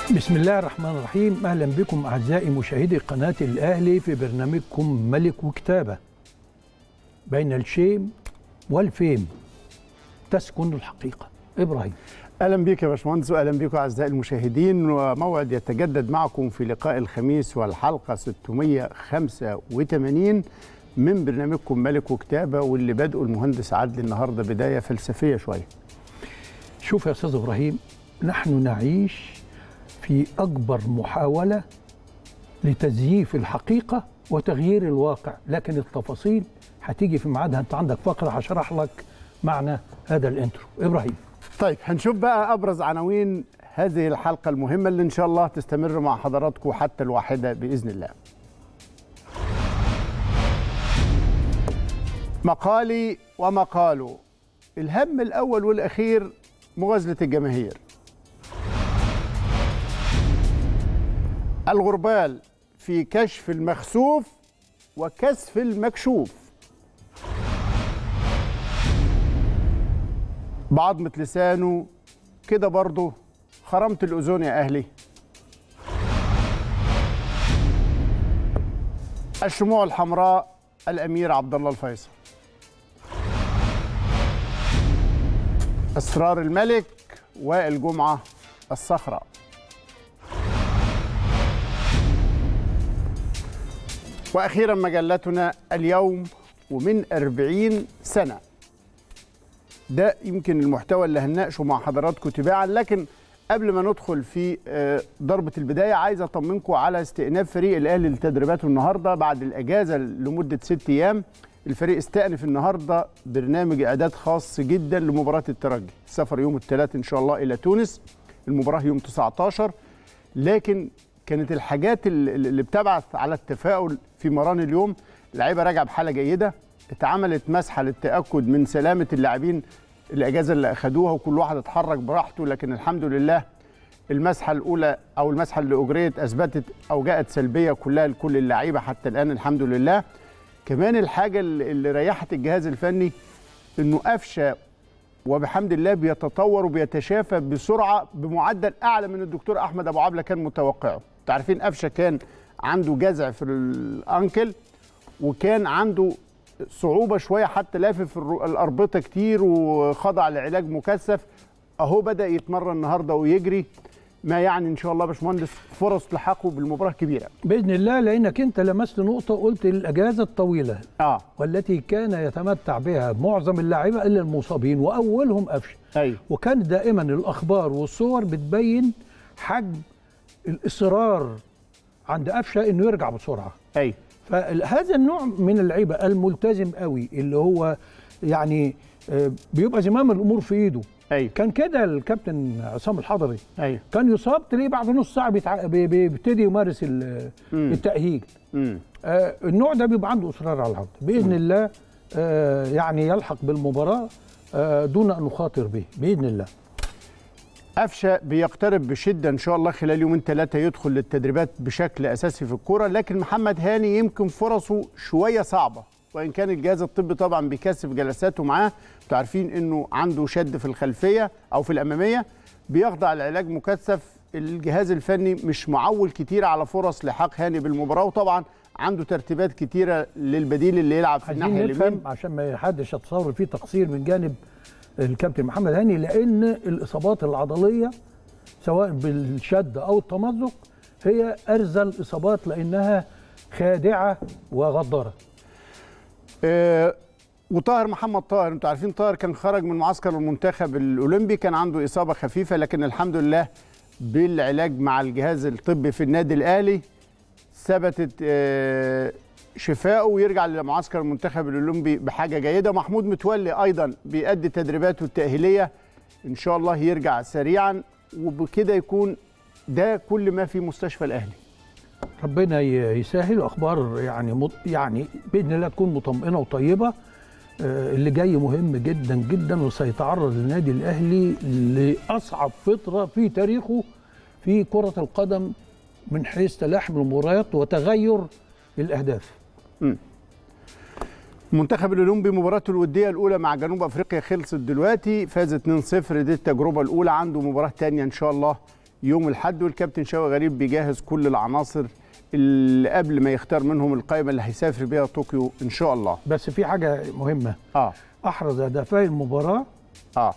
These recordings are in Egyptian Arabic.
بسم الله الرحمن الرحيم اهلا بكم اعزائي مشاهدي قناه الاهلي في برنامجكم ملك وكتابه بين الشيم والفيم تسكن الحقيقه ابراهيم اهلا بك يا باشمهندس واهلا بكم اعزائي المشاهدين وموعد يتجدد معكم في لقاء الخميس والحلقه 685 من برنامجكم ملك وكتابه واللي بدأه المهندس عدلي النهارده بدايه فلسفيه شويه. شوف يا استاذ ابراهيم نحن نعيش في اكبر محاوله لتزييف الحقيقه وتغيير الواقع لكن التفاصيل هتيجي في ميعادها انت عندك فقره هشرح لك معنى هذا الانترو ابراهيم طيب هنشوف بقى ابرز عناوين هذه الحلقه المهمه اللي ان شاء الله تستمر مع حضراتكم حتى الواحده باذن الله. مقالي ومقاله الهم الاول والاخير مغازله الجماهير. الغربال في كشف المخسوف وكسف المكشوف. بعضمة لسانه كده برضه خرمت الأذون يا أهلي الشموع الحمراء الأمير عبد الله الفيصل أسرار الملك وائل جمعة الصخرة وأخيرا مجلتنا اليوم ومن أربعين سنة ده يمكن المحتوى اللي هنناقشه مع حضراتكم تباعا لكن قبل ما ندخل في ضربة البداية عايز أطمنكم على استئناف فريق الأهلي لتدريباته النهاردة بعد الأجازة لمدة ست أيام الفريق استأنف النهاردة برنامج إعداد خاص جدا لمباراة الترجي السفر يوم الثلاث إن شاء الله إلى تونس المباراة يوم 19 لكن كانت الحاجات اللي بتبعث على التفاؤل في مران اليوم اللعيبة راجعة بحالة جيدة اتعملت مسحه للتاكد من سلامه اللاعبين الاجازه اللي اخذوها وكل واحد اتحرك براحته لكن الحمد لله المسحه الاولى او المسحه اللي اجريت اثبتت او جاءت سلبيه كلها لكل اللعيبه حتى الان الحمد لله كمان الحاجه اللي ريحت الجهاز الفني انه قفشه وبحمد الله بيتطور وبيتشافى بسرعه بمعدل اعلى من الدكتور احمد ابو عبله كان متوقعه انتوا عارفين قفشه كان عنده جزع في الانكل وكان عنده صعوبه شويه حتى لافف الاربطه كتير وخضع لعلاج مكثف اهو بدا يتمرن النهارده ويجري ما يعني ان شاء الله يا باشمهندس فرص لحاقه بالمباراه كبيره باذن الله لانك انت لمست نقطه قلت الاجازه الطويله اه والتي كان يتمتع بها معظم اللاعبين الا المصابين واولهم قفشه ايوه وكان دائما الاخبار والصور بتبين حجم الاصرار عند قفشه انه يرجع بسرعه ايوه فهذا النوع من اللعيبه الملتزم قوي اللي هو يعني بيبقى زمام الامور في ايده ايوه كان كده الكابتن عصام الحضري ايوه كان يصاب تلاقيه بعد نص ساعه بيتع... بيبتدي يمارس التاهيل امم آه النوع ده بيبقى عنده اصرار على العوده باذن الله آه يعني يلحق بالمباراه آه دون ان نخاطر به باذن الله قفشه بيقترب بشده ان شاء الله خلال يومين ثلاثه يدخل للتدريبات بشكل اساسي في الكوره لكن محمد هاني يمكن فرصه شويه صعبه وان كان الجهاز الطبي طبعا بيكثف جلساته معاه انتوا عارفين انه عنده شد في الخلفيه او في الاماميه بيخضع لعلاج مكثف الجهاز الفني مش معول كتير على فرص لحاق هاني بالمباراه وطبعا عنده ترتيبات كتيره للبديل اللي يلعب في الناحيه اليمين عشان ما حدش يتصور فيه تقصير من جانب الكابتن محمد هاني لان الاصابات العضليه سواء بالشد او التمزق هي ارزل الاصابات لانها خادعه وغداره. أه وطاهر محمد طاهر انتوا عارفين طاهر كان خرج من معسكر المنتخب الاولمبي كان عنده اصابه خفيفه لكن الحمد لله بالعلاج مع الجهاز الطبي في النادي الاهلي ثبتت أه شفائه ويرجع لمعسكر المنتخب الاولمبي بحاجه جيده محمود متولي ايضا بيأدي تدريباته التاهيليه ان شاء الله يرجع سريعا وبكده يكون ده كل ما في مستشفى الاهلي ربنا يسهل اخبار يعني مط... يعني باذن الله تكون مطمئنه وطيبه اللي جاي مهم جدا جدا وسيتعرض النادي الاهلي لاصعب فتره في تاريخه في كره القدم من حيث تلاحم المباريات وتغير الاهداف المنتخب الاولمبي مباراته الوديه الاولى مع جنوب افريقيا خلصت دلوقتي فاز 2-0 دي التجربه الاولى عنده مباراه ثانيه ان شاء الله يوم الحد والكابتن شوقي غريب بيجهز كل العناصر اللي قبل ما يختار منهم القائمه اللي هيسافر بيها طوكيو ان شاء الله بس في حاجه مهمه اه احرز هدفي المباراه اه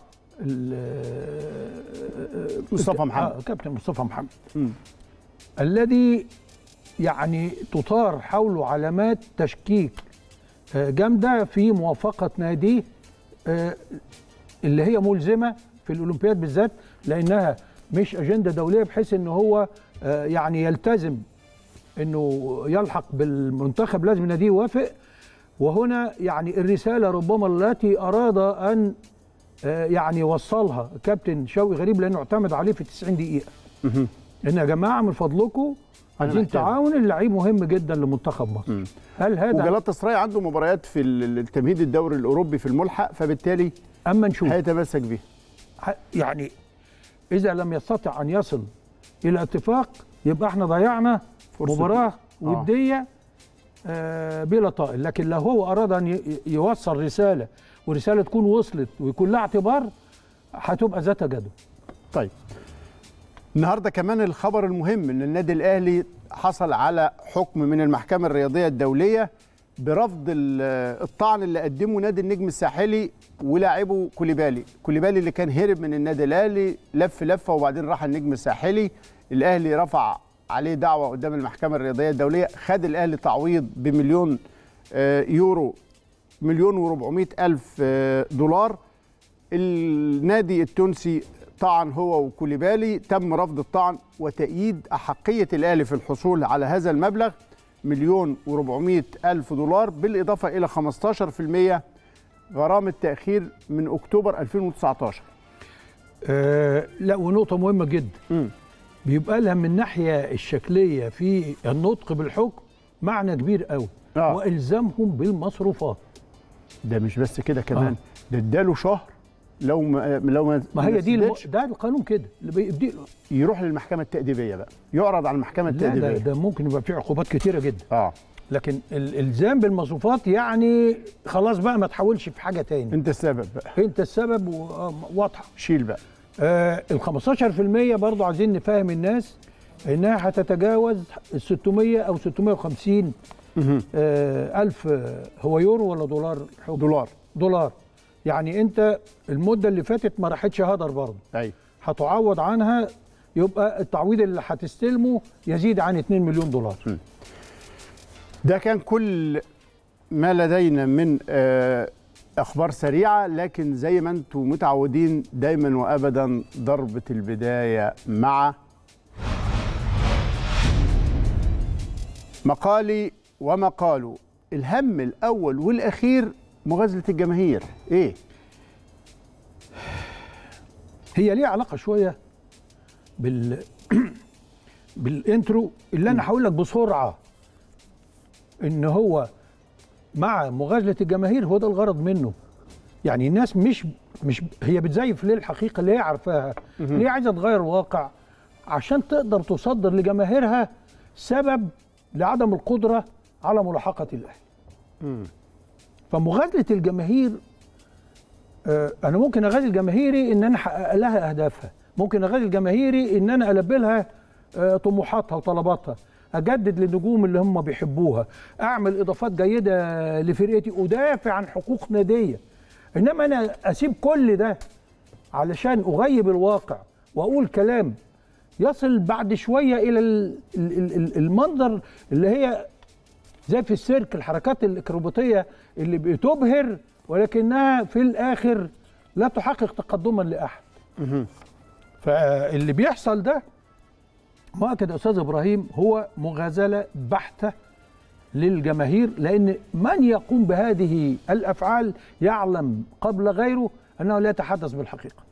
ال- مصطفى محمد. آه كابتن مصطفى محمد مم. الذي يعني تطار حوله علامات تشكيك آه، جامده في موافقه ناديه آه، اللي هي ملزمه في الاولمبياد بالذات لانها مش اجنده دوليه بحيث ان هو آه، يعني يلتزم انه يلحق بالمنتخب لازم ناديه يوافق وهنا يعني الرساله ربما التي اراد ان آه، يعني يوصلها كابتن شوقي غريب لانه اعتمد عليه في 90 دقيقه مهم. ان يا جماعه من فضلكم عايزين محتاج. تعاون اللعيب مهم جدا لمنتخب مصر مم. هل هذا وجلاتا سراي عنده مباريات في ال- التمهيد الدوري الاوروبي في الملحق فبالتالي اما نشوف هيتمسك بيه ح- يعني اذا لم يستطع ان يصل الى اتفاق يبقى احنا ضيعنا فرصة. مباراه وديه آه بلا طائل لكن لو هو اراد ان ي- يوصل رساله ورساله تكون وصلت ويكون لها اعتبار هتبقى ذات جدوى طيب النهارده كمان الخبر المهم ان النادي الاهلي حصل على حكم من المحكمه الرياضيه الدوليه برفض ال- الطعن اللي قدمه نادي النجم الساحلي ولاعبه كوليبالي كوليبالي اللي كان هرب من النادي الاهلي لف لفه وبعدين راح النجم الساحلي الاهلي رفع عليه دعوه قدام المحكمه الرياضيه الدوليه خد الاهلي تعويض بمليون آه، يورو مليون و400 الف آه، دولار النادي التونسي طعن هو وكوليبالي تم رفض الطعن وتأييد أحقية الأهلي في الحصول على هذا المبلغ مليون و400 ألف دولار بالإضافة إلى 15% غرامة تأخير من أكتوبر 2019 آه لا ونقطه مهمه جدا مم. بيبقى لها من الناحيه الشكليه في النطق بالحكم معنى كبير قوي آه. والزامهم بالمصروفات ده مش بس كده كمان ده اداله شهر لو ما لو ما ما هي دي الم... سددش ده القانون كده اللي بيدي يروح للمحكمة التأديبية بقى يعرض على المحكمة لا ده, التأديبية ده ممكن يبقى فيه عقوبات كتيره جدا اه لكن الالزام بالمصروفات يعني خلاص بقى ما تحاولش في حاجه تاني انت السبب بقى انت السبب و- آه، واضحه شيل بقى آه ال 15% برضو عايزين نفهم الناس انها هتتجاوز ال 600 او 650 مهم. آه الف آه، هو يورو ولا دولار الحكم؟ دولار دولار يعني انت المده اللي فاتت ما راحتش هدر برضه ايوه هتعوض عنها يبقى التعويض اللي هتستلمه يزيد عن 2 مليون دولار ده كان كل ما لدينا من آه، اخبار سريعه لكن زي ما انتم متعودين دايما وابدا ضربه البدايه مع مقالي ومقاله الهم الاول والاخير مغازله الجماهير ايه هي ليها علاقه شويه بال بالانترو اللي انا هقول لك بسرعه ان هو مع مغازله الجماهير هو ده الغرض منه يعني الناس مش مش هي بتزيف ليه الحقيقه اللي هي عارفاها ليه عايزه تغير الواقع عشان تقدر تصدر لجماهيرها سبب لعدم القدره على ملاحقه الاهلي فمغازله الجماهير آه، انا ممكن اغازل جماهيري ان انا احقق لها اهدافها ممكن اغازل جماهيري ان انا البي لها آه، طموحاتها وطلباتها اجدد للنجوم اللي هم بيحبوها اعمل اضافات جيده لفرقتي ادافع عن حقوق ناديه انما انا اسيب كل ده علشان اغيب الواقع واقول كلام يصل بعد شويه الى ال- ال- ال- ال- المنظر اللي هي زي في السيرك الحركات الاكروباتيه اللي بتبهر ولكنها في الاخر لا تحقق تقدما لاحد فاللي بيحصل ده مؤكد يا استاذ ابراهيم هو مغازله بحته للجماهير لان من يقوم بهذه الافعال يعلم قبل غيره انه لا يتحدث بالحقيقه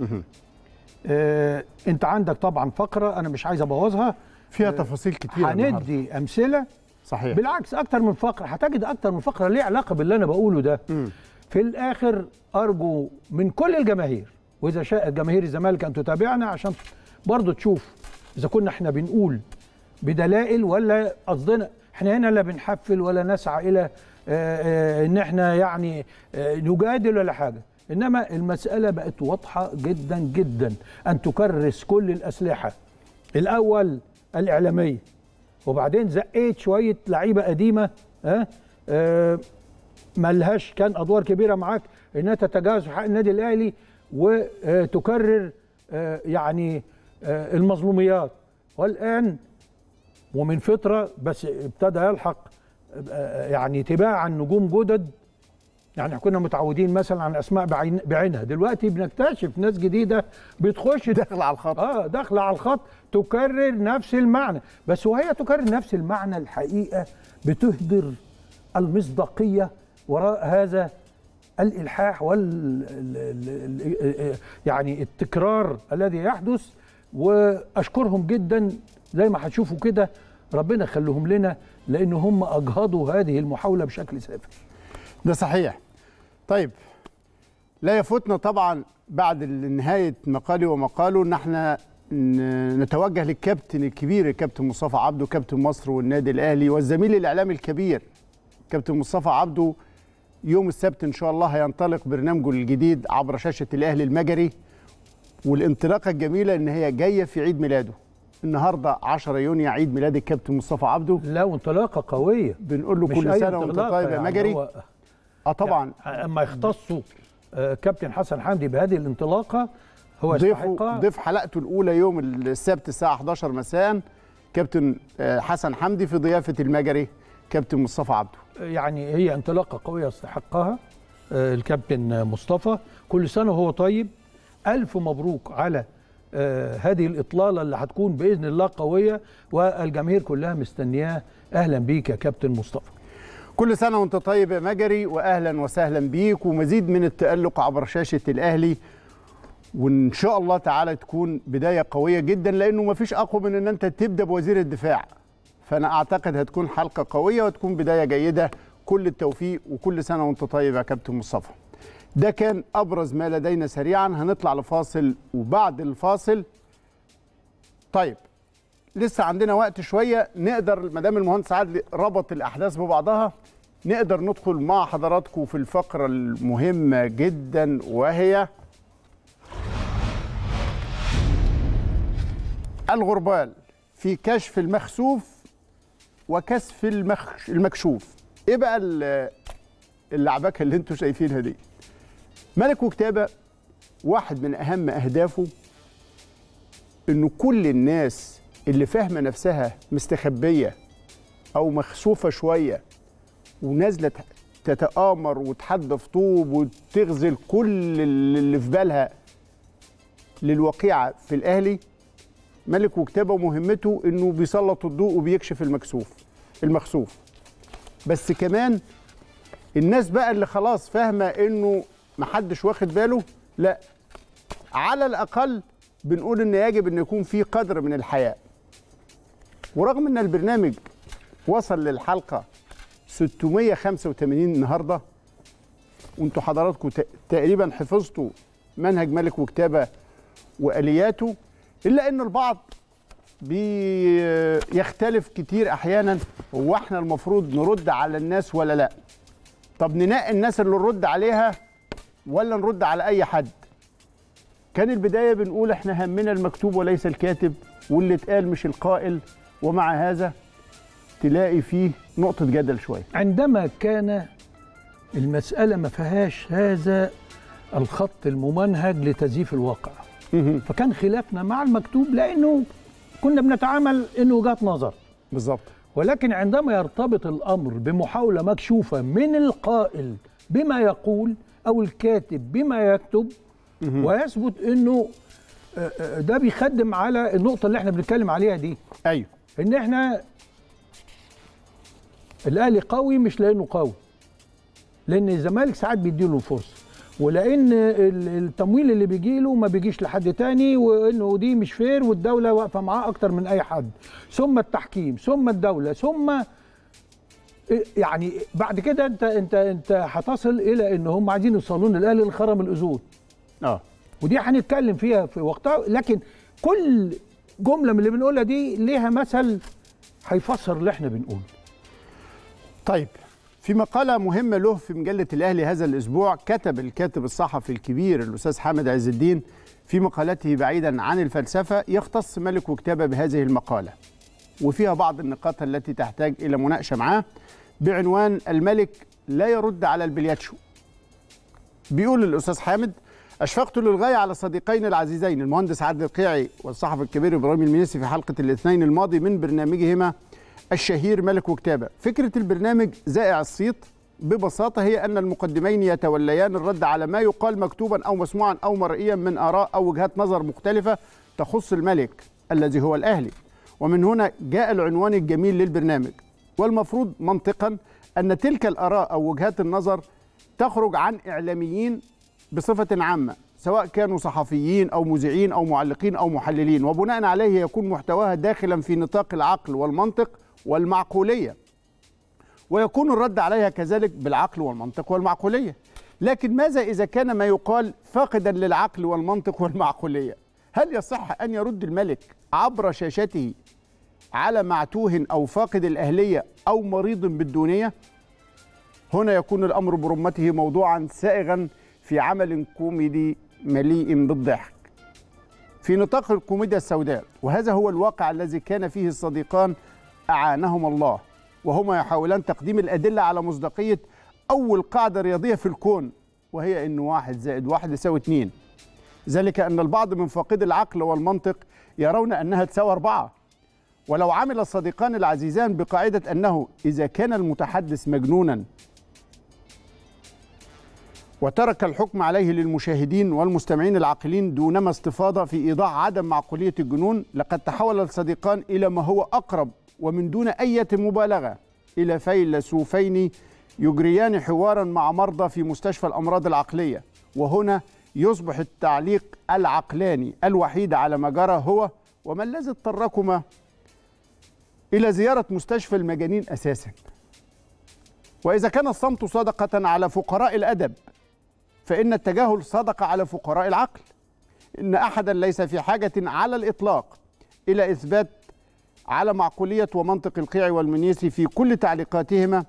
آه انت عندك طبعا فقره انا مش عايز ابوظها فيها تفاصيل كتير هندي امثله صحيح بالعكس اكتر من فقره هتجد اكتر من فقره ليه علاقه باللي انا بقوله ده مم. في الاخر ارجو من كل الجماهير واذا شاءت جماهير الزمالك ان تتابعنا عشان برضو تشوف اذا كنا احنا بنقول بدلائل ولا قصدنا احنا هنا لا بنحفل ولا نسعى الى آه، آه، ان احنا يعني آه، نجادل ولا حاجه انما المساله بقت واضحه جدا جدا ان تكرس كل الاسلحه الاول الاعلاميه وبعدين زقيت شويه لعيبه قديمه ها أه ملهاش كان ادوار كبيره معاك انها تتجاوز حق النادي الاهلي وتكرر أه يعني أه المظلوميات والان ومن فتره بس ابتدى يلحق أه يعني تباعا نجوم جدد يعني كنا متعودين مثلا عن اسماء بعين بعينها دلوقتي بنكتشف ناس جديده بتخش داخل على الخط اه داخله على الخط تكرر نفس المعنى بس وهي تكرر نفس المعنى الحقيقه بتهدر المصداقيه وراء هذا الالحاح وال ال- ال- ال- يعني التكرار الذي يحدث واشكرهم جدا زي ما هتشوفوا كده ربنا يخليهم لنا لان هم اجهضوا هذه المحاوله بشكل سافر ده صحيح طيب لا يفوتنا طبعا بعد نهاية مقالي ومقاله ان احنا ن- نتوجه للكابتن الكبير الكابتن مصطفى عبده كابتن مصر والنادي الاهلي والزميل الاعلامي الكبير كابتن مصطفى عبده يوم السبت ان شاء الله هينطلق برنامجه الجديد عبر شاشة الاهلي المجري والانطلاقة الجميلة ان هي جاية في عيد ميلاده النهارده 10 يونيو عيد ميلاد الكابتن مصطفى عبده لا وانطلاقه قويه بنقول له مش كل أي سنه وانت انطلاقة طيب يا يعني مجري هو- اه طبعا يعني اما يختصوا آه، كابتن حسن حمدي بهذه الانطلاقه هو ضيفه يستحقها ضيف حلقته الاولى يوم السبت الساعه 11 مساء كابتن آه، حسن حمدي في ضيافه المجري كابتن مصطفى عبده يعني هي انطلاقه قويه يستحقها آه، الكابتن مصطفى كل سنه وهو طيب الف مبروك على آه، هذه الاطلاله اللي هتكون باذن الله قويه والجماهير كلها مستنياه اهلا بيك يا كابتن مصطفى كل سنه وانت طيب يا مجري واهلا وسهلا بيك ومزيد من التالق عبر شاشه الاهلي وان شاء الله تعالى تكون بدايه قويه جدا لانه ما فيش اقوى من ان انت تبدا بوزير الدفاع فانا اعتقد هتكون حلقه قويه وتكون بدايه جيده كل التوفيق وكل سنه وانت طيب يا كابتن مصطفى ده كان ابرز ما لدينا سريعا هنطلع لفاصل وبعد الفاصل طيب لسه عندنا وقت شويه نقدر ما دام المهندس عادل ربط الاحداث ببعضها نقدر ندخل مع حضراتكم في الفقره المهمه جدا وهي الغربال في كشف المخسوف وكسف المخش المكشوف ايه بقى ال- اللعبكه اللي انتم شايفينها دي ملك وكتابه واحد من اهم اهدافه انه كل الناس اللي فاهمه نفسها مستخبيه او مخسوفه شويه ونازله تتآمر وتحدف طوب وتغزل كل اللي في بالها للوقيعه في الاهلي ملك وكتابه مهمته انه بيسلط الضوء وبيكشف المكسوف المخسوف بس كمان الناس بقى اللي خلاص فاهمه انه محدش واخد باله لا على الاقل بنقول ان يجب ان يكون في قدر من الحياء ورغم ان البرنامج وصل للحلقه 685 النهارده وانتوا حضراتكم ت- تقريبا حفظتوا منهج ملك وكتابه والياته الا ان البعض بيختلف كتير احيانا هو احنا المفروض نرد على الناس ولا لا طب ننقي الناس اللي نرد عليها ولا نرد على اي حد كان البدايه بنقول احنا همنا المكتوب وليس الكاتب واللي اتقال مش القائل ومع هذا تلاقي فيه نقطه جدل شويه عندما كان المسألة ما فيهاش هذا الخط الممنهج لتزييف الواقع فكان خلافنا مع المكتوب لأنه كنا بنتعامل إنه وجهات نظر بالظبط ولكن عندما يرتبط الأمر بمحاولة مكشوفة من القائل بما يقول أو الكاتب بما يكتب ويثبت إنه آه، آه، ده بيخدم على النقطة اللي احنا بنتكلم عليها دي ايوه ان احنا الاهلي قوي مش لانه قوي لان الزمالك ساعات بيديله الفرصه ولان ال- التمويل اللي بيجي له ما بيجيش لحد تاني وانه دي مش فير والدوله واقفه معاه اكتر من اي حد ثم التحكيم ثم الدوله ثم يعني بعد كده انت انت انت هتصل الى ان هم عايزين يوصلون الاهلي لخرم الاذون اه ودي هنتكلم فيها في وقتها لكن كل جمله من اللي بنقولها دي ليها مثل هيفسر اللي احنا بنقوله طيب في مقالة مهمة له في مجلة الأهلي هذا الأسبوع كتب الكاتب الصحفي الكبير الأستاذ حامد عز الدين في مقالته بعيدا عن الفلسفة يختص ملك وكتابة بهذه المقالة وفيها بعض النقاط التي تحتاج إلى مناقشة معاه بعنوان الملك لا يرد على البلياتشو بيقول الأستاذ حامد أشفقت للغاية على صديقين العزيزين المهندس عادل القيعي والصحفي الكبير إبراهيم المنيسي في حلقة الاثنين الماضي من برنامجهما الشهير ملك وكتابة فكرة البرنامج زائع الصيت ببساطة هي أن المقدمين يتوليان الرد على ما يقال مكتوبا أو مسموعا أو مرئيا من آراء أو وجهات نظر مختلفة تخص الملك الذي هو الأهلي ومن هنا جاء العنوان الجميل للبرنامج والمفروض منطقا أن تلك الآراء أو وجهات النظر تخرج عن إعلاميين بصفة عامة سواء كانوا صحفيين أو مذيعين أو معلقين أو محللين وبناء عليه يكون محتواها داخلا في نطاق العقل والمنطق والمعقولية ويكون الرد عليها كذلك بالعقل والمنطق والمعقولية لكن ماذا إذا كان ما يقال فاقدا للعقل والمنطق والمعقولية هل يصح أن يرد الملك عبر شاشته على معتوه أو فاقد الأهلية أو مريض بالدونية هنا يكون الأمر برمته موضوعا سائغا في عمل كوميدي مليء بالضحك في نطاق الكوميديا السوداء وهذا هو الواقع الذي كان فيه الصديقان أعانهما الله وهما يحاولان تقديم الأدلة على مصداقية أول قاعدة رياضية في الكون وهي أن واحد زائد واحد يساوي اتنين ذلك أن البعض من فاقد العقل والمنطق يرون أنها تساوي أربعة ولو عمل الصديقان العزيزان بقاعدة أنه إذا كان المتحدث مجنونا وترك الحكم عليه للمشاهدين والمستمعين العاقلين دونما استفاضة في إيضاح عدم معقولية الجنون لقد تحول الصديقان إلى ما هو أقرب ومن دون أي مبالغة إلى فيلسوفين يجريان حوارا مع مرضى في مستشفى الأمراض العقلية وهنا يصبح التعليق العقلاني الوحيد على ما جرى هو وما الذي اضطركما إلى زيارة مستشفى المجانين أساسا وإذا كان الصمت صدقة على فقراء الأدب فإن التجاهل صدقة على فقراء العقل إن أحدا ليس في حاجة على الإطلاق إلى إثبات على معقولية ومنطق القيع والمنيسي في كل تعليقاتهما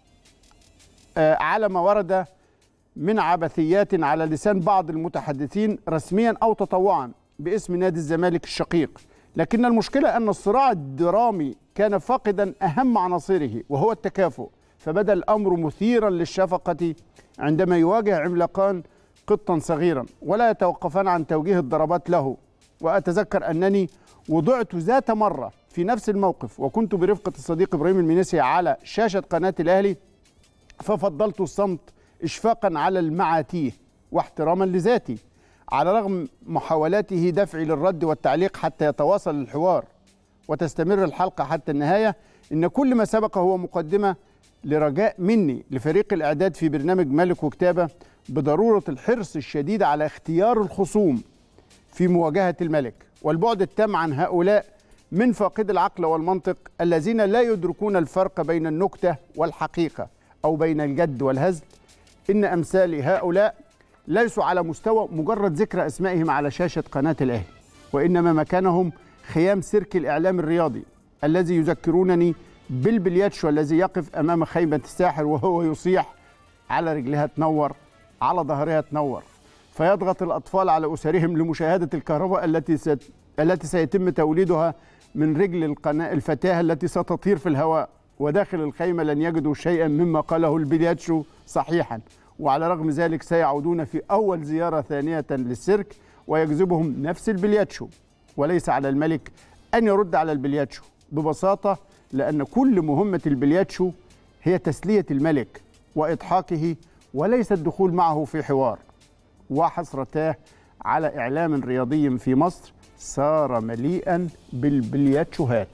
على ما ورد من عبثيات على لسان بعض المتحدثين رسميا أو تطوعا باسم نادي الزمالك الشقيق لكن المشكلة أن الصراع الدرامي كان فاقدا أهم عناصره وهو التكافؤ فبدا الأمر مثيرا للشفقة عندما يواجه عملاقان قطا صغيرا ولا يتوقفان عن توجيه الضربات له وأتذكر أنني وضعت ذات مرة في نفس الموقف وكنت برفقة الصديق إبراهيم المنيسي على شاشة قناة الأهلي ففضلت الصمت إشفاقا على المعاتيه واحتراما لذاتي على رغم محاولاته دفعي للرد والتعليق حتى يتواصل الحوار وتستمر الحلقة حتى النهاية إن كل ما سبق هو مقدمة لرجاء مني لفريق الإعداد في برنامج ملك وكتابة بضرورة الحرص الشديد على اختيار الخصوم في مواجهة الملك والبعد التام عن هؤلاء من فاقد العقل والمنطق الذين لا يدركون الفرق بين النكتة والحقيقة أو بين الجد والهزل إن أمثال هؤلاء ليسوا على مستوى مجرد ذكر أسمائهم على شاشة قناة الأهلي وإنما مكانهم خيام سيرك الإعلام الرياضي الذي يذكرونني بالبلياتشو الذي يقف أمام خيمة الساحر وهو يصيح على رجلها تنور على ظهرها تنور فيضغط الأطفال على أسرهم لمشاهدة الكهرباء التي ست... التي سيتم توليدها من رجل القناة الفتاة التي ستطير في الهواء وداخل الخيمة لن يجدوا شيئا مما قاله البلياتشو صحيحا وعلى رغم ذلك سيعودون في أول زيارة ثانية للسيرك ويجذبهم نفس البلياتشو وليس على الملك أن يرد على البلياتشو ببساطة لأن كل مهمة البلياتشو هي تسلية الملك وإضحاكه وليس الدخول معه في حوار وحسرتاه على إعلام رياضي في مصر صار مليئا بالبلياتشوهات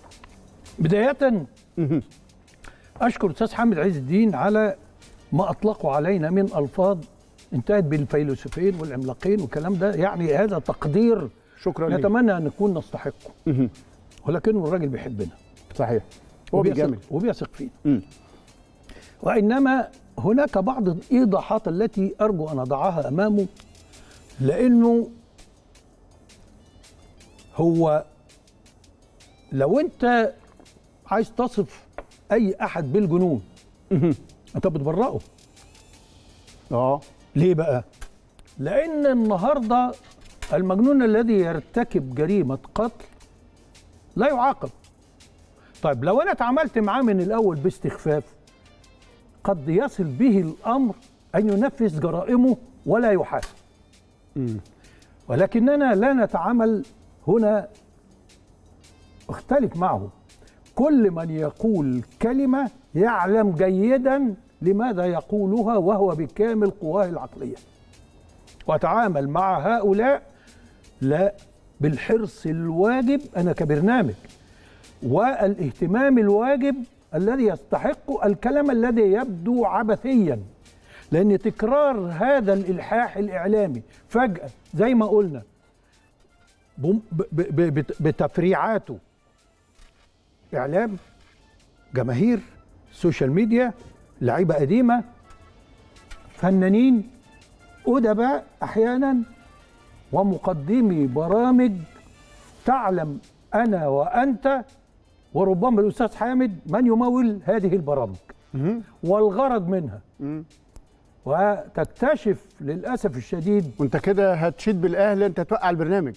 بداية أشكر أستاذ حامد عز الدين على ما أطلقوا علينا من ألفاظ انتهت بالفيلسوفين والعملاقين والكلام ده يعني هذا تقدير شكرا لك نتمنى أن نكون نستحقه ولكنه الراجل بيحبنا صحيح هو وبيثق- بيجامل وبيثق فينا مم. وإنما هناك بعض الإيضاحات التي أرجو أن أضعها أمامه لأنه هو لو أنت عايز تصف أي أحد بالجنون أنت بتبرئه اه ليه بقى؟ لأن النهارده المجنون الذي يرتكب جريمه قتل لا يعاقب طيب لو انا اتعاملت معاه من الاول باستخفاف قد يصل به الامر ان ينفذ جرائمه ولا يحاسب ولكننا لا نتعامل هنا اختلف معه كل من يقول كلمه يعلم جيدا لماذا يقولها وهو بكامل قواه العقليه واتعامل مع هؤلاء لا بالحرص الواجب انا كبرنامج والاهتمام الواجب الذي يستحق الكلام الذي يبدو عبثيا لان تكرار هذا الالحاح الاعلامي فجاه زي ما قلنا بم- ب- ب- بت- بتفريعاته اعلام جماهير سوشيال ميديا لعيبه قديمه فنانين ادباء احيانا ومقدمي برامج تعلم انا وانت وربما الاستاذ حامد من يمول هذه البرامج والغرض منها وتكتشف للاسف الشديد وانت كده هتشيد بالاهلي انت توقع البرنامج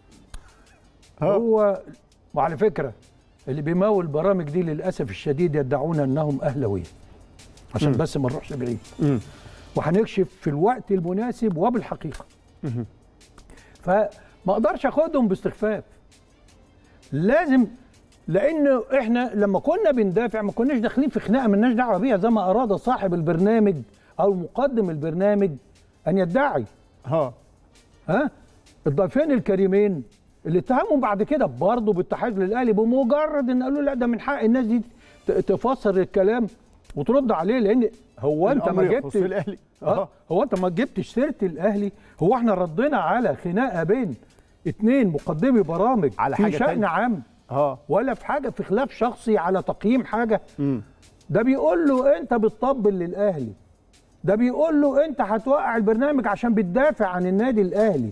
ها. هو وعلى فكره اللي بيمول البرامج دي للاسف الشديد يدعون انهم اهلاويه عشان بس ما نروحش بعيد مم. وهنكشف في الوقت المناسب وبالحقيقه فما اقدرش اخدهم باستخفاف لازم لانه احنا لما كنا بندافع ما كناش داخلين في خناقه مالناش دعوه بيها زي ما اراد صاحب البرنامج او مقدم البرنامج ان يدعي ها ها الضيفين الكريمين اللي اتهموا بعد كده برضه بالتحيز للاهلي بمجرد ان قالوا لا ده من حق الناس دي ت- تفسر الكلام وترد عليه لان هو انت ما الأمر يخص جبت الاهلي اه هو انت ما جبتش سيره الاهلي هو احنا ردينا على خناقه بين اتنين مقدمي برامج على في حاجة شأن تانية. عام اه ولا في حاجه في خلاف شخصي على تقييم حاجه مم. ده بيقول له انت بتطبل للاهلي ده بيقول له انت هتوقع البرنامج عشان بتدافع عن النادي الاهلي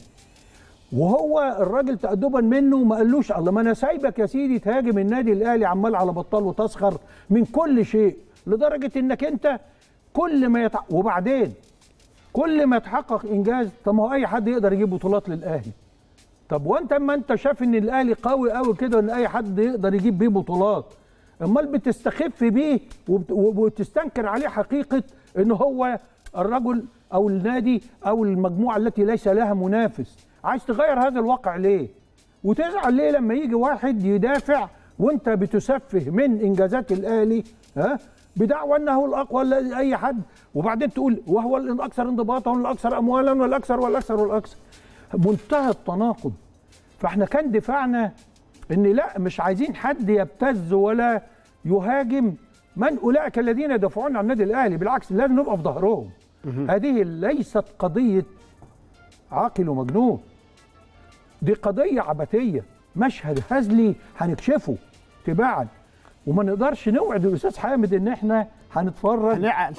وهو الراجل تأدبا منه ما قالوش الله ما انا سايبك يا سيدي تهاجم النادي الاهلي عمال على بطال وتسخر من كل شيء لدرجه انك انت كل ما يتع... وبعدين كل ما يتحقق انجاز طب ما هو اي حد يقدر يجيب بطولات للاهلي طب وانت اما انت شايف ان الاهلي قوي قوي كده ان اي حد يقدر يجيب بيه بطولات امال بتستخف بيه وبت- وبتستنكر عليه حقيقه ان هو الرجل او النادي او المجموعه التي ليس لها منافس عايز تغير هذا الواقع ليه وتزعل ليه لما يجي واحد يدافع وانت بتسفه من انجازات الاهلي ها بدعوى انه الاقوى لا اي حد وبعدين تقول وهو الاكثر انضباطا والاكثر اموالا والاكثر والاكثر والاكثر منتهى التناقض فاحنا كان دفاعنا ان لا مش عايزين حد يبتز ولا يهاجم من اولئك الذين يدافعون عن النادي الاهلي بالعكس لازم نبقى في ظهرهم هذه ليست قضيه عاقل ومجنون دي قضيه عبثيه مشهد هزلي هنكشفه تباعا وما نقدرش نوعد الاستاذ حامد ان احنا هنتفرج هنعقل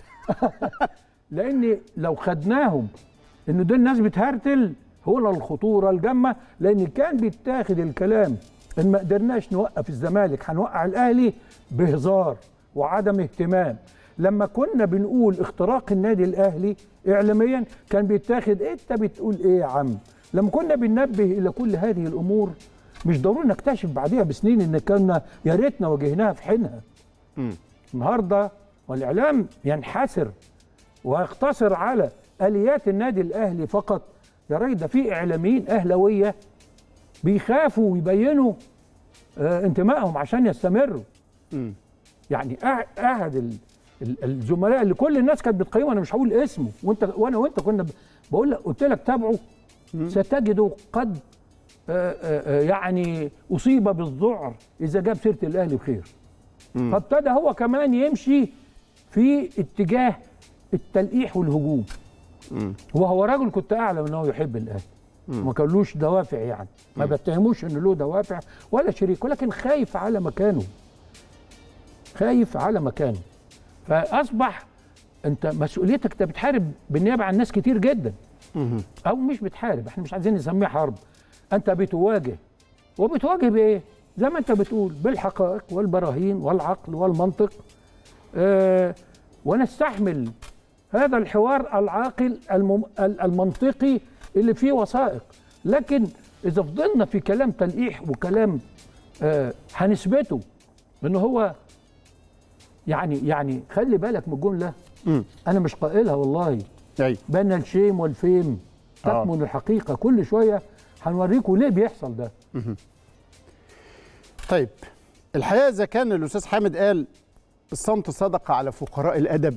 لان لو خدناهم ان دول ناس بتهرتل هنا الخطوره الجامه لان كان بيتاخد الكلام ان ما قدرناش نوقف الزمالك هنوقع الاهلي بهزار وعدم اهتمام لما كنا بنقول اختراق النادي الاهلي اعلاميا كان بيتاخد انت بتقول ايه يا عم لما كنا بننبه الى كل هذه الامور مش ضروري نكتشف بعدها بسنين ان كنا يا ريتنا واجهناها في حينها النهارده والاعلام ينحسر ويقتصر على اليات النادي الاهلي فقط يا راجل ده في اعلاميين اهلاويه بيخافوا ويبينوا آه انتمائهم عشان يستمروا مم. يعني أع- احد ال- ال- الزملاء اللي كل الناس كانت بتقيمه انا مش هقول اسمه وانت وانا وانت كنا ب- بقول لك قلت لك تابعه ستجده قد آه، آه، آه، يعني اصيب بالذعر اذا جاب سيره الاهلي بخير فابتدى هو كمان يمشي في اتجاه التلقيح والهجوم وهو رجل كنت اعلم انه يحب الاهلي ما كانلوش دوافع يعني ما بتهموش انه له دوافع ولا شريك ولكن خايف على مكانه خايف على مكانه فاصبح انت مسؤوليتك انت بتحارب بالنيابه عن ناس كتير جدا او مش بتحارب احنا مش عايزين نسميها حرب انت بتواجه وبتواجه بايه زي ما انت بتقول بالحقائق والبراهين والعقل والمنطق آه ونستحمل هذا الحوار العاقل المم... ال- المنطقي اللي فيه وثائق لكن اذا فضلنا في كلام تلقيح وكلام آه هنثبته ان هو يعني يعني خلي بالك من الجمله مم. انا مش قائلها والله ايوه بين الشيم والفيم آه. تكمن الحقيقه كل شويه هنوريكم ليه بيحصل ده طيب الحقيقه اذا كان الاستاذ حامد قال الصمت صدقه على فقراء الادب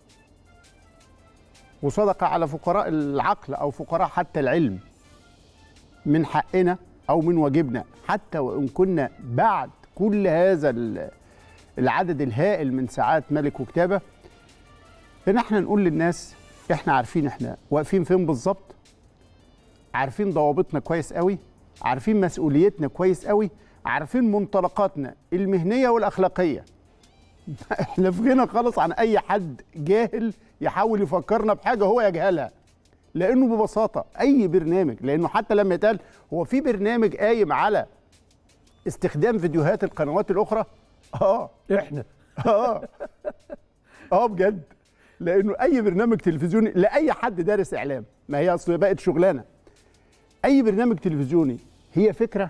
وصدقه على فقراء العقل او فقراء حتى العلم من حقنا او من واجبنا حتى وان كنا بعد كل هذا ال- العدد الهائل من ساعات ملك وكتابه ان احنا نقول للناس احنا عارفين احنا واقفين فين بالظبط عارفين ضوابطنا كويس قوي عارفين مسؤوليتنا كويس قوي عارفين منطلقاتنا المهنيه والاخلاقيه احنا في غنى خالص عن اي حد جاهل يحاول يفكرنا بحاجه هو يجهلها لانه ببساطه اي برنامج لانه حتى لما يتقال هو في برنامج قايم على استخدام فيديوهات القنوات الاخرى اه احنا اه اه بجد لانه اي برنامج تلفزيوني لاي حد دارس اعلام ما هي اصل بقت شغلانه اي برنامج تلفزيوني هي فكره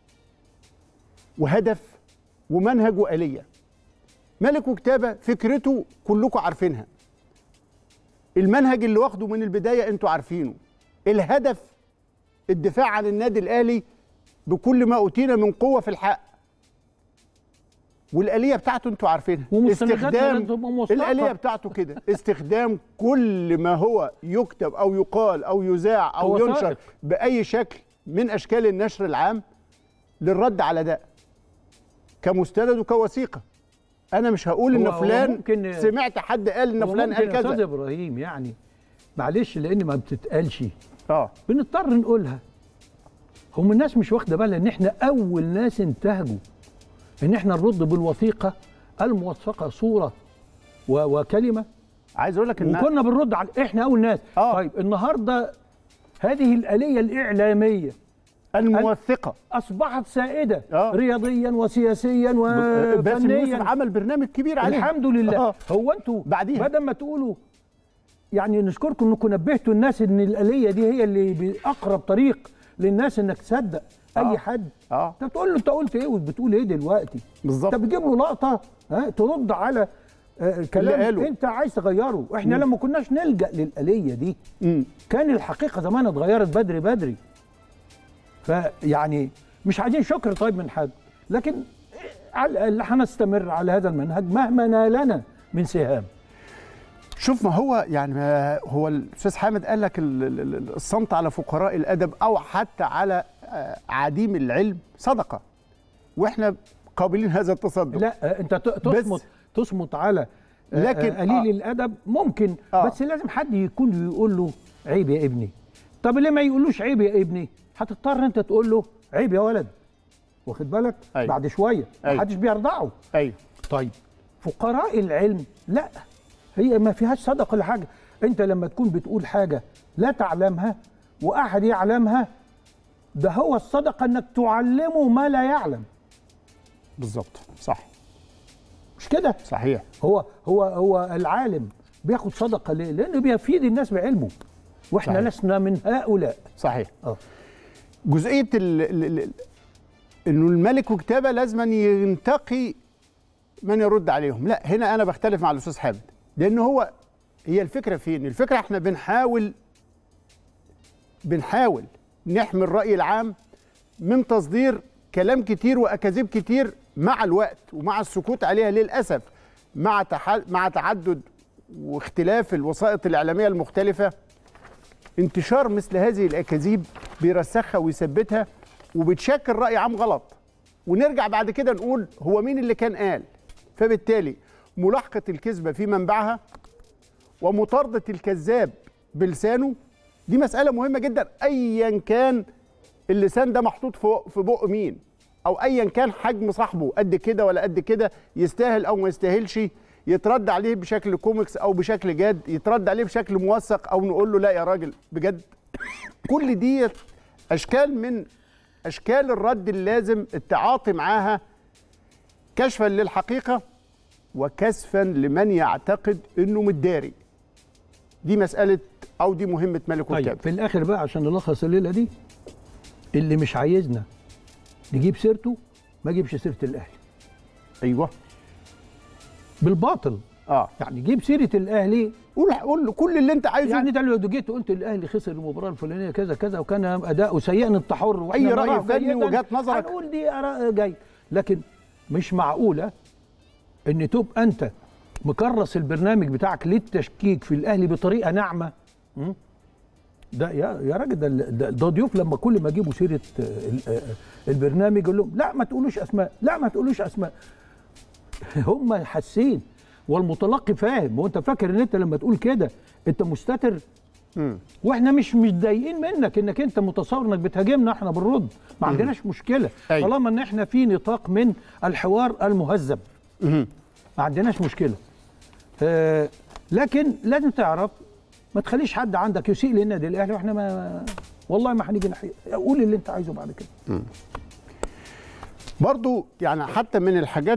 وهدف ومنهج واليه ملك وكتابه فكرته كلكم عارفينها المنهج اللي واخده من البدايه انتوا عارفينه الهدف الدفاع عن النادي الاهلي بكل ما اوتينا من قوه في الحق والآلية بتاعته انتوا عارفينها ومستنداتنا لازم تبقى موثقة. الآلية بتاعته كده استخدام كل ما هو يكتب أو يقال أو يذاع أو كوثائق. ينشر بأي شكل من أشكال النشر العام للرد على ده كمستند وكوثيقة أنا مش هقول إن هو- هو فلان ممكن- سمعت حد قال إن هو فلان ممكن قال يا استاذ كذا ابراهيم يعني معلش لان ما بتتقالش اه بنضطر نقولها هم الناس مش واخده بالها ان احنا اول ناس انتهجوا ان احنا نرد بالوثيقه الموثقه صوره و- وكلمه عايز أقول لك إن وكنا بنرد على احنا اول ناس آه. طيب النهارده هذه الاليه الاعلاميه الموثقة اصبحت سائده آه. رياضيا وسياسيا باسم يوسف وفنيا عمل برنامج كبير عليه الحمد لله آه. هو انتوا بعديها. بدل ما تقولوا يعني نشكركم انكم نبهتوا الناس ان الاليه دي هي اللي باقرب طريق للناس انك تصدق اي آه. حد اه انت بتقول له انت قلت ايه وبتقول ايه دلوقتي بالظبط انت بتجيب له لقطه ها ترد على آه، كلام قاله. انت عايز تغيره احنا لما كناش نلجا للاليه دي مم. كان الحقيقه زمان اتغيرت بدري بدري فيعني مش عايزين شكر طيب من حد لكن على الاقل هنستمر على هذا المنهج مهما نالنا من سهام شوف ما هو يعني ما هو الاستاذ حامد قال لك ال- ال- ال- الصمت على فقراء الادب او حتى على آه، عديم العلم صدقه واحنا قابلين هذا التصدق لا آه، انت ت- تصمت تصمت على آه، لكن- آه، قليل آه. الادب ممكن آه. بس لازم حد يكون يقول له عيب يا ابني طب ليه ما يقولوش عيب يا ابني هتضطر انت تقول له عيب يا ولد واخد بالك أيوة. بعد شويه أيوة. محدش بيرضعه ايوه طيب فقراء العلم لا هي ما فيهاش صدقه ولا حاجه انت لما تكون بتقول حاجه لا تعلمها واحد يعلمها ده هو الصدقه انك تعلمه ما لا يعلم بالظبط صح مش كده صحيح هو هو هو العالم بياخد صدقه ليه لانه بيفيد الناس بعلمه واحنا صحيح. لسنا من هؤلاء صحيح اه جزئيه ال ال ال انه الملك وكتابه لازم ينتقي من يرد عليهم لا هنا انا بختلف مع الاستاذ حامد لان هو هي الفكره فين الفكره احنا بنحاول بنحاول نحمي الراي العام من تصدير كلام كتير واكاذيب كتير مع الوقت ومع السكوت عليها للاسف مع تح... مع تعدد واختلاف الوسائط الاعلاميه المختلفه انتشار مثل هذه الاكاذيب بيرسخها ويثبتها وبتشكل راي عام غلط ونرجع بعد كده نقول هو مين اللي كان قال فبالتالي ملاحقه الكذبه في منبعها ومطارده الكذاب بلسانه دي مساله مهمه جدا ايا كان اللسان ده محطوط في في بق مين او ايا كان حجم صاحبه قد كده ولا قد كده يستاهل او ما يستاهلش يترد عليه بشكل كوميكس او بشكل جاد يترد عليه بشكل موثق او نقول له لا يا راجل بجد كل دي اشكال من اشكال الرد اللازم التعاطي معاها كشفا للحقيقه وكسفا لمن يعتقد انه متداري دي مساله او دي مهمه ملك طيب وكتاب في الاخر بقى عشان نلخص الليله دي اللي مش عايزنا نجيب سيرته ما جيبش سيره الاهلي ايوه بالباطل اه يعني جيب سيره الاهلي قول قول له كل اللي انت عايزه يعني ده لو جيت قلت الاهلي خسر المباراه الفلانيه كذا كذا وكان اداؤه سيئا انت حر وإحنا أي رأي نراه فني جيداً، وجهات نظرك. هنقول دي اراء جاي لكن مش معقوله ان تبقى انت مكرس البرنامج بتاعك للتشكيك في الاهلي بطريقه ناعمه م? ده يا يا راجل ده ده, ده ضيوف لما كل ما يجيبوا سيره آه، ال- آه، البرنامج يقول لهم لا ما تقولوش اسماء لا ما تقولوش اسماء هم حاسين والمتلقي فاهم وانت فاكر ان انت لما تقول كده انت مستتر مم. واحنا مش متضايقين منك انك انت متصور انك بتهاجمنا احنا بنرد ما عندناش مشكله أيوة. طالما ان احنا في نطاق من الحوار المهذب مهم. ما عندناش مشكله آه لكن لازم تعرف ما تخليش حد عندك يسيء للنادي الاهلي واحنا ما والله ما هنيجي ناحيه قول اللي انت عايزه بعد كده برضو يعني حتى من الحاجات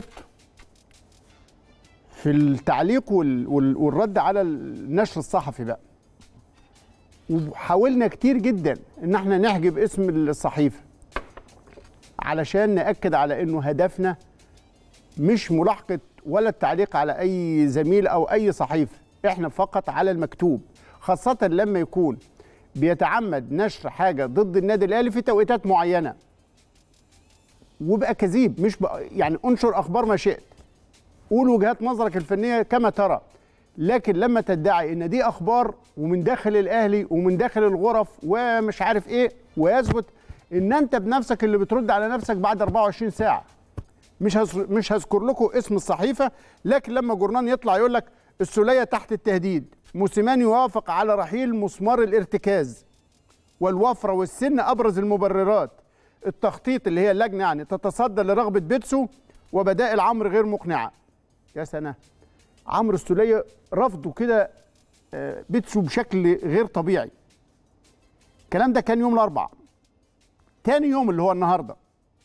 في التعليق وال وال والرد على النشر الصحفي بقى وحاولنا كتير جدا ان احنا نحجب اسم الصحيفه علشان ناكد على انه هدفنا مش ملاحقه ولا التعليق على اي زميل او اي صحيفه احنا فقط على المكتوب خاصه لما يكون بيتعمد نشر حاجه ضد النادي الاهلي في توقيتات معينه وبقى كذيب مش بقى يعني انشر اخبار ما شئت قول وجهات نظرك الفنيه كما ترى لكن لما تدعي ان دي اخبار ومن داخل الاهلي ومن داخل الغرف ومش عارف ايه ويثبت ان انت بنفسك اللي بترد على نفسك بعد 24 ساعه مش هز... مش هذكر لكم اسم الصحيفه لكن لما جورنان يطلع يقول لك السوليه تحت التهديد موسيماني يوافق على رحيل مسمار الارتكاز والوفره والسن ابرز المبررات التخطيط اللي هي اللجنه يعني تتصدى لرغبه بيتسو وبدائل عمرو غير مقنعه يا سنه عمرو السوليه رفضه كده آه، بيتسو بشكل غير طبيعي الكلام ده كان يوم الاربعاء تاني يوم اللي هو النهارده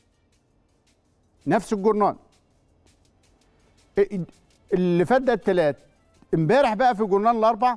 نفس الجورنال إيه- اللي فات ده التلات امبارح بقى في جورنال الاربع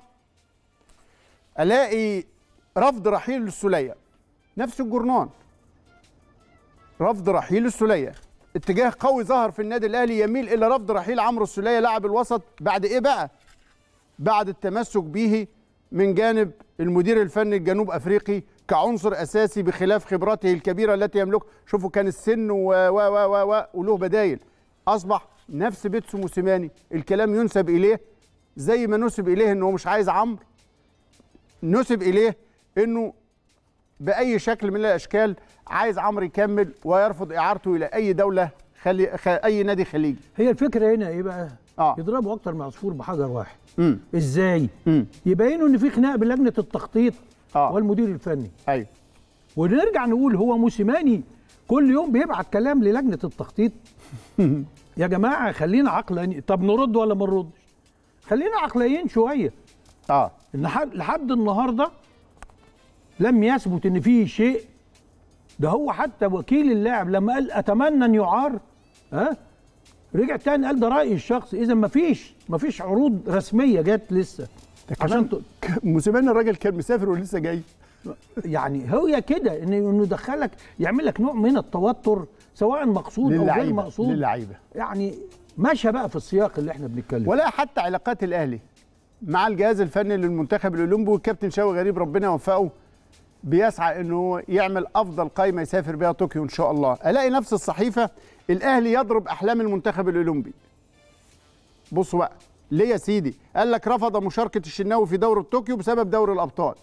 الاقي رفض رحيل السوليه نفس الجورنال رفض رحيل السوليه اتجاه قوي ظهر في النادي الاهلي يميل الى رفض رحيل عمرو السوليه لاعب الوسط بعد ايه بقى بعد التمسك به من جانب المدير الفني الجنوب افريقي كعنصر اساسي بخلاف خبراته الكبيره التي يملكها شوفوا كان السن و و و و, و وله بدايل اصبح نفس بيتسو موسيماني الكلام ينسب اليه زي ما نسب اليه انه مش عايز عمرو نسب اليه انه باي شكل من الاشكال عايز عمرو يكمل ويرفض اعارته الى اي دوله خلي خ... اي نادي خليجي هي الفكره هنا ايه بقى اه يضربوا اكتر من عصفور بحجر واحد امم ازاي امم يبينوا ان في خناق بين لجنه التخطيط اه والمدير الفني ايوه ونرجع نقول هو موسيماني كل يوم بيبعت كلام للجنه التخطيط يا جماعه خلينا عقلانيين طب نرد ولا ما نردش خلينا عقلانيين شويه اه ان ح- لحد النهارده لم يثبت ان فيه شيء ده هو حتى وكيل اللاعب لما قال اتمنى ان يعار ها رجع تاني قال ده رايي الشخصي اذا ما فيش ما فيش عروض رسميه جت لسه عشان ت... موسيماني الراجل كان مسافر ولسه جاي يعني هي كده ان انه يدخلك يعمل لك نوع من التوتر سواء مقصود او غير للعيبه مقصود للعيبه يعني ماشيه بقى في السياق اللي احنا بنتكلم ولا حتى علاقات الاهلي مع الجهاز الفني للمنتخب الاولمبي والكابتن شوقي غريب ربنا يوفقه بيسعى انه يعمل افضل قائمه يسافر بيها طوكيو ان شاء الله الاقي نفس الصحيفه الاهلي يضرب احلام المنتخب الاولمبي بصوا بقى ليه يا سيدي قال لك رفض مشاركه الشناوي في دوري طوكيو بسبب دوري الابطال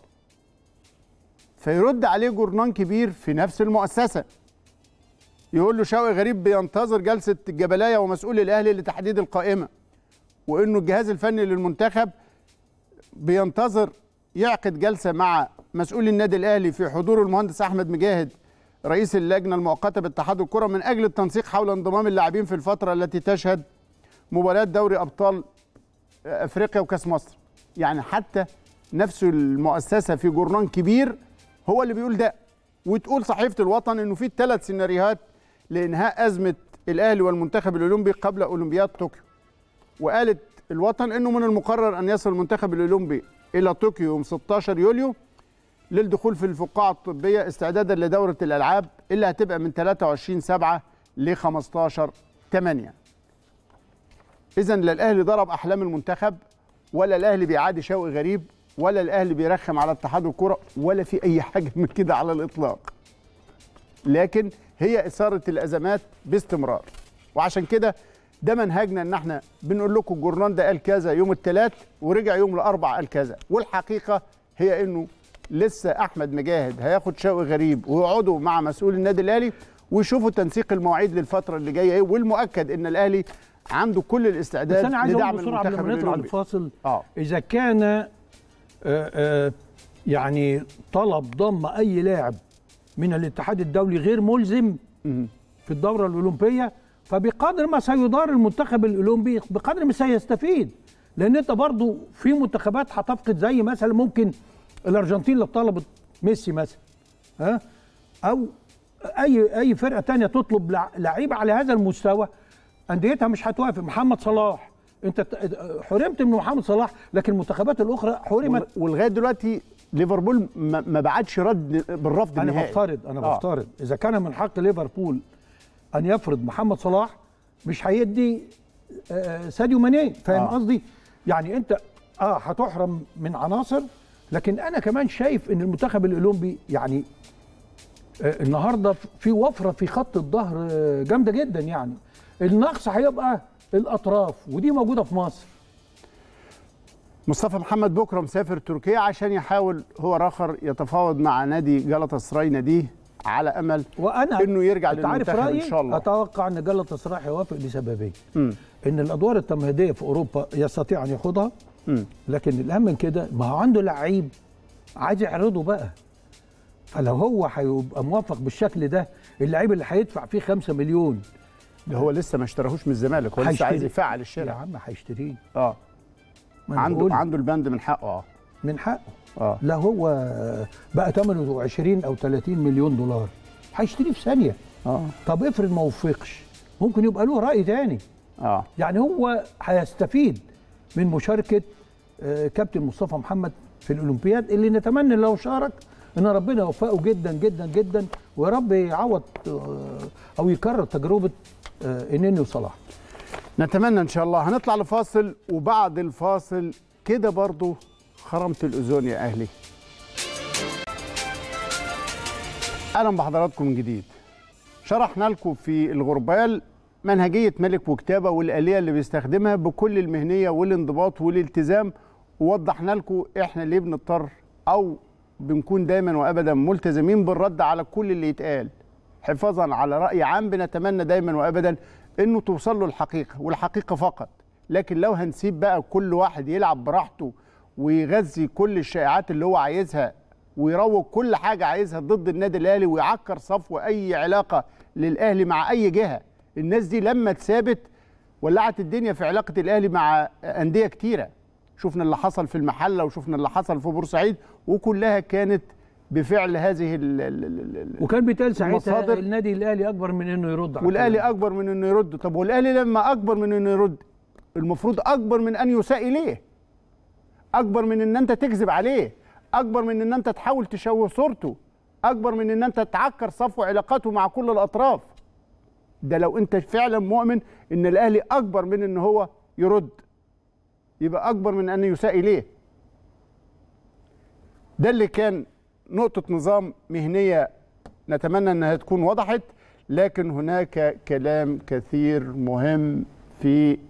فيرد عليه جورنان كبير في نفس المؤسسه يقول له شوقي غريب بينتظر جلسه الجبلايه ومسؤول الاهلي لتحديد القائمه وانه الجهاز الفني للمنتخب بينتظر يعقد جلسه مع مسؤول النادي الاهلي في حضور المهندس احمد مجاهد رئيس اللجنه المؤقته باتحاد الكره من اجل التنسيق حول انضمام اللاعبين في الفتره التي تشهد مباريات دوري ابطال افريقيا وكاس مصر يعني حتى نفس المؤسسه في جورنان كبير هو اللي بيقول ده وتقول صحيفه الوطن انه في ثلاث سيناريوهات لانهاء ازمه الاهلي والمنتخب الاولمبي قبل اولمبياد طوكيو وقالت الوطن انه من المقرر ان يصل المنتخب الاولمبي الى طوكيو يوم 16 يوليو للدخول في الفقاعه الطبيه استعدادا لدوره الالعاب اللي هتبقى من 23 7 ل 15 8 اذا لا الاهلي ضرب احلام المنتخب ولا الاهلي بيعادي شوقي غريب ولا الاهلي بيرخم على اتحاد الكره ولا في اي حاجه من كده على الاطلاق لكن هي اثاره الازمات باستمرار وعشان كده ده منهجنا ان احنا بنقول لكم الجورنال ده قال كذا يوم الثلاث ورجع يوم الاربع قال كذا والحقيقه هي انه لسه احمد مجاهد هياخد شوقي غريب ويقعدوا مع مسؤول النادي الاهلي ويشوفوا تنسيق المواعيد للفتره اللي جايه ايه والمؤكد ان الاهلي عنده كل بس الاستعداد انا عايز لدعم اقول بسرعه قبل المنتخب ما نطلع الأولمبي. الفاصل اه اذا كان آه، آه، يعني طلب ضم اي لاعب من الاتحاد الدولي غير ملزم مهم. في الدوره الاولمبيه فبقدر ما سيدار المنتخب الاولمبي بقدر ما سيستفيد لان انت برضو في منتخبات هتفقد زي مثلا ممكن الارجنتين لو طلبت ميسي مثلا ها او اي اي فرقه تانية تطلب لع- لعيب على هذا المستوى انديتها مش هتوافق محمد صلاح انت ت- حرمت من محمد صلاح لكن المنتخبات الاخرى حرمت وال- ولغايه دلوقتي ليفربول ما ما بعتش رد بالرفض انا النهائي بفترض انا آه. بفترض اذا كان من حق ليفربول ان يفرض محمد صلاح مش هيدي آه، ساديو ماني فاهم آه. قصدي يعني انت اه هتحرم من عناصر لكن انا كمان شايف ان المنتخب الاولمبي يعني آه، النهارده في وفره في خط الظهر آه، جامده جدا يعني النقص هيبقى الاطراف ودي موجوده في مصر مصطفى محمد بكره مسافر تركيا عشان يحاول هو راخر يتفاوض مع نادي جلطة سراي ناديه على امل وانا انه يرجع انت عارف للمنتخب رايي ان شاء الله اتوقع ان جلطة سراي هيوافق لسببين مم. ان الادوار التمهيديه في اوروبا يستطيع ان ياخدها مم. لكن الاهم من كده ما هو عنده لعيب عايز يعرضه بقى فلو هو هيبقى موافق بالشكل ده اللعيب اللي هيدفع فيه 5 مليون ده هو لسه ما اشتراهوش من الزمالك هو لسه هيشتري. عايز يفعل يا الشراء عم هيشتريه اه ما أنا عنده بقول عنده البند من حقه اه من حقه اه لا هو بقى ثمنه 20 او 30 مليون دولار هيشتريه في ثانيه اه طب افرض ما وفقش ممكن يبقى له راي تاني اه يعني هو هيستفيد من مشاركه آه، كابتن مصطفى محمد في الاولمبياد اللي نتمنى لو شارك ان ربنا يوفقه جدا جدا جدا ويا رب يعوض آه، او يكرر تجربه آه، انيني وصلاح نتمنى ان شاء الله هنطلع لفاصل وبعد الفاصل كده برضو خرمت الاذون يا اهلي اهلا بحضراتكم من جديد شرحنا لكم في الغربال منهجيه ملك وكتابه والاليه اللي بيستخدمها بكل المهنيه والانضباط والالتزام ووضحنا لكم احنا ليه بنضطر او بنكون دايما وابدا ملتزمين بالرد على كل اللي يتقال حفاظا على راي عام بنتمنى دايما وابدا انه توصل له الحقيقه والحقيقه فقط لكن لو هنسيب بقى كل واحد يلعب براحته ويغذي كل الشائعات اللي هو عايزها ويروج كل حاجه عايزها ضد النادي الاهلي ويعكر صفو اي علاقه للاهلي مع اي جهه الناس دي لما اتثابت ولعت الدنيا في علاقه الاهلي مع انديه كتيره شفنا اللي حصل في المحله وشفنا اللي حصل في بورسعيد وكلها كانت بفعل هذه ال ال ال ال وكان بيتقال ساعتها المصادر- النادي الاهلي اكبر من انه يرد على والاهلي الكلام. اكبر من انه يرد طب والاهلي لما اكبر من انه يرد المفروض اكبر من ان يساء اليه اكبر من ان انت تكذب عليه اكبر من ان انت تحاول تشوه صورته اكبر من ان انت تعكر صفو علاقاته مع كل الاطراف ده لو انت فعلا مؤمن ان الاهلي اكبر من ان هو يرد يبقى اكبر من ان يساء اليه ده اللي كان نقطة نظام مهنية نتمنى انها تكون وضحت لكن هناك كلام كثير مهم في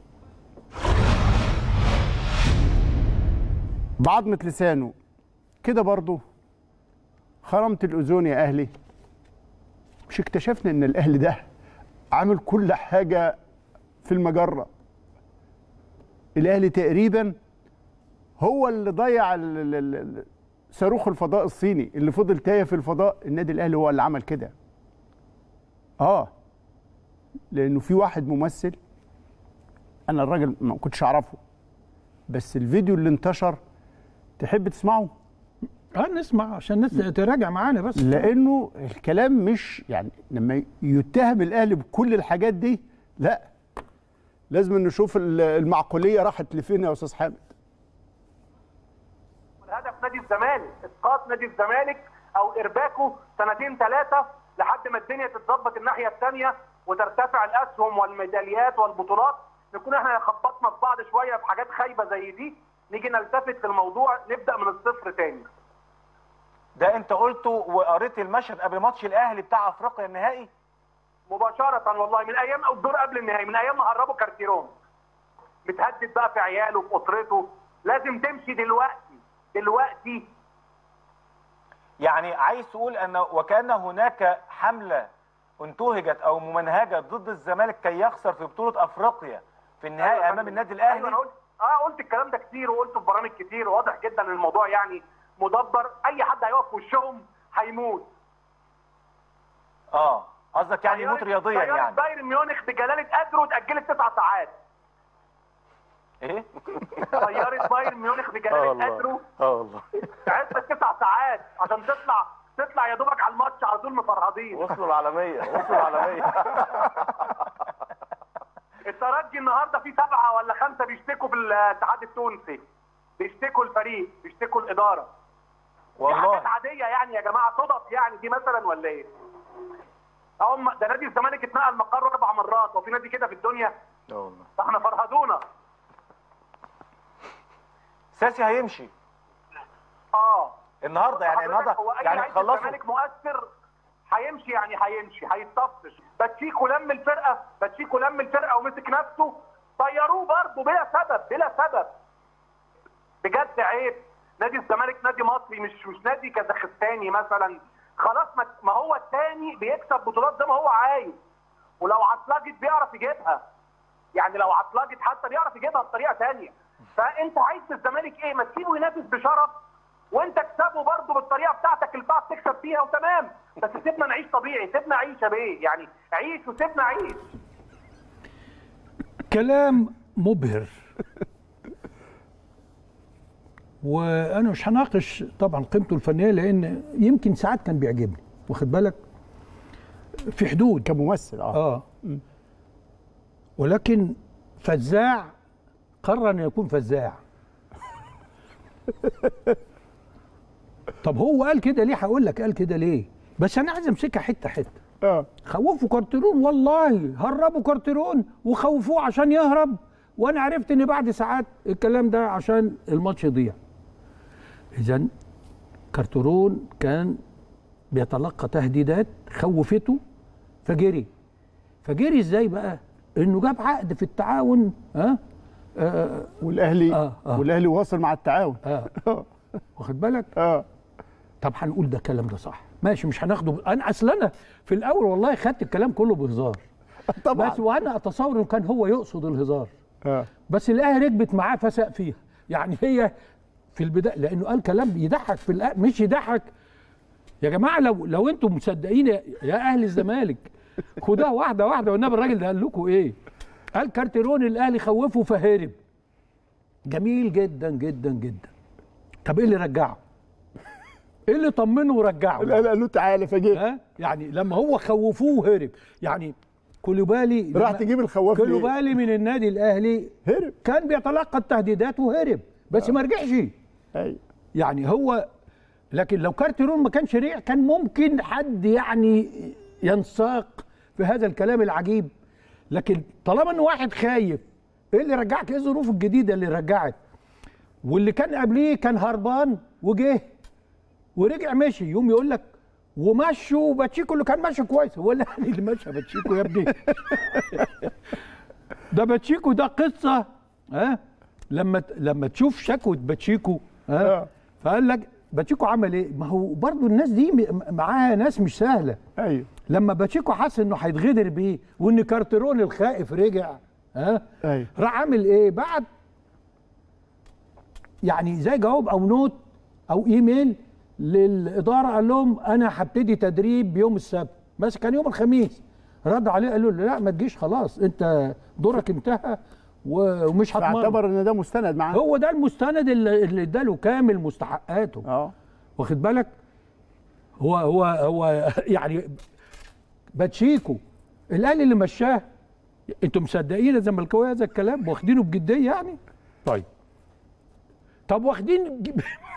بعضمة لسانه كده برضو خرمت الأذون يا أهلي مش اكتشفنا ان الأهلي ده عامل كل حاجة في المجرة الأهلي تقريبا هو اللي ضيع ال- ال- ال- ال- صاروخ الفضاء الصيني اللي فضل تايه في الفضاء النادي الاهلي هو اللي عمل كده اه لانه في واحد ممثل انا الراجل ما كنتش اعرفه بس الفيديو اللي انتشر تحب تسمعه اه نسمع عشان الناس تراجع معانا بس لانه الكلام مش يعني لما يتهم الاهلي بكل الحاجات دي لا لازم نشوف ال- المعقوليه راحت لفين يا استاذ حامد هدف نادي الزمالك اسقاط نادي الزمالك او ارباكه سنتين ثلاثه لحد ما الدنيا تتظبط الناحيه الثانيه وترتفع الاسهم والميداليات والبطولات نكون احنا خبطنا في بعض شويه في حاجات خايبه زي دي نيجي نلتفت في الموضوع نبدا من الصفر تاني ده انت قلته وقريت المشهد قبل ماتش الاهلي بتاع افريقيا النهائي مباشره والله من ايام او الدور قبل النهائي من ايام ما هربوا كارتيرون متهدد بقى في عياله في اسرته لازم تمشي دلوقتي دلوقتي يعني عايز تقول ان وكان هناك حمله انتهجت او ممنهجه ضد الزمالك كي يخسر في بطوله افريقيا في النهائي أيوة امام فندم. النادي أيوة الاهلي انا قلت اه قلت الكلام ده كتير وقلته في برامج كتير واضح جدا ان الموضوع يعني مدبر اي حد هيقف في وشهم هيموت اه قصدك يعني يموت طيارة- رياضيا طيارة يعني بايرن ميونخ بجلاله قدره اتاجلت تسع ساعات ايه طياره بايرن ميونخ بجلاله قدره اه والله تعبت تسع ساعات عشان تطلع تطلع يا دوبك على الماتش على طول مفرهدين وصلوا العالميه وصلوا العالميه الترجي النهارده في سبعه ولا خمسه بيشتكوا في الاتحاد التونسي بيشتكوا الفريق بيشتكوا الاداره دي حاجات والله عاديه يعني يا جماعه صدف يعني دي مثلا ولا ايه؟ هم ده نادي الزمالك اتنقل مقره اربع مرات وفي نادي كده في الدنيا اه والله فاحنا فرهدونا ساسي هيمشي اه النهارده يعني حضرتك النهارده هو اي يعني لعيب خلصوا الزمالك مؤثر هيمشي يعني هيمشي هيتطفش باتشيكو لم الفرقه باتشيكو لم الفرقه ومسك نفسه طيروه برضه بلا سبب بلا سبب بجد عيب نادي الزمالك نادي مصري مش مش نادي كازاخستاني مثلا خلاص ما, ما هو الثاني بيكسب بطولات زي ما هو عايز ولو عطلجت بيعرف يجيبها يعني لو عطلجت حتى بيعرف يجيبها بطريقه ثانيه فانت عايز في الزمالك ايه ما تسيبه ينافس بشرف وانت اكسبه برضه بالطريقه بتاعتك اللي بتعرف تكسب فيها وتمام بس سيبنا نعيش طبيعي سيبنا عيش يا بيه يعني عيش وسيبنا عيش كلام مبهر وانا مش هناقش طبعا قيمته الفنيه لان يمكن ساعات كان بيعجبني واخد بالك في حدود كممثل اه اه ولكن فزاع قرر ان يكون فزاع طب هو قال كده ليه هقول لك قال كده ليه بس انا عايز امسكها حته حته اه خوفوا كارترون والله هربوا كارترون وخوفوه عشان يهرب وانا عرفت ان بعد ساعات الكلام ده عشان الماتش يضيع اذا كارترون كان بيتلقى تهديدات خوفته فجري فجري ازاي بقى انه جاب عقد في التعاون ها آه والاهلي آه، آه. والاهلي واصل مع التعاون آه واخد بالك اه طب هنقول ده الكلام ده صح ماشي مش هناخده ب... انا اصل انا في الاول والله خدت الكلام كله بهزار طبعا بس وانا اتصور انه كان هو يقصد الهزار اه بس الاهلي ركبت معاه فسق فيها يعني هي في البدايه لانه قال كلام يضحك في الأ... مش يضحك يا جماعه لو لو انتم مصدقين يا, يا اهل الزمالك خدوها واحده واحده والنبي الراجل ده قال لكم ايه؟ قال كارتيرون الاهلي خوفه فهرب جميل جدا جدا جدا طب ايه اللي رجعه؟ ايه اللي طمنه ورجعه؟ لا لا له تعالى فجيت ها يعني لما هو خوفوه وهرب يعني كولوبالي راح لما- تجيب الخواف ليه؟ كولوبالي من النادي الاهلي هرب كان بيتلقى التهديدات وهرب بس ما رجعش ايوه يعني هو لكن لو كارتيرون ما كانش رجع كان ممكن حد يعني ينساق في هذا الكلام العجيب لكن طالما ان واحد خايف ايه اللي رجعك ايه الظروف الجديده اللي رجعت واللي كان قبليه كان هربان وجه ورجع مشي يوم يقول لك ومشوا باتشيكو اللي كان ماشي كويس هو الاهلي اللي مشى باتشيكو يا ابني ده باتشيكو ده قصه ها لما لما تشوف شكوى باتشيكو ها آه. فقال لك باتشيكو عمل ايه؟ ما هو برضو الناس دي م- معاها ناس مش سهله ايوه لما باتشيكو حس انه هيتغدر بيه وان كارترون الخائف رجع ها ايوه راح عامل ايه؟ بعد يعني زي جواب او نوت او ايميل للاداره قال لهم انا هبتدي تدريب يوم السبت بس كان يوم الخميس رد عليه قالوا له لا ما تجيش خلاص انت دورك انتهى و- ومش هتمرن فاعتبر ان ده مستند معاه هو ده المستند اللي اللي اداله كامل مستحقاته اه واخد بالك هو هو هو يعني باتشيكو الاهلي اللي مشاه انتوا مصدقين يا زملكاويه هذا الكلام واخدينه بجديه يعني طيب طب واخدين ج-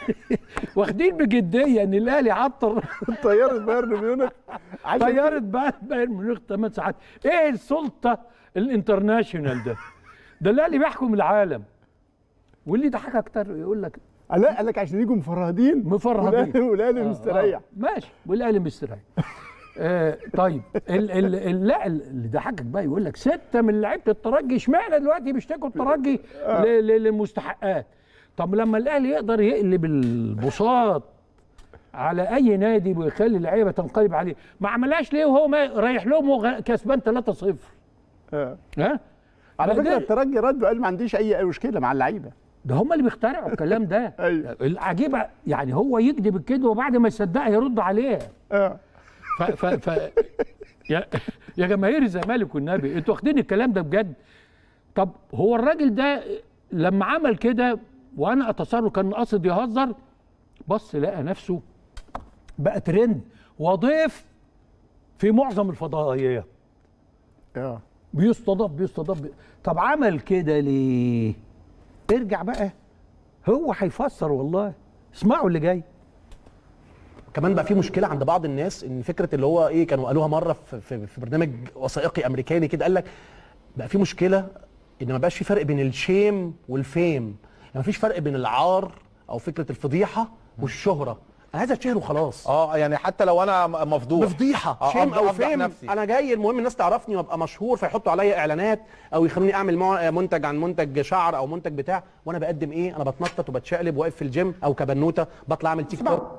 واخدين بجديه ان الاهلي عطر طياره بايرن ميونخ عشان طياره بقى بايرن ميونخ 8 ساعات ايه السلطه الانترناشونال ده ده الاهلي بيحكم العالم واللي ضحك اكتر يقول لك لا قال لك عشان يجوا مفرهدين مفرهدين. والأهلي- والاهلي آه، مستريح آه، ماشي والاهلي مستريح آه طيب ال ال ال لا اللي ضحكك بقى يقول لك سته من لعيبه الترجي اشمعنى دلوقتي بيشتكوا الترجي ل- ل- للمستحقات طب لما الاهلي يقدر يقلب البساط على اي نادي ويخلي اللعيبه تنقلب عليه ما عملهاش ليه وهو ما رايح لهم وهو كسبان 3-0 آه. ها على ما فكره ده- الترجي رد وقال ما عنديش اي مشكله مع اللعيبه ده هم اللي بيخترعوا الكلام ده أيوة. العجيبه يعني هو يكذب الكذبه وبعد ما يصدقها يرد عليها اه ف ف ف يا يا جماهير الزمالك والنبي انتوا واخدين الكلام ده بجد طب هو الراجل ده لما عمل كده وانا اتصور كان قاصد يهزر بص لقى نفسه بقى ترند وضيف في معظم الفضائيات اه بيستضاف بيستضاف بي... طب عمل كده ليه ارجع بقى هو هيفسر والله اسمعوا اللي جاي كمان بقى في مشكله عند بعض الناس ان فكره اللي هو ايه كانوا قالوها مره في, في, في برنامج وثائقي امريكاني كده قال لك بقى في مشكله ان ما بقاش في فرق بين الشيم والفيم يعني ما فيش فرق بين العار او فكره الفضيحه والشهره انا عايز اتشهر وخلاص اه يعني حتى لو انا م- مفضوح بفضيحه آه، شيم أفضح- او أفضح فيم نفسي. انا جاي المهم الناس تعرفني وابقى مشهور فيحطوا عليا اعلانات او يخلوني اعمل مع- منتج عن منتج شعر او منتج بتاع وانا بقدم ايه انا بتنطط وبتشقلب واقف في الجيم او كبنوته بطلع اعمل تيك توك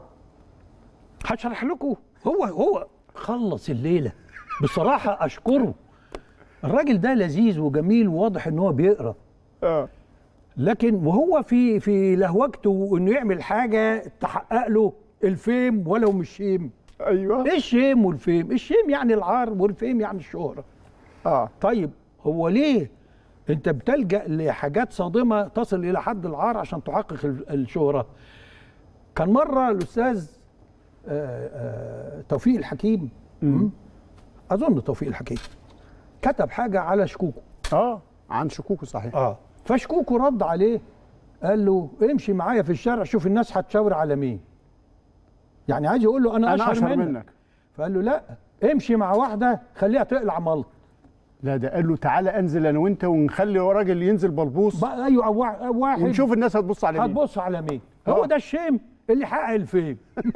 هشرح لكم هو هو خلص الليله بصراحه اشكره الراجل ده لذيذ وجميل وواضح ان هو بيقرا اه لكن وهو في في لهوجته انه يعمل حاجه تحقق له الفيم ولو مش شيم ايوه ايه الشيم والفيم الشيم يعني العار والفيم يعني الشهره اه طيب هو ليه انت بتلجا لحاجات صادمه تصل الى حد العار عشان تحقق ال- الشهره كان مره الاستاذ آه، آه، توفيق الحكيم م? اظن توفيق الحكيم كتب حاجه على شكوكو اه عن شكوكه صحيح اه فشكوكو رد عليه قال له امشي معايا في الشارع شوف الناس هتشاور على مين يعني عايز يقول له انا, انا اشهر منك. منك فقال له لا امشي مع واحده خليها تقلع ملط لا ده قال له تعالى انزل انا وانت ونخلي راجل ينزل بلبوص بقى ايوه أو وا- أو واحد ونشوف الناس هتبص على مين هتبص على مين هو آه. ده الشيم اللي حقق الفيم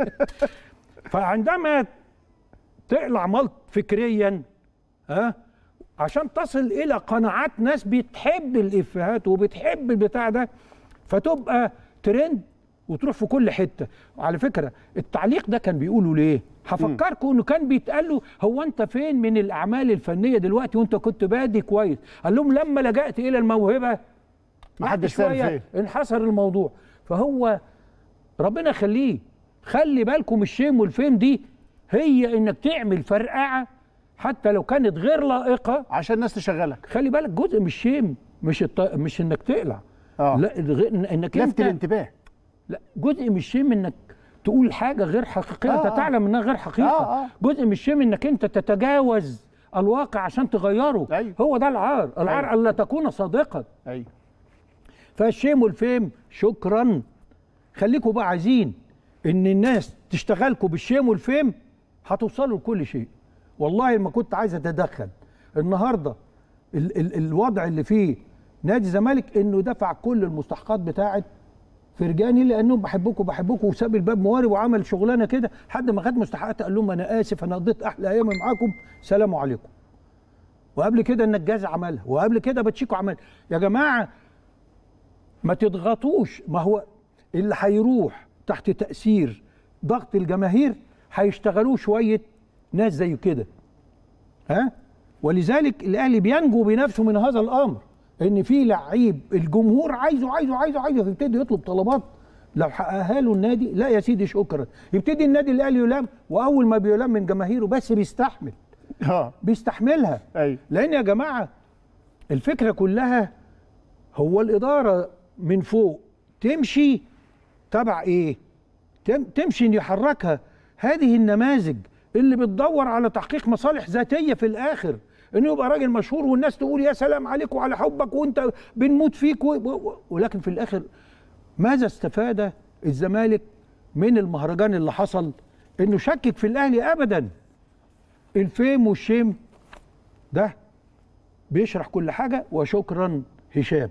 فعندما تقلع ملط فكريا ها عشان تصل الى قناعات ناس بتحب الافيهات وبتحب البتاع ده فتبقى ترند وتروح في كل حته وعلى فكره التعليق ده كان بيقولوا ليه هفكركم انه كان بيتقال له هو انت فين من الاعمال الفنيه دلوقتي وانت كنت بادي كويس قال لهم لما لجأت الى الموهبه ما بعد حدش سال شوية فين انحصر الموضوع فهو ربنا يخليه خلي بالكم الشيم والفيم دي هي انك تعمل فرقعه حتى لو كانت غير لائقه عشان الناس تشغلك خلي بالك جزء من الشيم مش الط... مش انك تقلع اه لا غ- انك لفت انت الانتباه لا جزء من الشيم انك تقول حاجه غير حقيقيه آه، انت آه. تعلم انها غير حقيقه آه، آه. جزء من الشيم انك انت تتجاوز الواقع عشان تغيره أيوة. هو ده العار العار أيوة. الا تكون صادقا ايوه فالشيم والفيم شكرا خليكم بقى عايزين ان الناس تشتغلكم بالشيم والفيم هتوصلوا لكل شيء والله ما كنت عايز اتدخل النهارده ال ال الوضع اللي فيه نادي الزمالك انه دفع كل المستحقات بتاعه فرجاني لانهم بحبكم بحبكم وساب الباب موارب وعمل شغلانه كده لحد ما خد مستحقات قال لهم انا اسف انا قضيت احلى ايامي معاكم سلام عليكم وقبل كده النجاز عملها وقبل كده باتشيكو عملها يا جماعه ما تضغطوش ما هو اللي هيروح تحت تأثير ضغط الجماهير هيشتغلوه شوية ناس زي كده ها ولذلك الأهلي بينجو بنفسه من هذا الأمر إن في لعيب الجمهور عايزه عايزه عايزه عايزه فيبتدي يطلب طلبات لو حققها له النادي لا يا سيدي شكرا يبتدي النادي الأهلي يلام وأول ما بيلام من جماهيره بس بيستحمل اه بيستحملها ايوه لان يا جماعه الفكره كلها هو الاداره من فوق تمشي تبع ايه تم تمشي ان يحركها هذه النماذج اللي بتدور على تحقيق مصالح ذاتيه في الاخر انه يبقى راجل مشهور والناس تقول يا سلام عليك وعلى حبك وانت بنموت فيك و... و... ولكن في الاخر ماذا استفاد الزمالك من المهرجان اللي حصل انه شكك في الاهلي ابدا الفيم والشيم ده بيشرح كل حاجه وشكرا هشام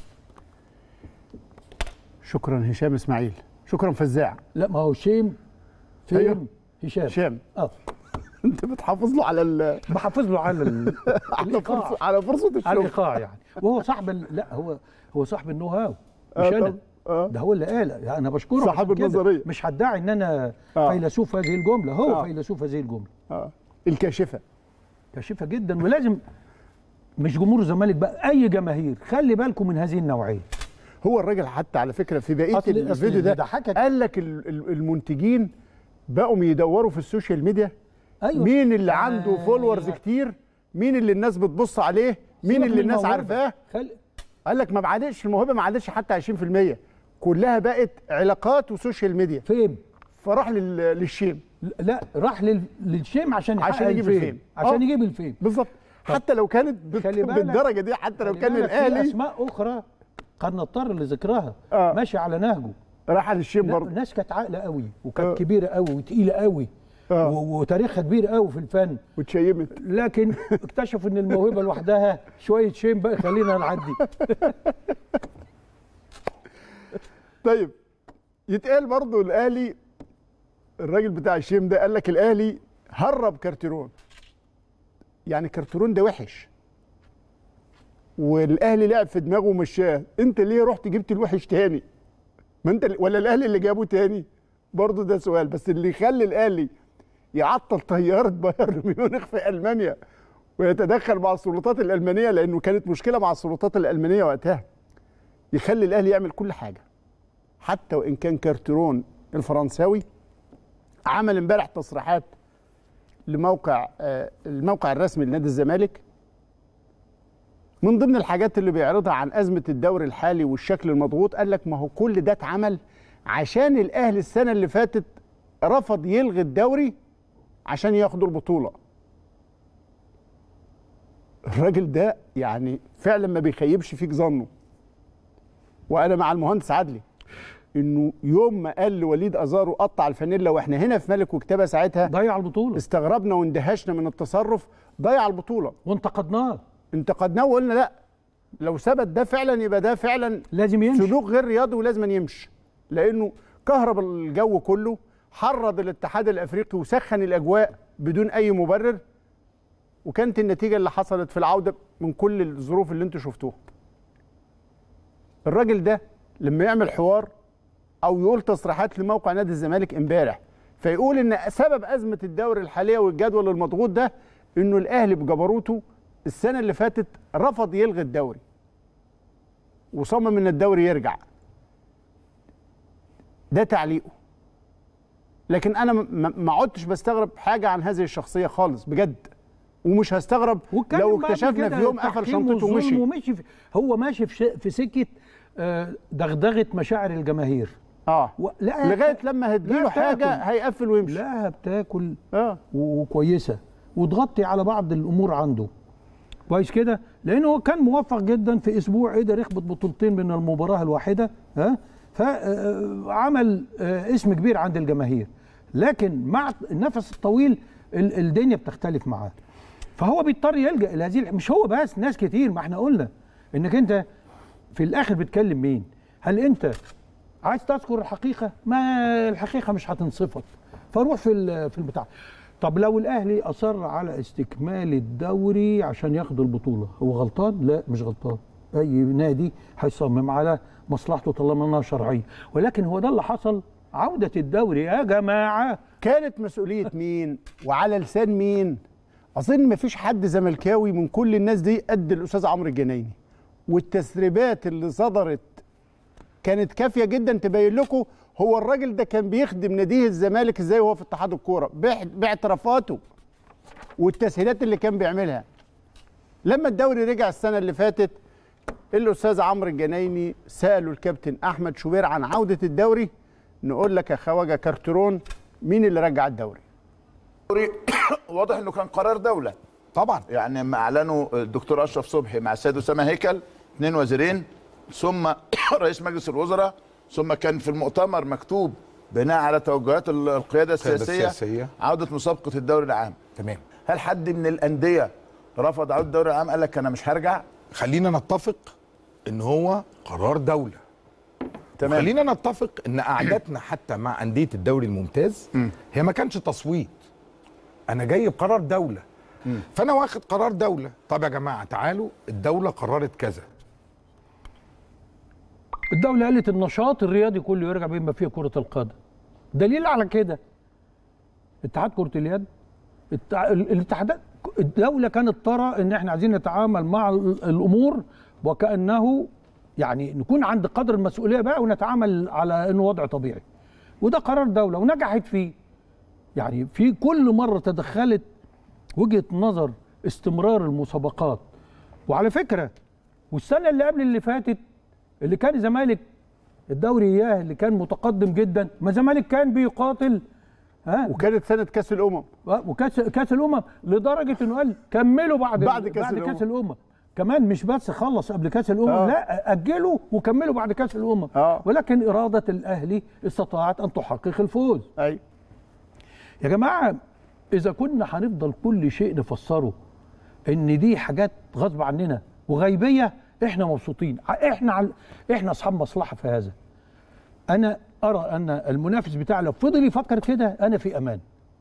شكرا هشام اسماعيل شكرا فزاع لا ما هو شيم فيم أيوه. هشام هشام اه انت بتحافظ له على ال... بحافظ له على ال... على الإيقاع. فرصه على فرصه على الشغل الايقاع يعني وهو صاحب ال... لا هو هو صاحب النو هاو مش آه انا طب- آه. ده هو اللي قال يعني انا بشكره صاحب عشان كده. النظرية. مش هدعي ان انا آه. فيلسوف هذه الجمله هو آه. فيلسوف هذه الجمله اه الكاشفه كاشفه جدا ولازم مش جمهور الزمالك بقى اي جماهير خلي بالكم من هذه النوعيه هو الراجل حتى على فكره في بقيه أصل- أصل الفيديو ده بيضحكك. قال لك ال- ال- المنتجين بقوا يدوروا في السوشيال ميديا أيوة. مين اللي آه. عنده فولورز كتير مين اللي الناس بتبص عليه مين سيبك اللي من الناس الموهبة. عارفاه خل... قال لك ما بعدش الموهبه ما عادش حتى 20% كلها بقت علاقات وسوشيال ميديا فين فراح لل- للشيم لا راح لل... للشيم عشان يحقق عشان يجيب الفيم. عشان آه. يجيب الفيم بالظبط حتى لو كانت بت- خلي بالك. بالدرجه دي حتى لو خلي كان بالك في الاهلي اسماء اخرى قد نضطر لذكرها آه. ماشي على نهجه راح للشيم لا، برضه الناس كانت عاقله قوي آه. وكانت كبيره قوي وتقيله قوي آه. و- وتاريخها كبير قوي في الفن واتشيمت لكن اكتشفوا ان الموهبه لوحدها شويه شيم بقى خلينا نعدي طيب يتقال برضه الاهلي الراجل بتاع الشيم ده قال لك الاهلي هرب كارتيرون يعني كارتيرون ده وحش والاهلي لعب في دماغه ومشاه انت ليه رحت جبت الوحش تاني ما انت ولا الاهلي اللي جابه تاني برضه ده سؤال بس اللي يخلي الاهلي يعطل طياره بايرن ميونخ في المانيا ويتدخل مع السلطات الالمانيه لانه كانت مشكله مع السلطات الالمانيه وقتها يخلي الاهلي يعمل كل حاجه حتى وان كان كارتيرون الفرنساوي عمل امبارح تصريحات لموقع آه، الموقع الرسمي لنادي الزمالك من ضمن الحاجات اللي بيعرضها عن ازمه الدوري الحالي والشكل المضغوط قال لك ما هو كل ده اتعمل عشان الاهلي السنه اللي فاتت رفض يلغي الدوري عشان ياخدوا البطوله الراجل ده يعني فعلا ما بيخيبش فيك ظنه وانا مع المهندس عدلي انه يوم ما قال لوليد ازارو قطع الفانيلا واحنا هنا في ملك وكتابه ساعتها ضيع البطوله استغربنا واندهشنا من التصرف ضيع البطوله وانتقدناه انتقدناه وقلنا لا لو ثبت ده فعلا يبقى ده فعلا لازم يمشي سلوك غير رياضي ولازم أن يمشي لانه كهرب الجو كله حرض الاتحاد الافريقي وسخن الاجواء بدون اي مبرر وكانت النتيجه اللي حصلت في العوده من كل الظروف اللي انتم شفتوها الراجل ده لما يعمل حوار او يقول تصريحات لموقع نادي الزمالك امبارح فيقول ان سبب ازمه الدوري الحاليه والجدول المضغوط ده انه الاهلي بجبروته السنه اللي فاتت رفض يلغي الدوري وصمم ان الدوري يرجع ده تعليقه لكن انا م- م- ما عدتش بستغرب حاجه عن هذه الشخصيه خالص بجد ومش هستغرب واتكلم لو بقى اكتشفنا كده في يوم قفل التحكيم شنطته والظلم ومشي ومشي في هو ماشي في, ش- في سكه آه، دغدغه مشاعر الجماهير اه و... لا لغايه لما هتجيله لا حاجه تاكل. هيقفل ويمشي لا بتاكل اه و- وكويسه وتغطي على بعض الامور عنده كويس كده لانه هو كان موفق جدا في اسبوع قدر يخبط بطولتين من المباراه الواحده ها فعمل اسم كبير عند الجماهير لكن مع النفس الطويل ال- الدنيا بتختلف معاه فهو بيضطر يلجا الى هذه الح- مش هو بس ناس كتير ما احنا قلنا انك انت في الاخر بتكلم مين هل انت عايز تذكر الحقيقه ما الحقيقه مش هتنصفك فروح في ال- في البتاع طب لو الاهلي اصر على استكمال الدوري عشان ياخد البطوله هو غلطان لا مش غلطان اي نادي هيصمم على مصلحته طالما انها شرعيه ولكن هو ده اللي حصل عوده الدوري يا جماعه كانت مسؤوليه مين وعلى لسان مين اظن مفيش حد زملكاوي من كل الناس دي قد الاستاذ عمرو الجنايني والتسريبات اللي صدرت كانت كافيه جدا تبين لكم هو الراجل ده كان بيخدم ناديه الزمالك ازاي وهو في اتحاد الكوره باع- باعترافاته والتسهيلات اللي كان بيعملها لما الدوري رجع السنه اللي فاتت الاستاذ عمرو الجنايني سالوا الكابتن احمد شوبير عن عوده الدوري نقول لك يا خواجه كارترون مين اللي رجع الدوري الدوري واضح انه كان قرار دوله طبعا يعني ما اعلنوا الدكتور اشرف صبحي مع السيد اسامه هيكل اثنين وزيرين ثم رئيس مجلس الوزراء ثم كان في المؤتمر مكتوب بناء على توجهات ال- القياده السياسيه, السياسية. عوده مسابقه الدوري العام تمام هل حد من الانديه رفض عوده الدوري العام قال لك انا مش هرجع خلينا نتفق ان هو قرار دوله تمام خلينا نتفق ان قعدتنا حتى مع انديه الدوري الممتاز هي ما كانش تصويت انا جاي بقرار دوله فانا واخد قرار دوله طب يا جماعه تعالوا الدوله قررت كذا الدولة قالت النشاط الرياضي كله يرجع بما فيه كرة القدم دليل على كده اتحاد كرة اليد التع- ال- الاتحادات الدولة كانت ترى ان احنا عايزين نتعامل مع ال- الامور وكأنه يعني نكون عند قدر المسؤولية بقى ونتعامل على انه وضع طبيعي وده قرار دولة ونجحت فيه يعني في كل مرة تدخلت وجهة نظر استمرار المسابقات وعلى فكرة والسنة اللي قبل اللي فاتت اللي كان الزمالك الدوري اياه اللي كان متقدم جدا ما الزمالك كان بيقاتل ها وكانت سنه كاس الامم وكاس كاس الامم لدرجه انه قال كملوا بعد بعد كأس بعد الأمم. كاس الامم كمان مش بس خلص قبل كاس الامم آه. لا اجلوا وكملوا بعد كاس الامم آه. ولكن اراده الاهلي استطاعت ان تحقق الفوز اي يا جماعه اذا كنا هنفضل كل شيء نفسره ان دي حاجات غصب عننا وغيبيه احنا مبسوطين احنا عل... احنا اصحاب مصلحه في هذا انا ارى ان المنافس بتاعي لو فضل يفكر كده انا في امان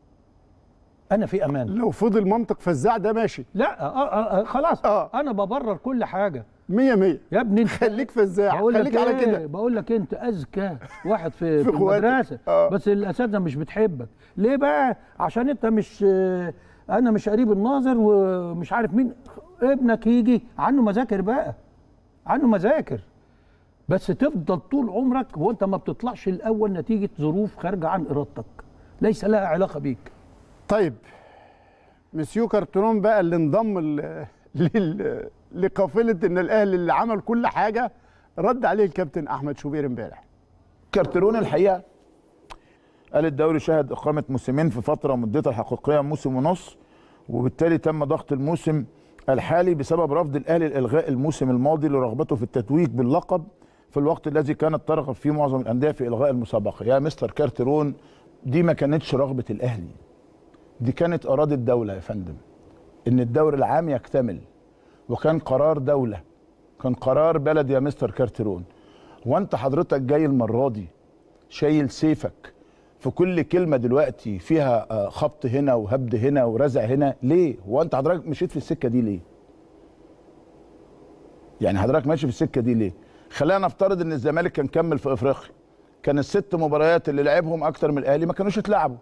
انا في امان لو فضل منطق فزاع ده ماشي لا آه آه آه خلاص آه. انا ببرر كل حاجه مية مية يا ابني انت خليك فزاع بقول لك خليك على إيه؟ كده بقول لك انت اذكى واحد في, في في إخواتك. المدرسه آه. بس الاساتذه مش بتحبك ليه بقى عشان انت مش آه، انا مش قريب الناظر ومش عارف مين ابنك يجي عنه مذاكر بقى عنه مذاكر بس تفضل طول عمرك وانت ما بتطلعش الاول نتيجه ظروف خارجه عن ارادتك ليس لها علاقه بيك طيب مسيو كارترون بقى اللي انضم ل- لل- لقافله ان الاهلي اللي عمل كل حاجه رد عليه الكابتن احمد شوبير امبارح كارترون الحقيقه قال الدوري شهد اقامه موسمين في فتره مدتها الحقيقيه موسم ونص وبالتالي تم ضغط الموسم الحالي بسبب رفض الاهلي لالغاء الموسم الماضي لرغبته في التتويج باللقب في الوقت الذي كانت ترغب فيه معظم الانديه في الغاء المسابقه يا مستر كارترون دي ما كانتش رغبه الاهلي دي كانت اراده الدوله يا فندم ان الدوري العام يكتمل وكان قرار دوله كان قرار بلد يا مستر كارترون وانت حضرتك جاي المره دي شايل سيفك في كل كلمه دلوقتي فيها آه، خبط هنا وهبد هنا ورزع هنا ليه هو انت حضرتك مشيت في السكه دي ليه يعني حضرتك ماشي في السكه دي ليه خلينا نفترض ان الزمالك كان كمل في افريقيا كان الست مباريات اللي لعبهم اكتر من الاهلي ما كانوش اتلعبوا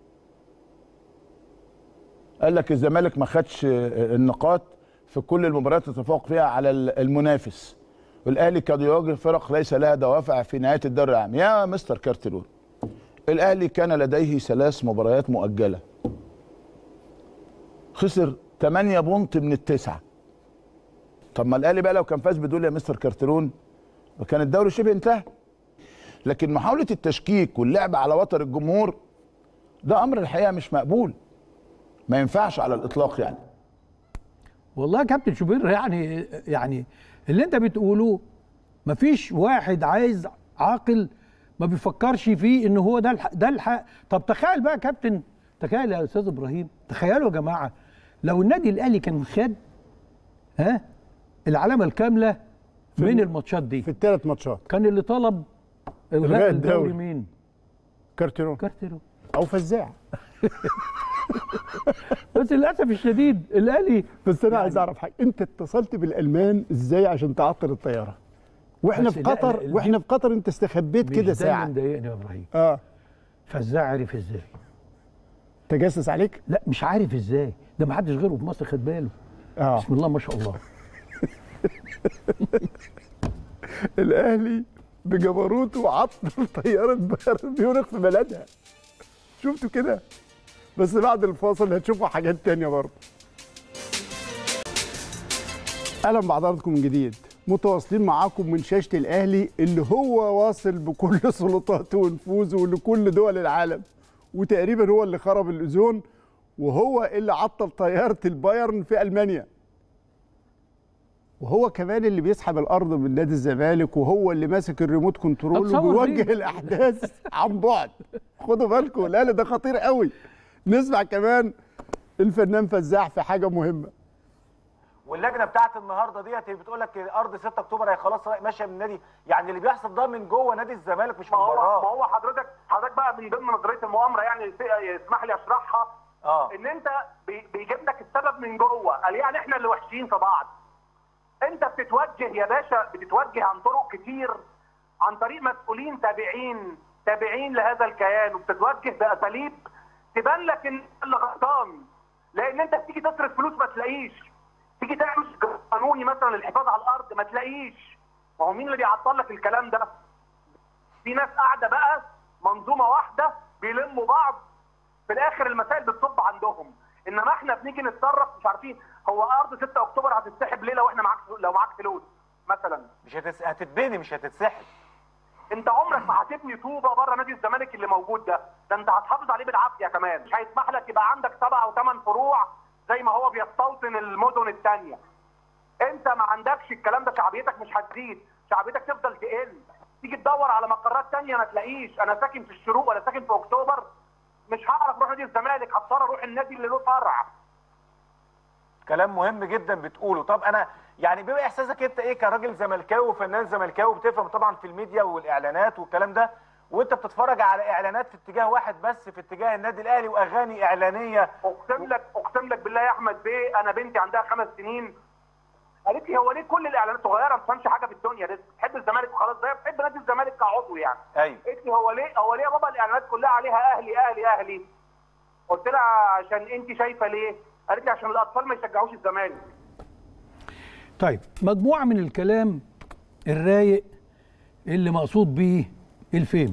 قال لك الزمالك ما خدش آه، النقاط في كل المباريات اللي تفوق فيها على ال- المنافس والاهلي كان يواجه فرق ليس لها دوافع في نهايه الدوري العام يا مستر كارتلون الاهلي كان لديه ثلاث مباريات مؤجله خسر 8 بونت من التسعه طب ما الاهلي بقى لو كان فاز بدول يا مستر كارترون وكان الدوري شبه انتهى لكن محاوله التشكيك واللعب على وتر الجمهور ده امر الحقيقه مش مقبول ما ينفعش على الاطلاق يعني والله يا كابتن شوبير يعني يعني اللي انت بتقوله مفيش واحد عايز عاقل ما بيفكرش فيه ان هو ده الحق ده الحق طب تخيل بقى يا كابتن تخيل يا استاذ ابراهيم تخيلوا يا جماعه لو النادي الاهلي كان خد ها العلامه الكامله من الماتشات دي في الثلاث ماتشات كان اللي طلب إلغاء الغاء الدوري. الدوري مين؟ كارتيرون كارتيرو او فزاع بس للاسف الشديد الاهلي بس انا عايز اعرف حاجه انت اتصلت بالالمان ازاي عشان تعطل الطياره واحنا بس في لا، قطر ال- واحنا في قطر انت استخبيت مش كده ده اللي ساعه مضايقني يا ابراهيم اه فزاع عرف ازاي؟ تجسس عليك لا مش عارف ازاي ده ما حدش غيره في مصر خد باله اه بسم الله ما شاء الله الاهلي بجبروته عطل طياره بايرن ميونخ في بلدها شفتوا كده بس بعد الفاصل هتشوفوا حاجات تانية برضه اهلا بحضراتكم من جديد متواصلين معاكم من شاشه الاهلي اللي هو واصل بكل سلطاته ونفوذه لكل دول العالم وتقريبا هو اللي خرب الاوزون وهو اللي عطل طياره البايرن في المانيا وهو كمان اللي بيسحب الارض من نادي الزمالك وهو اللي ماسك الريموت كنترول أتصور وبيوجه ليه؟ الاحداث عن بعد خدوا بالكم لا لا ده خطير قوي نسمع كمان الفنان فزاع في حاجه مهمه واللجنه بتاعت النهارده ديت هي بتقول لك ارض 6 اكتوبر هي خلاص ماشيه من النادي يعني اللي بيحصل ده من جوه نادي الزمالك مش ما من هو ما براه هو حضرتك حضرتك بقى من ضمن نظريه المؤامره يعني اسمح لي اشرحها اه ان انت بي- بيجيب لك السبب من جوه قال يعني احنا اللي وحشين في بعض انت بتتوجه يا باشا بتتوجه عن طرق كتير عن طريق مسؤولين تابعين تابعين لهذا الكيان وبتتوجه باساليب تبان لك ان أنت اللي غلطان لان انت بتيجي تصرف فلوس ما تلاقيش تيجي تعمل قانوني مثلا للحفاظ على الارض ما تلاقيش ما هو مين اللي بيعطل لك الكلام ده في ناس قاعده بقى منظومه واحده بيلموا بعض في الاخر المسائل بتصب عندهم انما احنا بنيجي نتصرف مش عارفين هو ارض 6 اكتوبر هتتسحب ليه لو احنا معاك لو معاك فلوس مثلا مش هتس... هتتبني مش هتتسحب انت عمرك ما هتبني طوبه بره نادي الزمالك اللي موجود ده ده انت هتحافظ عليه بالعافيه كمان مش هيسمح لك يبقى عندك سبع او ثمان فروع زي ما هو بيستوطن المدن الثانيه انت ما عندكش الكلام ده شعبيتك مش هتزيد شعبيتك تفضل تقل تيجي تدور على مقرات تانية ما تلاقيش انا ساكن في الشروق ولا ساكن في اكتوبر مش هعرف اروح نادي الزمالك هضطر اروح النادي اللي له فرع كلام مهم جدا بتقوله طب انا يعني بيبقى احساسك انت ايه كراجل زملكاوي وفنان زملكاوي بتفهم طبعا في الميديا والاعلانات والكلام ده وانت بتتفرج على اعلانات في اتجاه واحد بس في اتجاه النادي الاهلي واغاني اعلانيه اقسم لك اقسم لك بالله يا احمد بيه انا بنتي عندها خمس سنين قالت لي هو ليه كل الاعلانات صغيره ما بتفهمش حاجه في الدنيا لسه بتحب الزمالك وخلاص زي بتحب نادي الزمالك كعضو يعني ايوه قالت لي هو ليه هو ليه يا بابا الاعلانات كلها عليها اهلي اهلي اهلي قلت لها عشان انت شايفه ليه قالت لي عشان الاطفال ما يشجعوش الزمالك طيب مجموعة من الكلام الرايق اللي مقصود بيه الفيم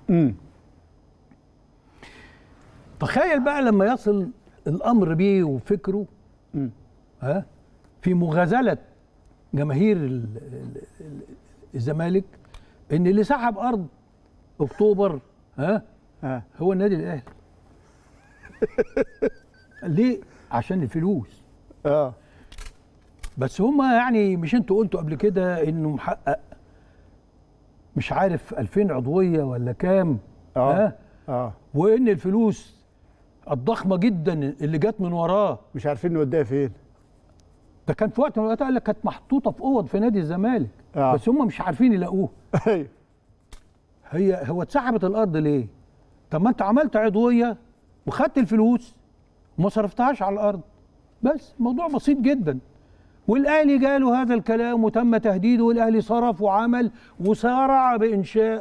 تخيل بقى لما يصل الأمر بيه وفكره ها في مغازلة جماهير ال- ال- ال- الزمالك ان اللي سحب ارض اكتوبر ها ها. هو النادي الاهلي ليه عشان الفلوس اه بس هما يعني مش انتوا قلتوا قبل كده انه محقق مش عارف 2000 عضويه ولا كام اه ها اه وان الفلوس الضخمه جدا اللي جت من وراه مش عارفين نوديها فين ده كان في وقت من الاوقات قال لك كانت محطوطه في اوض في نادي الزمالك آه. بس هم مش عارفين يلاقوها ايوه هي هو اتسحبت الارض ليه؟ طب ما انت عملت عضويه وخدت الفلوس وما صرفتهاش على الارض بس الموضوع بسيط جدا والاهلي جاله هذا الكلام وتم تهديده والاهلي صرف وعمل وسارع بانشاء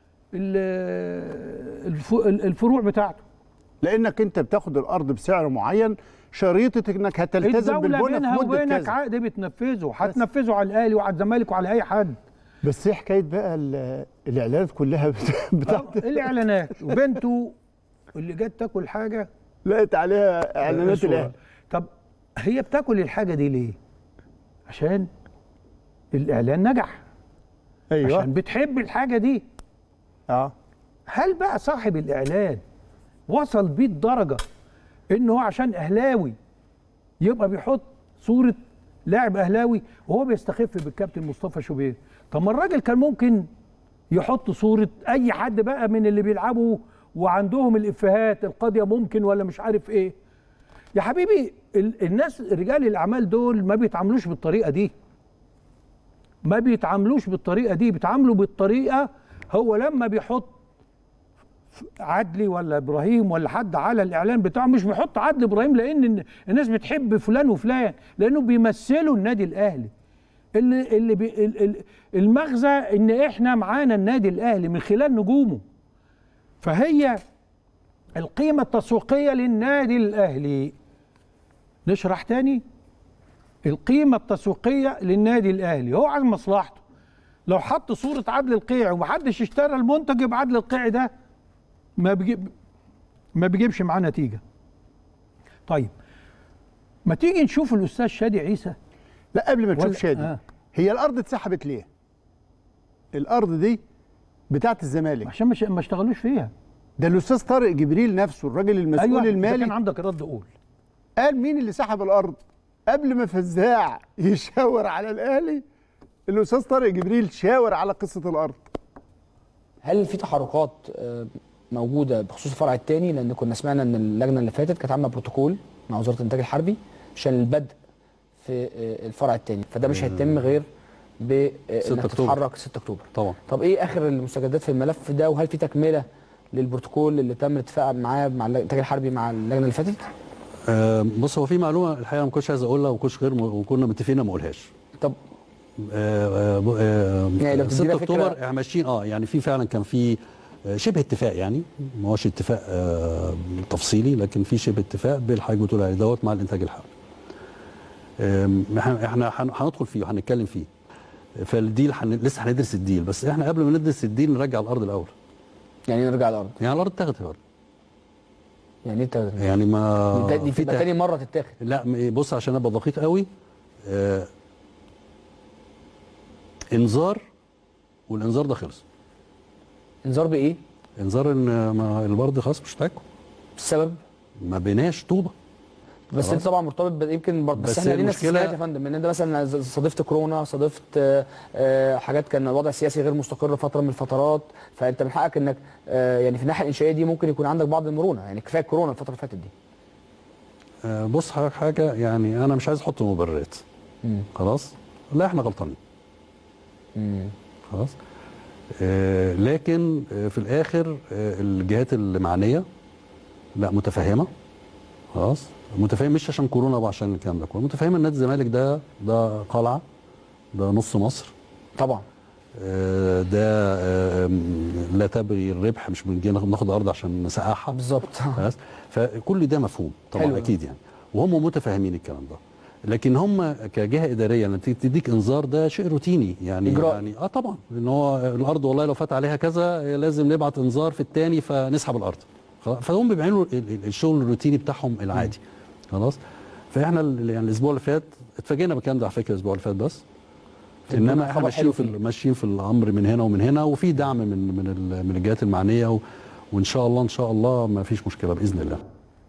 ال- الف- الفروع بتاعته لانك انت بتاخد الارض بسعر معين شريطه انك هتلتزم الدوله بالبنى بينها في مده وبينك كذا عقد بتنفذه هتنفذه على الاهلي وعلى الزمالك وعلى اي حد بس ايه حكايه بقى ال- الاعلانات كلها بت- بتاعت الاعلانات وبنته اللي جت تاكل حاجه لقيت عليها اعلانات صورة. الاهلي طب هي بتاكل الحاجه دي ليه؟ عشان الاعلان نجح ايوه عشان بتحب الحاجه دي اه هل بقى صاحب الاعلان وصل بيه الدرجه انه هو عشان اهلاوي يبقى بيحط صوره لاعب اهلاوي وهو بيستخف بالكابتن مصطفى شوبير طب ما الراجل كان ممكن يحط صوره اي حد بقى من اللي بيلعبوا وعندهم الافيهات القاضيه ممكن ولا مش عارف ايه يا حبيبي ال- الناس رجال الاعمال دول ما بيتعاملوش بالطريقه دي ما بيتعاملوش بالطريقه دي بيتعاملوا بالطريقه هو لما بيحط عدلي ولا ابراهيم ولا حد على الاعلان بتاعه مش بيحط عدلي ابراهيم لان الن- الناس بتحب فلان وفلان لانه بيمثلوا النادي الاهلي اللي اللي بي ال- ال- المغزى ان احنا معانا النادي الاهلي من خلال نجومه فهي القيمه التسويقيه للنادي الاهلي نشرح تاني القيمه التسويقيه للنادي الاهلي هو عايز مصلحته لو حط صوره عدل القيعي ومحدش اشترى المنتج يبقى عدل القيعي ده ما بيجيب ما بيجيبش معاه نتيجه طيب ما تيجي نشوف الاستاذ شادي عيسى لا قبل ما ولا- تشوف شادي آه. هي الارض اتسحبت ليه الارض دي بتاعت الزمالك عشان ما ش- ما اشتغلوش فيها ده الاستاذ طارق جبريل نفسه الراجل المسؤول ايوه إذا المالي كان عندك رد قول قال مين اللي سحب الارض قبل ما فزاع يشاور على الاهلي الاستاذ طارق جبريل شاور على قصه الارض هل في تحركات آه، موجوده بخصوص الفرع الثاني لان كنا سمعنا ان اللجنه اللي فاتت كانت عامله بروتوكول مع وزاره الانتاج الحربي عشان البدء في آه، الفرع الثاني فده مش هيتم غير ب آه، 6 انك أكتوبر. تتحرك 6 اكتوبر طبعا طب ايه اخر المستجدات في الملف ده وهل في تكمله للبروتوكول اللي تم الاتفاق معاه مع الانتاج الحربي مع اللجنه اللي فاتت؟ آه، بص هو في معلومه الحقيقه ما كنتش عايز اقولها وما كنتش غير م- وكنا متفقين ما اقولهاش طب آه، آه، آه، يعني لو 6 تدينا اكتوبر فكرة- احنا ماشيين اه يعني في فعلا كان في آه، شبه اتفاق يعني ما هوش اتفاق آه، تفصيلي لكن في شبه اتفاق بالحاجه بتقول عليه دوت مع الانتاج الحربي آم، احنا احنا هن- هندخل فيه وهنتكلم فيه فالديل حن... لسه هندرس الديل بس احنا قبل ما ندرس الديل نرجع الارض الاول يعني نرجع الارض يعني الارض اتاخدت يا ولد. يعني انت يعني ما دي- دي في تبقى تأ- تاني مره تتاخد لا م- بص عشان ابقى دقيق قوي آه انذار والانذار ده خلص انذار بايه؟ انذار ان ما البرد خلاص مش تاكل السبب ما بيناش طوبه بس خلاص. انت طبعا مرتبط ب- يمكن بر- بس, بس احنا لينا المشكلة- استثناءات يا فندم ان انت مثلا ز- صادفت كورونا صادفت آه، آه، حاجات كان الوضع السياسي غير مستقر فتره من الفترات فانت من حقك انك آه، يعني في الناحيه الانشائيه دي ممكن يكون عندك بعض المرونه يعني كفايه كورونا الفتره اللي فاتت دي آه بص حضرتك حاجه يعني انا مش عايز احط مبررات خلاص لا احنا غلطانين خلاص آه لكن آه في الاخر آه الجهات المعنيه لا متفهمه خلاص متفهم مش عشان كورونا وعشان الكلام ده كله متفهمه ان نادي الزمالك ده ده قلعه ده نص مصر طبعا آه، ده آه، م- لا تبغي الربح مش بنجي ناخد ناخد ارض عشان نسقعها بالظبط خلاص فكل ده مفهوم طبعا حلو. اكيد يعني وهم متفاهمين الكلام ده لكن هم كجهه اداريه لما تيجي تديك انذار ده شيء روتيني يعني إجراء. يعني اه طبعا لان هو الارض والله لو فات عليها كذا لازم نبعت انذار في الثاني فنسحب الارض خلاص فهم بيعملوا ال- ال- الشغل الروتيني بتاعهم العادي خلاص فاحنا ال- يعني الاسبوع اللي فات اتفاجئنا بالكلام ده على فكره الاسبوع اللي فات بس تدونا انما احنا خبر ماشيين حلو في فيه. ال- ماشيين في الامر من هنا ومن هنا وفي دعم من من ال- من الجهات المعنيه و وان شاء الله ان شاء الله ما فيش مشكله باذن الله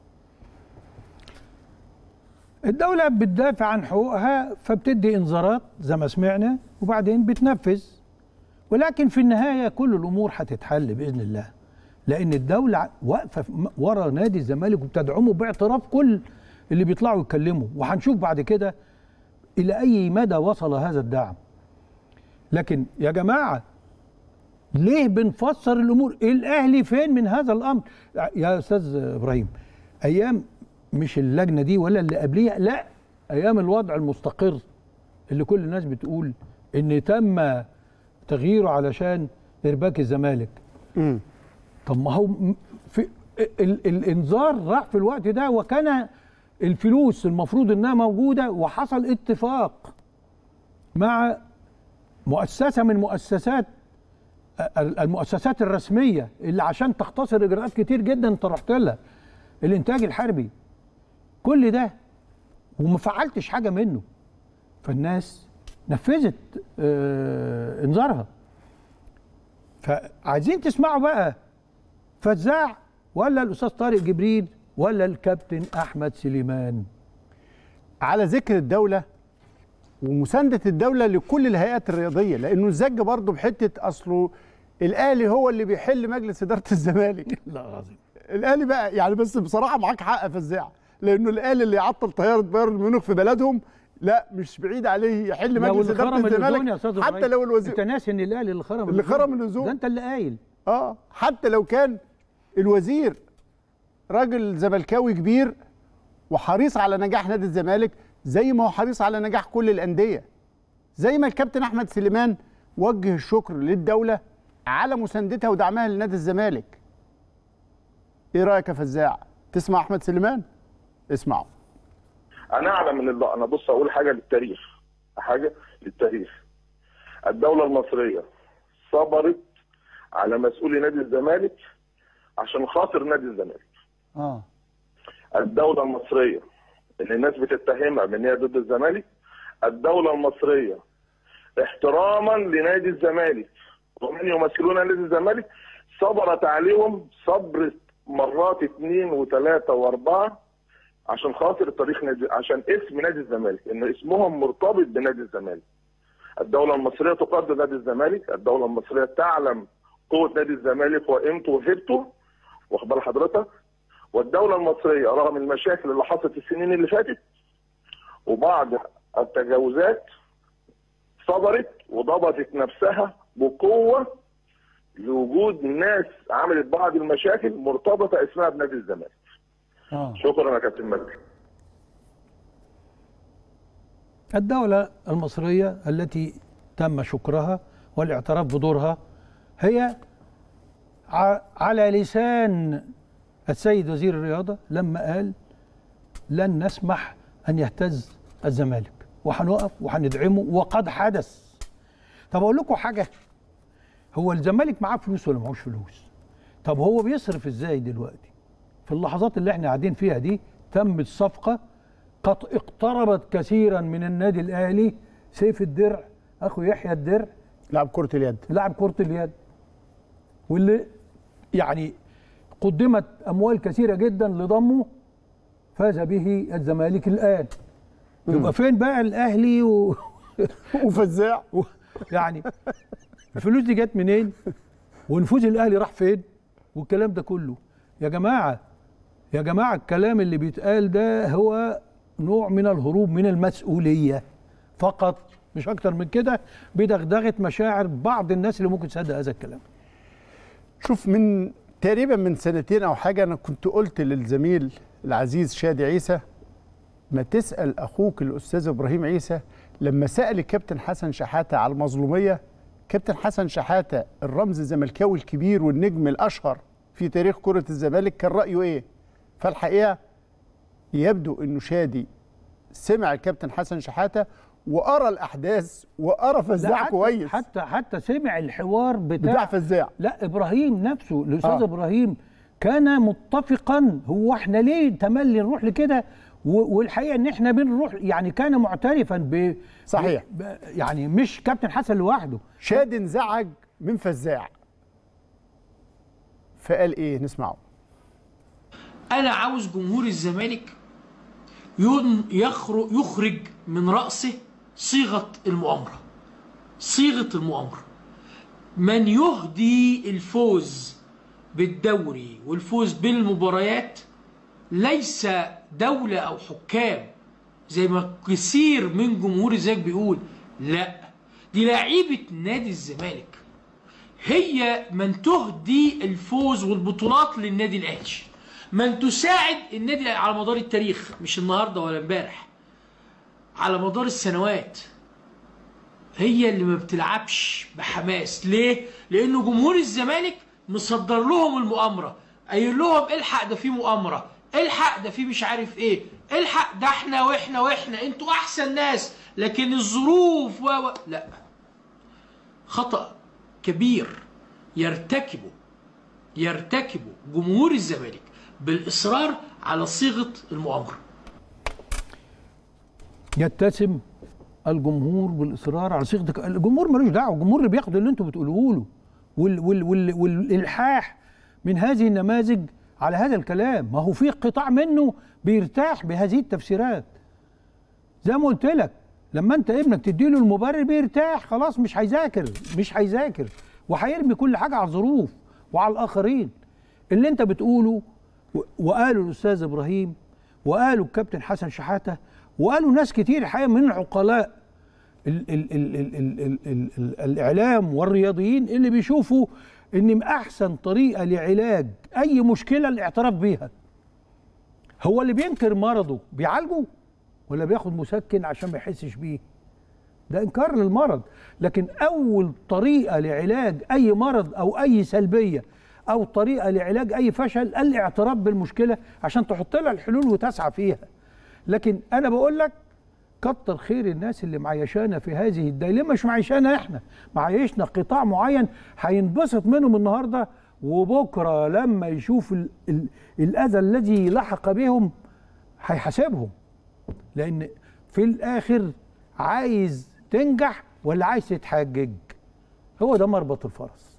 الدولة بتدافع عن حقوقها فبتدي انذارات زي ما سمعنا وبعدين بتنفذ ولكن في النهاية كل الأمور هتتحل بإذن الله لأن الدولة واقفة في- ورا نادي الزمالك وبتدعمه باعتراف كل اللي بيطلعوا يتكلموا وهنشوف بعد كده إلى أي مدى وصل هذا الدعم لكن يا جماعة ليه بنفسر الامور الاهلي فين من هذا الامر يا استاذ ابراهيم ايام مش اللجنه دي ولا اللي قبليها لا ايام الوضع المستقر اللي كل الناس بتقول ان تم تغييره علشان ارباك الزمالك طب ما هو م- في ال الانذار راح في الوقت ده وكان الفلوس المفروض انها موجوده وحصل اتفاق مع مؤسسه من مؤسسات المؤسسات الرسميه اللي عشان تختصر اجراءات كتير جدا انت رحت لها الانتاج الحربي كل ده وما فعلتش حاجه منه فالناس نفذت آه انذارها فعايزين تسمعوا بقى فزاع ولا الاستاذ طارق جبريل ولا الكابتن احمد سليمان على ذكر الدولة ومساندة الدولة لكل الهيئات الرياضية لأنه الزج برضه بحتة أصله الأهلي هو اللي بيحل مجلس إدارة الزمالك لا عظيم الأهلي بقى يعني بس بصراحة معاك حق يا فزاع لأنه الأهلي اللي يعطل طيارة بايرن ميونخ في بلدهم لا مش بعيد عليه يحل لو مجلس اللي إدارة خرم اللزون يا الزمالك استاذ حتى إبراهيم. لو الوزير انت ناسي ان الاهلي اللي خرم اللي خرم اللزوم. ده انت اللي قايل اه حتى لو كان الوزير راجل زملكاوي كبير وحريص على نجاح نادي الزمالك زي ما هو حريص على نجاح كل الانديه زي ما الكابتن احمد سليمان وجه الشكر للدوله على مساندتها ودعمها لنادي الزمالك ايه رايك يا فزاع تسمع احمد سليمان اسمعه انا اعلم من الله انا بص اقول حاجه للتاريخ حاجه للتاريخ الدوله المصريه صبرت على مسؤولي نادي الزمالك عشان خاطر نادي الزمالك اه الدوله المصريه اللي الناس بتتهمها بان هي ضد الزمالك الدوله المصريه احتراما لنادي الزمالك ومن يمثلون نادي الزمالك صبرت عليهم صبر مرات اثنين وثلاثه واربعه عشان خاطر تاريخ نادي عشان اسم نادي الزمالك ان اسمهم مرتبط بنادي الزمالك الدوله المصريه تقدر نادي الزمالك الدوله المصريه تعلم قوه نادي الزمالك وقيمته وهيبته واخد بال حضرتك والدوله المصريه رغم المشاكل اللي حصلت السنين اللي فاتت وبعض التجاوزات صبرت وضبطت نفسها بقوه لوجود ناس عملت بعض المشاكل مرتبطه اسمها بنادي الزمالك. آه. شكرا يا كابتن مجدي. الدولة المصرية التي تم شكرها والاعتراف بدورها هي ع- على لسان السيد وزير الرياضة لما قال لن نسمح أن يهتز الزمالك وهنقف وهندعمه وقد حدث طب أقول لكم حاجة هو الزمالك معاه فلوس ولا معهوش فلوس طب هو بيصرف ازاي دلوقتي في اللحظات اللي احنا قاعدين فيها دي تمت صفقة قد اقتربت كثيرا من النادي الاهلي سيف الدرع اخو يحيى الدرع لاعب كره اليد لاعب كرة اليد واللي يعني قدمت اموال كثيرة جدا لضمه فاز به الزمالك الان يبقى فين بقى الاهلي و... وفزاع و... يعني الفلوس دي جت منين ونفوذ الاهلي راح فين والكلام ده كله يا جماعه يا جماعه الكلام اللي بيتقال ده هو نوع من الهروب من المسؤوليه فقط مش اكتر من كده بدغدغه مشاعر بعض الناس اللي ممكن تصدق هذا الكلام شوف من تقريبا من سنتين او حاجه انا كنت قلت للزميل العزيز شادي عيسى ما تسال اخوك الاستاذ ابراهيم عيسى لما سال الكابتن حسن شحاته على المظلوميه كابتن حسن شحاته الرمز الزملكاوي الكبير والنجم الاشهر في تاريخ كره الزمالك كان رايه ايه فالحقيقه يبدو انه شادي سمع الكابتن حسن شحاته وقرا الاحداث وقرا لا، فزاع حتى- كويس حتى حتى سمع الحوار بتاع, بتاع فزاع لا ابراهيم نفسه الاستاذ آه. آه. ابراهيم كان متفقا هو احنا ليه تملي نروح لكده و- والحقيقه ان احنا بنروح يعني كان معترفا ب صحيح. ب يعني مش كابتن حسن لوحده شادي انزعج من فزاع فقال ايه نسمعه انا عاوز جمهور الزمالك ين- يخرج يخرج من راسه صيغه المؤامره صيغه المؤامره من يهدي الفوز بالدوري والفوز بالمباريات ليس دوله او حكام زي ما كثير من جمهور الزمالك بيقول لا دي لعيبه نادي الزمالك هي من تهدي الفوز والبطولات للنادي الاهلي من تساعد النادي الأهلي على مدار التاريخ مش النهارده ولا امبارح على مدار السنوات هي اللي ما بتلعبش بحماس ليه لانه جمهور الزمالك مصدر لهم المؤامره قايل لهم الحق ده في مؤامره الحق ده في مش عارف ايه الحق ده احنا واحنا واحنا انتوا احسن ناس لكن الظروف و و- لا خطأ كبير يرتكبه يرتكبه جمهور الزمالك بالإصرار على صيغة المؤامرة يتسم الجمهور بالاصرار على صيغه الجمهور ملوش دعوه الجمهور اللي بياخد اللي انتوا بتقولوه له وال وال وال والالحاح من هذه النماذج على هذا الكلام ما هو في قطاع منه بيرتاح بهذه التفسيرات زي ما قلت لك لما انت ابنك تديله المبرر بيرتاح خلاص مش هيذاكر مش هيذاكر وهيرمي كل حاجه على الظروف وعلى الاخرين اللي انت بتقوله و- وقاله الاستاذ ابراهيم وقاله الكابتن حسن شحاته وقالوا ناس كتير الحقيقه من العقلاء ال ال ال ال ال ال ال ال الاعلام والرياضيين اللي بيشوفوا ان احسن طريقه لعلاج اي مشكله الاعتراف بيها هو اللي بينكر مرضه بيعالجه ولا بياخد مسكن عشان ما يحسش بيه ده انكار للمرض لكن اول طريقه لعلاج اي مرض او اي سلبيه او طريقه لعلاج اي فشل الاعتراف بالمشكله عشان تحط لها الحلول وتسعى فيها لكن انا بقول لك كتر خير الناس اللي معيشانا في هذه الدايره مش معيشانا احنا معيشنا قطاع معين هينبسط منهم النهارده وبكره لما يشوف ال ال الاذى الذي لحق بهم هيحاسبهم لان في الاخر عايز تنجح ولا عايز تتحجج هو ده مربط الفرس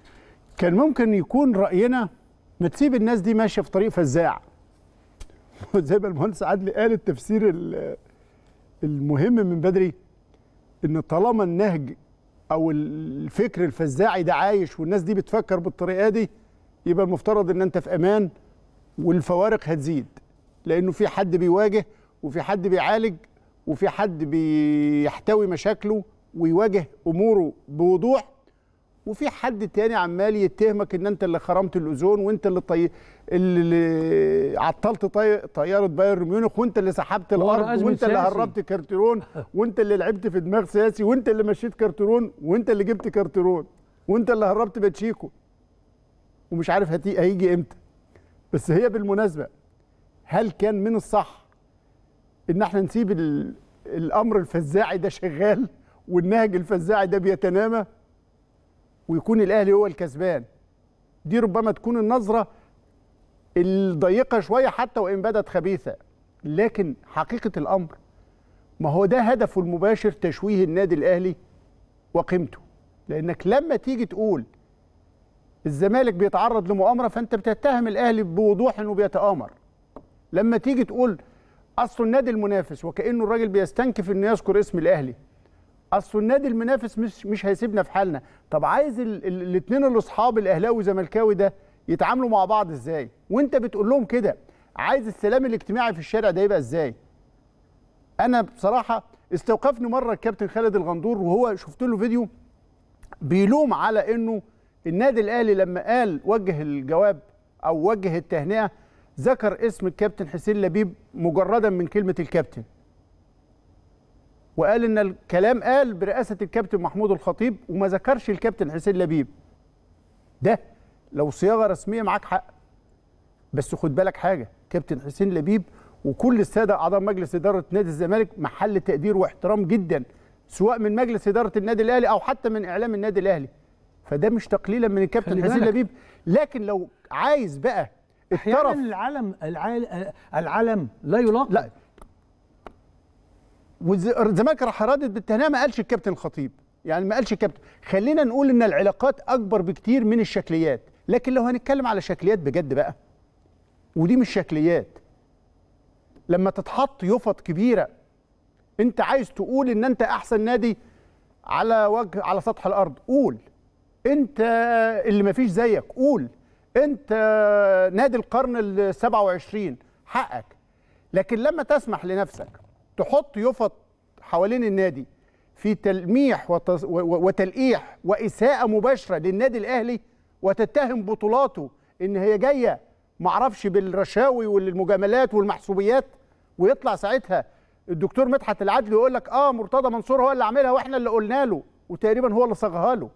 كان ممكن يكون راينا ما تسيب الناس دي ماشيه في طريق فزاع زي ما المهندس عدلي قال التفسير ال- المهم من بدري ان طالما النهج او الفكر الفزاعي ده عايش والناس دي بتفكر بالطريقه دي يبقى المفترض ان انت في امان والفوارق هتزيد لانه في حد بيواجه وفي حد بيعالج وفي حد بيحتوي مشاكله ويواجه اموره بوضوح وفي حد تاني عمال يتهمك ان انت اللي خرمت الاوزون وانت اللي طي... اللي عطلت طي... طياره بايرن ميونخ وانت اللي سحبت هو الارض أزمة وانت اللي سياسي. هربت كارتيرون وانت اللي لعبت في دماغ سياسي وانت اللي مشيت كارتيرون وانت اللي جبت كارتيرون وانت اللي هربت باتشيكو ومش عارف هتي... هيجي امتى بس هي بالمناسبه هل كان من الصح ان احنا نسيب ال... الامر الفزاعي ده شغال والنهج الفزاعي ده بيتنامى ويكون الاهلي هو الكسبان دي ربما تكون النظره الضيقه شويه حتى وان بدت خبيثه لكن حقيقه الامر ما هو ده هدفه المباشر تشويه النادي الاهلي وقيمته لانك لما تيجي تقول الزمالك بيتعرض لمؤامره فانت بتتهم الاهلي بوضوح انه بيتآمر لما تيجي تقول اصل النادي المنافس وكانه الراجل بيستنكف انه يذكر اسم الاهلي اصل النادي المنافس مش مش هيسيبنا في حالنا طب عايز الاثنين الاصحاب الاهلاوي وزملكاوي ده يتعاملوا مع بعض ازاي وانت بتقول لهم كده عايز السلام الاجتماعي في الشارع ده يبقى ازاي انا بصراحه استوقفني مره الكابتن خالد الغندور وهو شفت له فيديو بيلوم على انه النادي الاهلي لما قال وجه الجواب او وجه التهنئه ذكر اسم الكابتن حسين لبيب مجردا من كلمه الكابتن وقال ان الكلام قال برئاسه الكابتن محمود الخطيب وما ذكرش الكابتن حسين لبيب ده لو صياغه رسميه معاك حق بس خد بالك حاجه كابتن حسين لبيب وكل الساده اعضاء مجلس اداره نادي الزمالك محل تقدير واحترام جدا سواء من مجلس اداره النادي الاهلي او حتى من اعلام النادي الاهلي فده مش تقليلا من الكابتن خلي حسين بالك. لبيب لكن لو عايز بقى احيانا الطرف العلم العال- العلم لا يلاقى لا والزمالك راح رادد بالتهنئه ما قالش الكابتن الخطيب يعني ما قالش الكابتن خلينا نقول ان العلاقات اكبر بكتير من الشكليات لكن لو هنتكلم على شكليات بجد بقى ودي مش شكليات لما تتحط يفط كبيره انت عايز تقول ان انت احسن نادي على وجه على سطح الارض قول انت اللي مفيش زيك قول انت نادي القرن ال 27 حقك لكن لما تسمح لنفسك تحط يفط حوالين النادي في تلميح وتص- و- و- وتلقيح واساءه مباشره للنادي الاهلي وتتهم بطولاته ان هي جايه معرفش بالرشاوي والمجاملات والمحسوبيات ويطلع ساعتها الدكتور مدحت العدل يقول لك اه مرتضى منصور هو اللي عاملها واحنا اللي قلنا له وتقريبا هو اللي صاغها له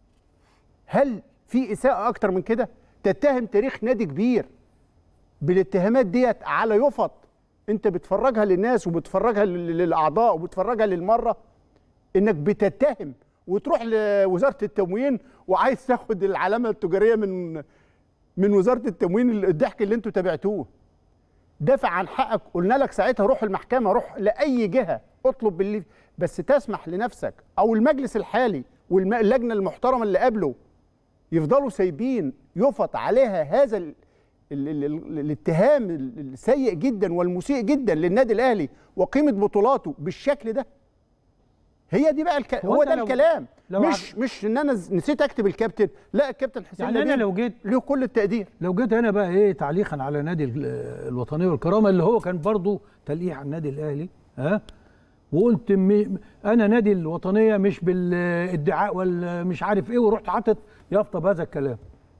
هل في اساءه اكتر من كده تتهم تاريخ نادي كبير بالاتهامات ديت على يفط انت بتفرجها للناس وبتفرجها لل- للاعضاء وبتفرجها للمره انك بتتهم وتروح لوزاره التموين وعايز تاخد العلامه التجاريه من من وزاره التموين الضحك اللي انتوا تابعتوه دافع عن حقك قلنا لك ساعتها روح المحكمه روح لاي جهه اطلب باللي بس تسمح لنفسك او المجلس الحالي واللجنه المحترمه اللي قبله يفضلوا سايبين يفط عليها هذا ال ال ال ال الاتهام ال- السيء جدا والمسيء جدا للنادي الاهلي وقيمه بطولاته بالشكل ده هي دي بقى الك... هو هو أنت ده لو- الكلام لو مش مش ان انا ز- نسيت اكتب الكابتن لا الكابتن حسين يعني انا لبيب لو جيت له كل التقدير لو جيت انا بقى ايه تعليقا على نادي ال- الوطنيه والكرامه اللي هو كان برضو تلقيح على النادي الاهلي ها وقلت م... انا نادي الوطنيه مش بالادعاء ولا مش عارف ايه ورحت حاطط يافطه بهذا الكلام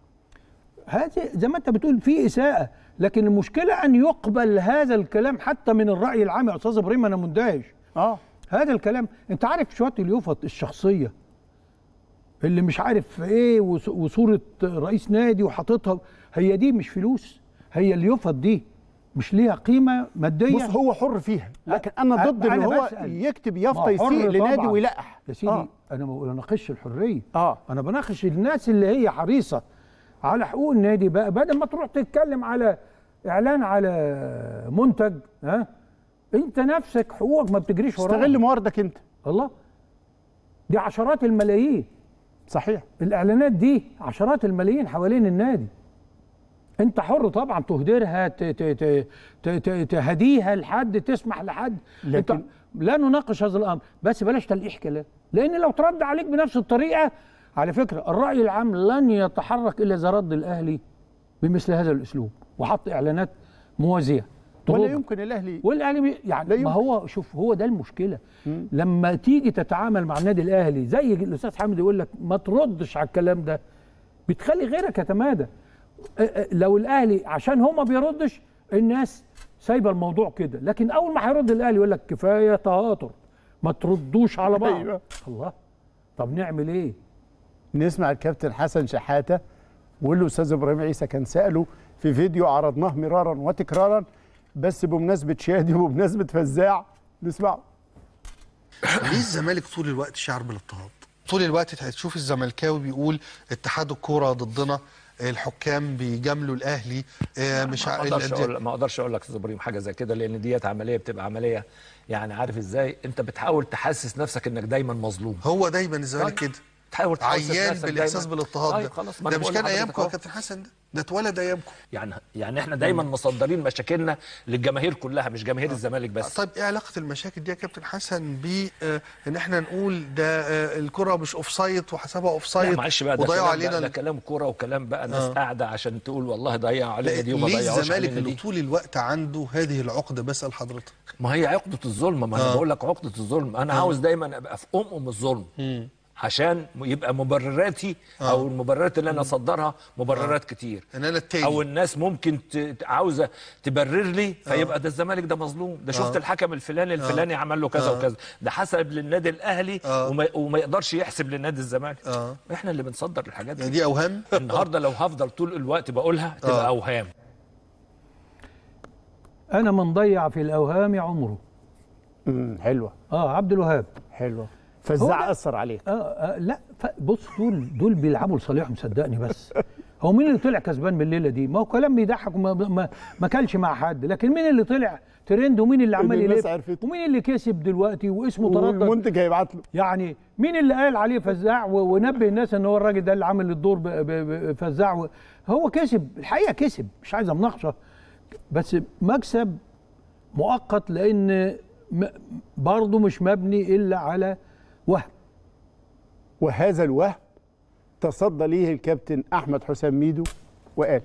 هذه زي ما انت بتقول في اساءه لكن المشكله ان يقبل هذا الكلام حتى من الراي العام يا استاذ ابراهيم انا مندهش اه هذا الكلام انت عارف شويه اليوفط الشخصيه اللي مش عارف ايه وص- وصوره رئيس نادي وحاططها هي دي مش فلوس هي اليوفط دي مش ليها قيمه ماديه بص هو حر فيها لكن انا أ- ضد ان أنا هو بسأل. يكتب ما يافطه حر يسيء لنادي طبعاً. ويلقح يا سيدي آه. انا ما بناقش الحريه اه انا بناقش الناس اللي هي حريصه على حقوق النادي بقى بدل ما تروح تتكلم على اعلان على منتج ها انت نفسك حقوقك ما بتجريش وراها استغل مواردك انت الله دي عشرات الملايين صحيح الاعلانات دي عشرات الملايين حوالين النادي انت حر طبعا تهدرها ت- ت- ت- ت- ت- تهديها لحد تسمح لحد لكن- انت لا نناقش هذا الامر بس بلاش تلقيح كلام لان لو ترد عليك بنفس الطريقه على فكره الراي العام لن يتحرك الا اذا رد الاهلي بمثل هذا الاسلوب وحط اعلانات موازيه ولا ترد. يمكن الاهلي والاهلي بي- يعني ما هو شوف هو ده المشكله لما تيجي تتعامل مع النادي الاهلي زي الاستاذ حامد يقول لك ما تردش على الكلام ده بتخلي غيرك يتمادى أ- أ- لو الاهلي عشان هو ما بيردش الناس سايبه الموضوع كده لكن اول ما هيرد الاهلي يقول لك كفايه تهاتر ما تردوش على بعض أيوة. الله طب نعمل ايه نسمع الكابتن حسن شحاته والاستاذ ابراهيم عيسى كان ساله في فيديو عرضناه مرارا وتكرارا بس بمناسبه شادي وبمناسبه فزاع نسمعه ليه الزمالك طول الوقت شعر بالاضطهاد؟ طول الوقت هتشوف الزملكاوي بيقول اتحاد الكوره ضدنا الحكام بيجاملوا الاهلي آه، مش ما ع- اقدرش ال- اقول ما اقدرش اقول لك يا استاذ ابراهيم حاجه زي كده لان ديت عمليه بتبقى عمليه يعني عارف ازاي انت بتحاول تحسس نفسك انك دايما مظلوم هو دايما الزمالك كده تحاول تحسس عيان نفسك بالاحساس دايماً. بالاضطهاد طيب ده خلاص ما ده أنا مش بقول كان لحضرتك ايامكم يا أهو. كابتن حسن ده ده اتولد ايامكم يعني يعني احنا دايما مصدرين مشاكلنا للجماهير كلها مش جماهير الزمالك بس طيب ايه علاقه المشاكل دي يا كابتن حسن ب آه، ان احنا نقول ده آه، الكره مش اوف سايد وحسبها اوف لا سايد معلش بقى ده وضيعوا كلام بقى علينا ده ال- كلام كوره وكلام بقى ناس آه. قاعده عشان تقول والله ضيعوا علينا دي وما ليه ضيعوش الزمالك علينا اللي دي طول الوقت عنده هذه العقده بسال حضرتك ما هي عقده الظلم ما انا آه. بقول لك عقده الظلم انا آه. عاوز دايما ابقى في ام ام الظلم عشان يبقى مبرراتي او المبررات اللي انا اصدرها مبررات كتير ان انا التاني او الناس ممكن ت- ت- عاوزه تبرر لي فيبقى ده الزمالك ده مظلوم ده شفت آه. الحكم الفلاني الفلاني عمل له كذا آه. وكذا ده حسب للنادي الاهلي آه. وما, وما يقدرش يحسب للنادي الزمالك اه احنا اللي بنصدر الحاجات دي دي اوهام النهارده لو هفضل طول الوقت بقولها تبقى آه. اوهام انا من ضيع في الاوهام عمره امم حلوه اه عبد الوهاب حلوه هو فزاع ده- اثر عليك آه, آه لا ف- بص دول دول بيلعبوا لصالحهم صدقني بس هو مين اللي طلع كسبان من الليله دي؟ ما هو كلام بيضحك وما ما, ما كلش مع حد لكن مين اللي طلع ترند ومين اللي عمال الناس يلف عرفته. ومين اللي كسب دلوقتي واسمه تردد والمنتج هيبعت له يعني مين اللي قال عليه فزاع و- ونبه الناس ان هو الراجل ده اللي عامل الدور ب- ب- بفزاع و- هو كسب الحقيقه كسب مش عايز مناقشه بس مكسب مؤقت لان م- برضه مش مبني الا على وهم وهذا الوهم تصدى ليه الكابتن احمد حسام ميدو وقال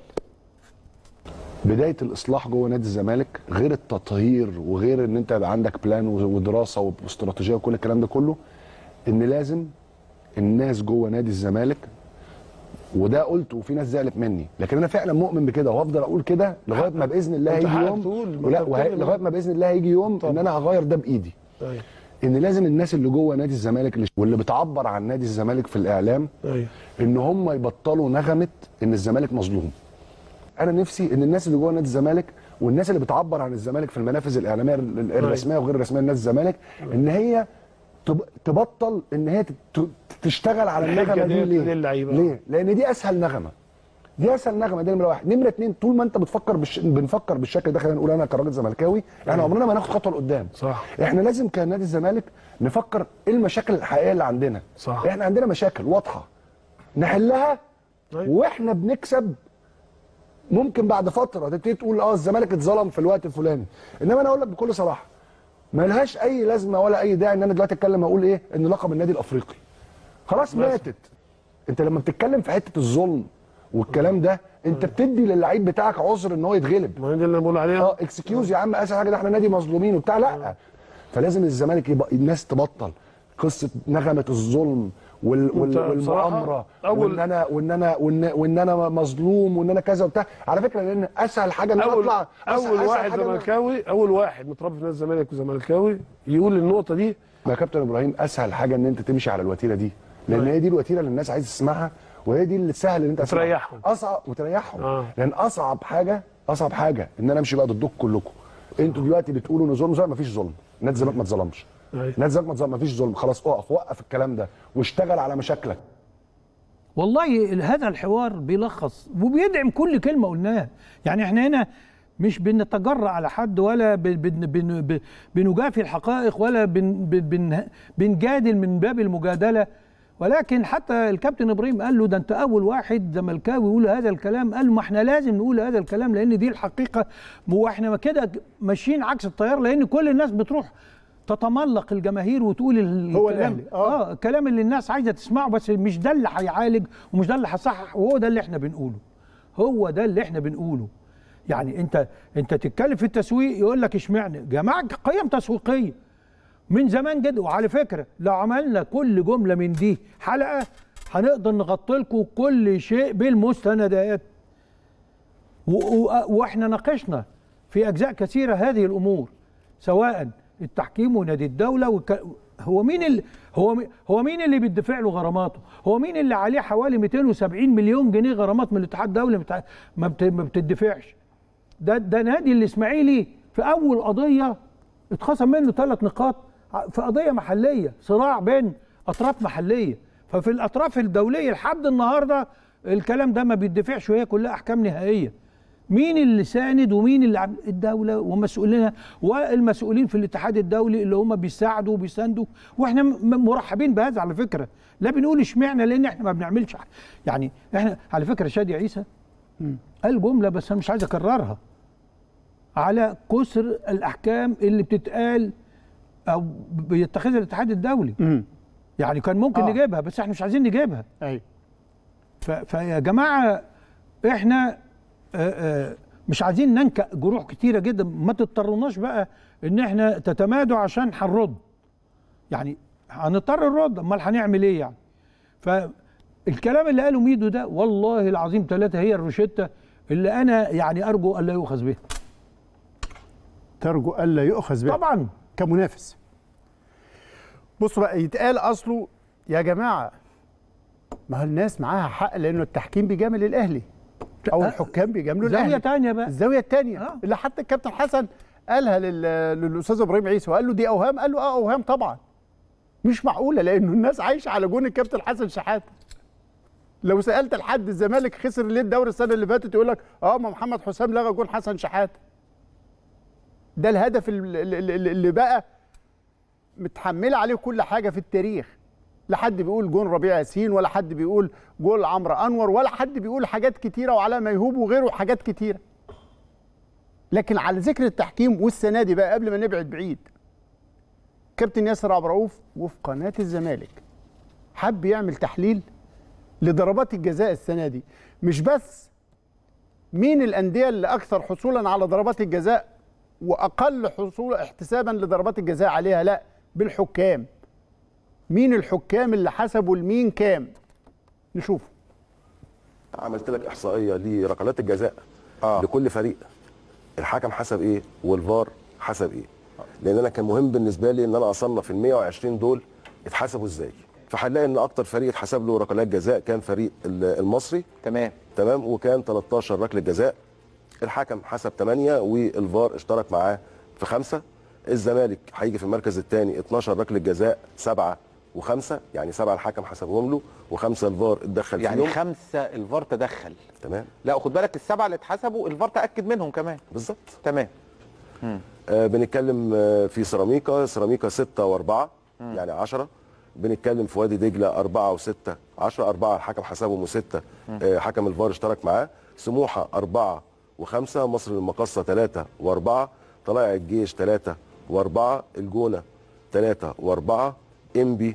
بدايه الاصلاح جوه نادي الزمالك غير التطهير وغير ان انت يبقى عندك بلان ودراسه واستراتيجيه وكل الكلام ده كله ان لازم الناس جوه نادي الزمالك وده قلته وفي ناس زعلت مني لكن انا فعلا مؤمن بكده وهفضل اقول كده لغايه ما باذن الله أنت هيجي حقك يوم تقول، ما ولا أنت وهي- بتتكلم لغايه أهو. ما باذن الله هيجي يوم ان انا هغير ده بايدي ايوه ان لازم الناس اللي جوه نادي الزمالك اللي- واللي بتعبر عن نادي الزمالك في الاعلام ايوه ان هم يبطلوا نغمه ان الزمالك مظلوم انا نفسي ان الناس اللي جوه نادي الزمالك والناس اللي بتعبر عن الزمالك في المنافذ الاعلاميه ال- الرسميه وغير الرسميه لنادي الزمالك ان هي تب- تبطل ان هي تت- تشتغل على الحجة النغمه دي ديت ليه؟ للعيبة. ليه؟ لان دي اسهل نغمه دي اسهل نغمه دي نمره واحد نمره اتنين طول ما انت بتفكر بالش... بنفكر بالشكل ده خلينا نقول انا كراجل زملكاوي احنا عمرنا ما هناخد خطوه لقدام صح احنا لازم كنادي الزمالك نفكر ايه المشاكل الحقيقيه اللي عندنا صح. احنا عندنا مشاكل واضحه نحلها واحنا بنكسب ممكن بعد فتره تبتدي تقول اه الزمالك اتظلم في الوقت الفلاني انما انا اقول لك بكل صراحه ما لهاش اي لازمه ولا اي داعي ان انا دلوقتي اتكلم اقول ايه ان لقب النادي الافريقي خلاص ماتت انت لما بتتكلم في حته الظلم والكلام ده انت بتدي للعيب بتاعك عذر ان هو يتغلب ما هي دي اللي بقول عليها اه اكسكيوز يا عم اسهل حاجه ده احنا نادي مظلومين وبتاع لا فلازم الزمالك يبقى الناس تبطل قصه نغمه الظلم وال وال انت والمؤامره بصراحة أول- وان انا وان انا وان, وإن انا مظلوم وان انا كذا وبتاع على فكره لان اسهل حاجه ان انا اول اطلع أسهل- اول أسهل واحد حاجة إن أنا- زملكاوي اول واحد متربي في نادي الزمالك وزملكاوي يقول النقطه دي يا كابتن ابراهيم اسهل حاجه ان انت تمشي على الوتيره دي لان هي دي الوتيره اللي الناس عايزه تسمعها وهي دي اللي سهل ان انت تسمعها. وتريحهم. اصعب وتريحهم آه. لان اصعب حاجه اصعب حاجه ان انا امشي بقى ضدكم كلكم انتوا دلوقتي بتقولوا ان ظلم ظلم مفيش ظلم نادي الزمالك ما اتظلمش أيوة. نادي الزمالك ما اتظلم مفيش ظلم خلاص اقف وقف الكلام ده واشتغل على مشاكلك والله ال- هذا الحوار بيلخص وبيدعم كل كلمه قلناها يعني احنا هنا مش بنتجرأ على حد ولا بن بن بن ب- بنجافي الحقائق ولا بن بن بن بنجادل من باب المجادله ولكن حتى الكابتن ابراهيم قال له ده انت اول واحد زملكاوي يقول هذا الكلام قال له ما احنا لازم نقول هذا الكلام لان دي الحقيقه واحنا كده ماشيين عكس التيار لان كل الناس بتروح تتملق الجماهير وتقول ال- هو الكلام الأهلي، آه. اه الكلام اللي الناس عايزه تسمعه بس مش ده اللي هيعالج ومش ده اللي هيصحح وهو ده اللي احنا بنقوله هو ده اللي احنا بنقوله يعني انت انت تتكلم في التسويق يقول لك اشمعنى يا جماعه قيم تسويقيه من زمان جدا وعلى فكره لو عملنا كل جمله من دي حلقه هنقدر نغطي لكم كل شيء بالمستندات و- و- واحنا ناقشنا في اجزاء كثيره هذه الامور سواء التحكيم ونادي الدوله والك... هو مين اللي هو مي- هو مين اللي بيدفع له غراماته؟ هو مين اللي عليه حوالي 270 مليون جنيه غرامات من الاتحاد الدولي بتاع... ما, بت... ما بتدفعش ده ده نادي الاسماعيلي في اول قضيه اتخصم منه ثلاث نقاط ع- في قضيه محليه صراع بين اطراف محليه ففي الاطراف الدوليه لحد النهارده الكلام ده ما بيدفعش وهي كلها احكام نهائيه مين اللي ساند ومين اللي عم الدوله ومسؤولينها والمسؤولين في الاتحاد الدولي اللي هم بيساعدوا وبيساندوا واحنا م- مرحبين بهذا على فكره لا بنقول اشمعنى لان احنا ما بنعملش ح- يعني احنا على فكره شادي عيسى قال جمله بس انا مش عايز اكررها على كسر الاحكام اللي بتتقال او بيتخذها الاتحاد الدولي يعني كان ممكن آه. آه. نجيبها بس احنا مش عايزين نجيبها ايوه ف- فيا جماعه احنا آه، آه، مش عايزين ننكأ جروح كتيره جدا ما تضطروناش بقى ان احنا تتمادوا عشان هنرد يعني هنضطر نرد امال هنعمل ايه يعني فالكلام اللي قاله ميدو ده والله العظيم ثلاثه هي الروشته اللي انا يعني ارجو الا يؤخذ بها ترجو الا يؤخذ بها طبعا كمنافس بصوا بقى يتقال اصله يا جماعه ما هو الناس معاها حق لانه التحكيم بيجامل الاهلي او الحكام بيجاملوا زاوية الاهلي تانية بقى الزاويه الثانيه آه. اللي حتى الكابتن حسن قالها لل- للاستاذ ابراهيم عيسى وقال له دي اوهام قال له اه اوهام طبعا مش معقوله لانه الناس عايشه على جون الكابتن حسن شحاته لو سالت لحد الزمالك خسر ليه الدوري السنه اللي فاتت يقول لك اه ما محمد حسام لغى جون حسن شحاته ده الهدف ال- ال- ال- اللي بقى متحمله عليه كل حاجه في التاريخ لا حد بيقول جون ربيع ياسين ولا حد بيقول جول عمرو انور ولا حد بيقول حاجات كتيره وعلاء ميهوب وغيره حاجات كتيره لكن على ذكر التحكيم والسنه دي بقى قبل ما نبعد بعيد كابتن ياسر عبد الرؤوف وفي قناه الزمالك حب يعمل تحليل لضربات الجزاء السنه دي مش بس مين الانديه اللي اكثر حصولا على ضربات الجزاء واقل حصول احتسابا لضربات الجزاء عليها لا بالحكام مين الحكام اللي حسبوا لمين كام نشوف عملت لك احصائيه لركلات الجزاء آه. لكل فريق الحكم حسب ايه والفار حسب ايه لان انا كان مهم بالنسبه لي ان انا اصنف ال 120 دول اتحسبوا ازاي فهنلاقي ان اكتر فريق اتحسب له ركلات جزاء كان فريق ال- المصري تمام تمام وكان 13 ركله جزاء الحكم حسب 8 والفار اشترك معاه في خمسه الزمالك هيجي في المركز الثاني 12 ركله جزاء سبعه وخمسه يعني سبعه الحكم حسبهم له وخمسه الفار اتدخل يعني فيهم خمسه الفار تدخل تمام لا خد بالك السبعه اللي اتحسبوا الفار تاكد منهم كمان بالظبط تمام آه بنتكلم آه في سيراميكا سيراميكا 6 و4 يعني 10 بنتكلم في وادي دجله 4 و6 10 4 الحكم حسبهم و6 آه حكم الفار اشترك معاه سموحه 4 و5 مصر المقاصه 3 و4 طلائع الجيش 3 و4 الجونه 3 و4 انبي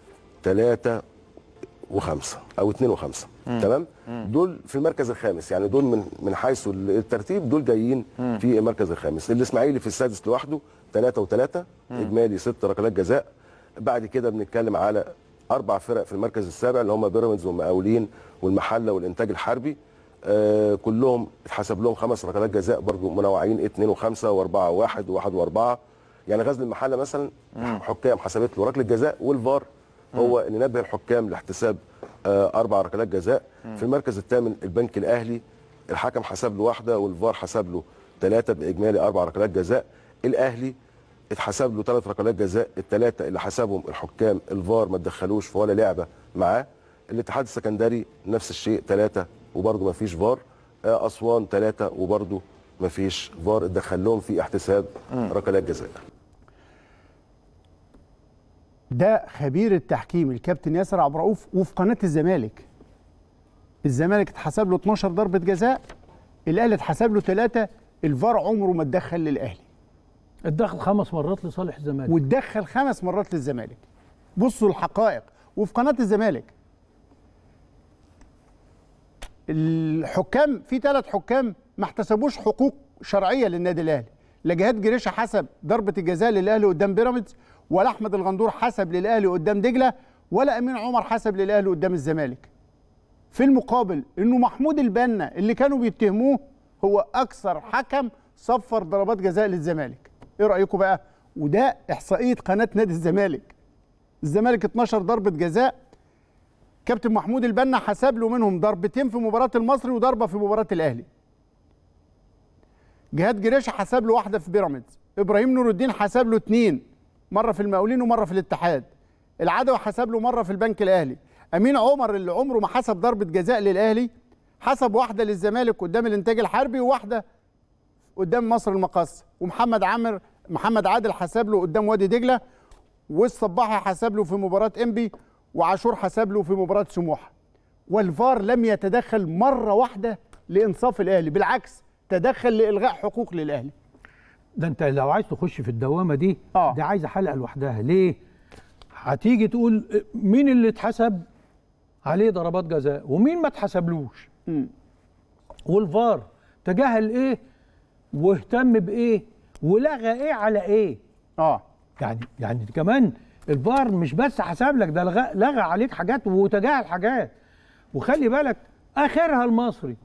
3 وخمسة او اتنين وخمسة مم. تمام مم. دول في المركز الخامس يعني دول من من حيث الترتيب دول جايين مم. في المركز الخامس الاسماعيلي في السادس لوحده ثلاثة وثلاثة مم. اجمالي ست ركلات جزاء بعد كده بنتكلم على اربع فرق في المركز السابع اللي هم بيراميدز والمقاولين والمحله والانتاج الحربي آه كلهم اتحسب لهم خمس ركلات جزاء برضو منوعين اثنين وخمسه واربعه وواحد وواحد واربعه يعني غزل المحله مثلا حكام حسبت له ركله جزاء والفار هو ان نبه الحكام لاحتساب آه اربع ركلات جزاء مم. في المركز الثامن البنك الاهلي الحكم حسب له واحده والفار حسب له ثلاثه باجمالي اربع ركلات جزاء الاهلي اتحسب له ثلاث ركلات جزاء الثلاثه اللي حسبهم الحكام الفار ما تدخلوش في ولا لعبه معاه الاتحاد السكندري نفس الشيء ثلاثه وبرضه ما فيش فار آه اسوان ثلاثه وبرضه ما فيش فار اتدخل لهم في احتساب مم. ركلات جزاء ده خبير التحكيم الكابتن ياسر عبد الرؤوف وفي قناه الزمالك الزمالك اتحسب له 12 ضربه جزاء الاهلي اتحسب له ثلاثه الفار عمره ما اتدخل للاهلي اتدخل خمس مرات لصالح الزمالك واتدخل خمس مرات للزمالك بصوا الحقائق وفي قناه الزمالك الحكام في ثلاث حكام ما احتسبوش حقوق شرعيه للنادي الاهلي لا جهاد جريشه حسب ضربه الجزاء للاهلي قدام بيراميدز ولا احمد الغندور حسب للاهلي قدام دجله ولا امين عمر حسب للاهلي قدام الزمالك في المقابل انه محمود البنا اللي كانوا بيتهموه هو اكثر حكم صفر ضربات جزاء للزمالك ايه رايكم بقى وده احصائيه قناه نادي الزمالك الزمالك 12 ضربه جزاء كابتن محمود البنا حسب له منهم ضربتين في مباراه المصري وضربه في مباراه الاهلي جهاد جريشه حسب له واحده في بيراميدز ابراهيم نور الدين حسب له اثنين مره في المقاولين ومره في الاتحاد العدوي حسب له مره في البنك الاهلي امين عمر اللي عمره ما حسب ضربه جزاء للاهلي حسب واحده للزمالك قدام الانتاج الحربي وواحده قدام مصر المقص ومحمد عامر محمد عادل حسب له قدام وادي دجله والصباحي حسب له في مباراه انبي وعاشور حسب له في مباراه سموحه والفار لم يتدخل مره واحده لانصاف الاهلي بالعكس تدخل لالغاء حقوق للاهلي ده انت لو عايز تخش في الدوامه دي آه. دي عايزه حلقه لوحدها ليه هتيجي تقول مين اللي اتحسب عليه ضربات جزاء ومين ما اتحسبلوش والفار تجاهل ايه واهتم بايه ولغى ايه على ايه اه يعني يعني كمان الفار مش بس حسب لك ده لغى, لغى عليك حاجات وتجاهل حاجات وخلي بالك اخرها المصري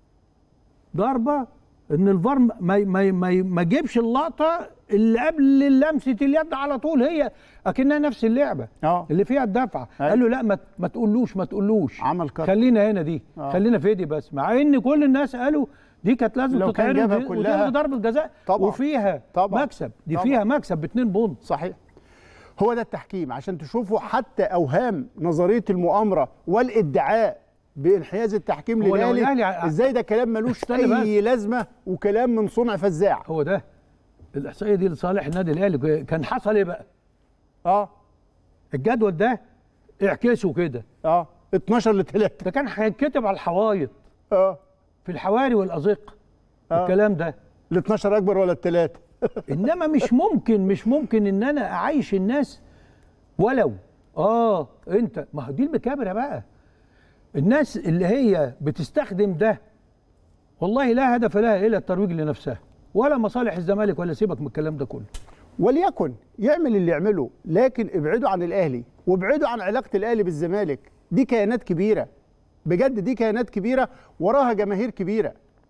ضربه ان الفار ما ما ما, ما جيبش اللقطه اللي قبل لمسه اليد على طول هي اكنها نفس اللعبه اه اللي فيها الدفعه قال له لا ما, ما تقولوش ما تقولوش عمل كده خلينا هنا دي آه. خلينا في دي بس مع ان كل الناس قالوا دي كانت لازم لو كان جابها تتعرض كلها ودي ضربه جزاء طبعا وفيها طبعا مكسب دي طبعا. فيها مكسب باتنين بونت صحيح هو ده التحكيم عشان تشوفوا حتى اوهام نظريه المؤامره والادعاء بانحياز التحكيم هو لو للاهلي الأهلي- ازاي ده كلام ملوش استنى اي لازمه وكلام من صنع فزاع هو ده الاحصائيه دي لصالح النادي الاهلي كان حصل ايه بقى؟ اه الجدول ده اعكسه كده اه 12 ل 3 ده كان هيتكتب على الحوايط اه في الحواري والازقه آه. الكلام ده ال 12 اكبر ولا الثلاثه انما مش ممكن مش ممكن ان انا اعيش الناس ولو اه انت ما هو دي المكابره بقى الناس اللي هي بتستخدم ده والله لا هدف لها الا الترويج لنفسها ولا مصالح الزمالك ولا سيبك من الكلام ده كله وليكن يعمل اللي يعمله لكن ابعدوا عن الاهلي وابعدوا عن علاقه الاهلي بالزمالك دي كيانات كبيره بجد دي كيانات كبيره وراها جماهير كبيره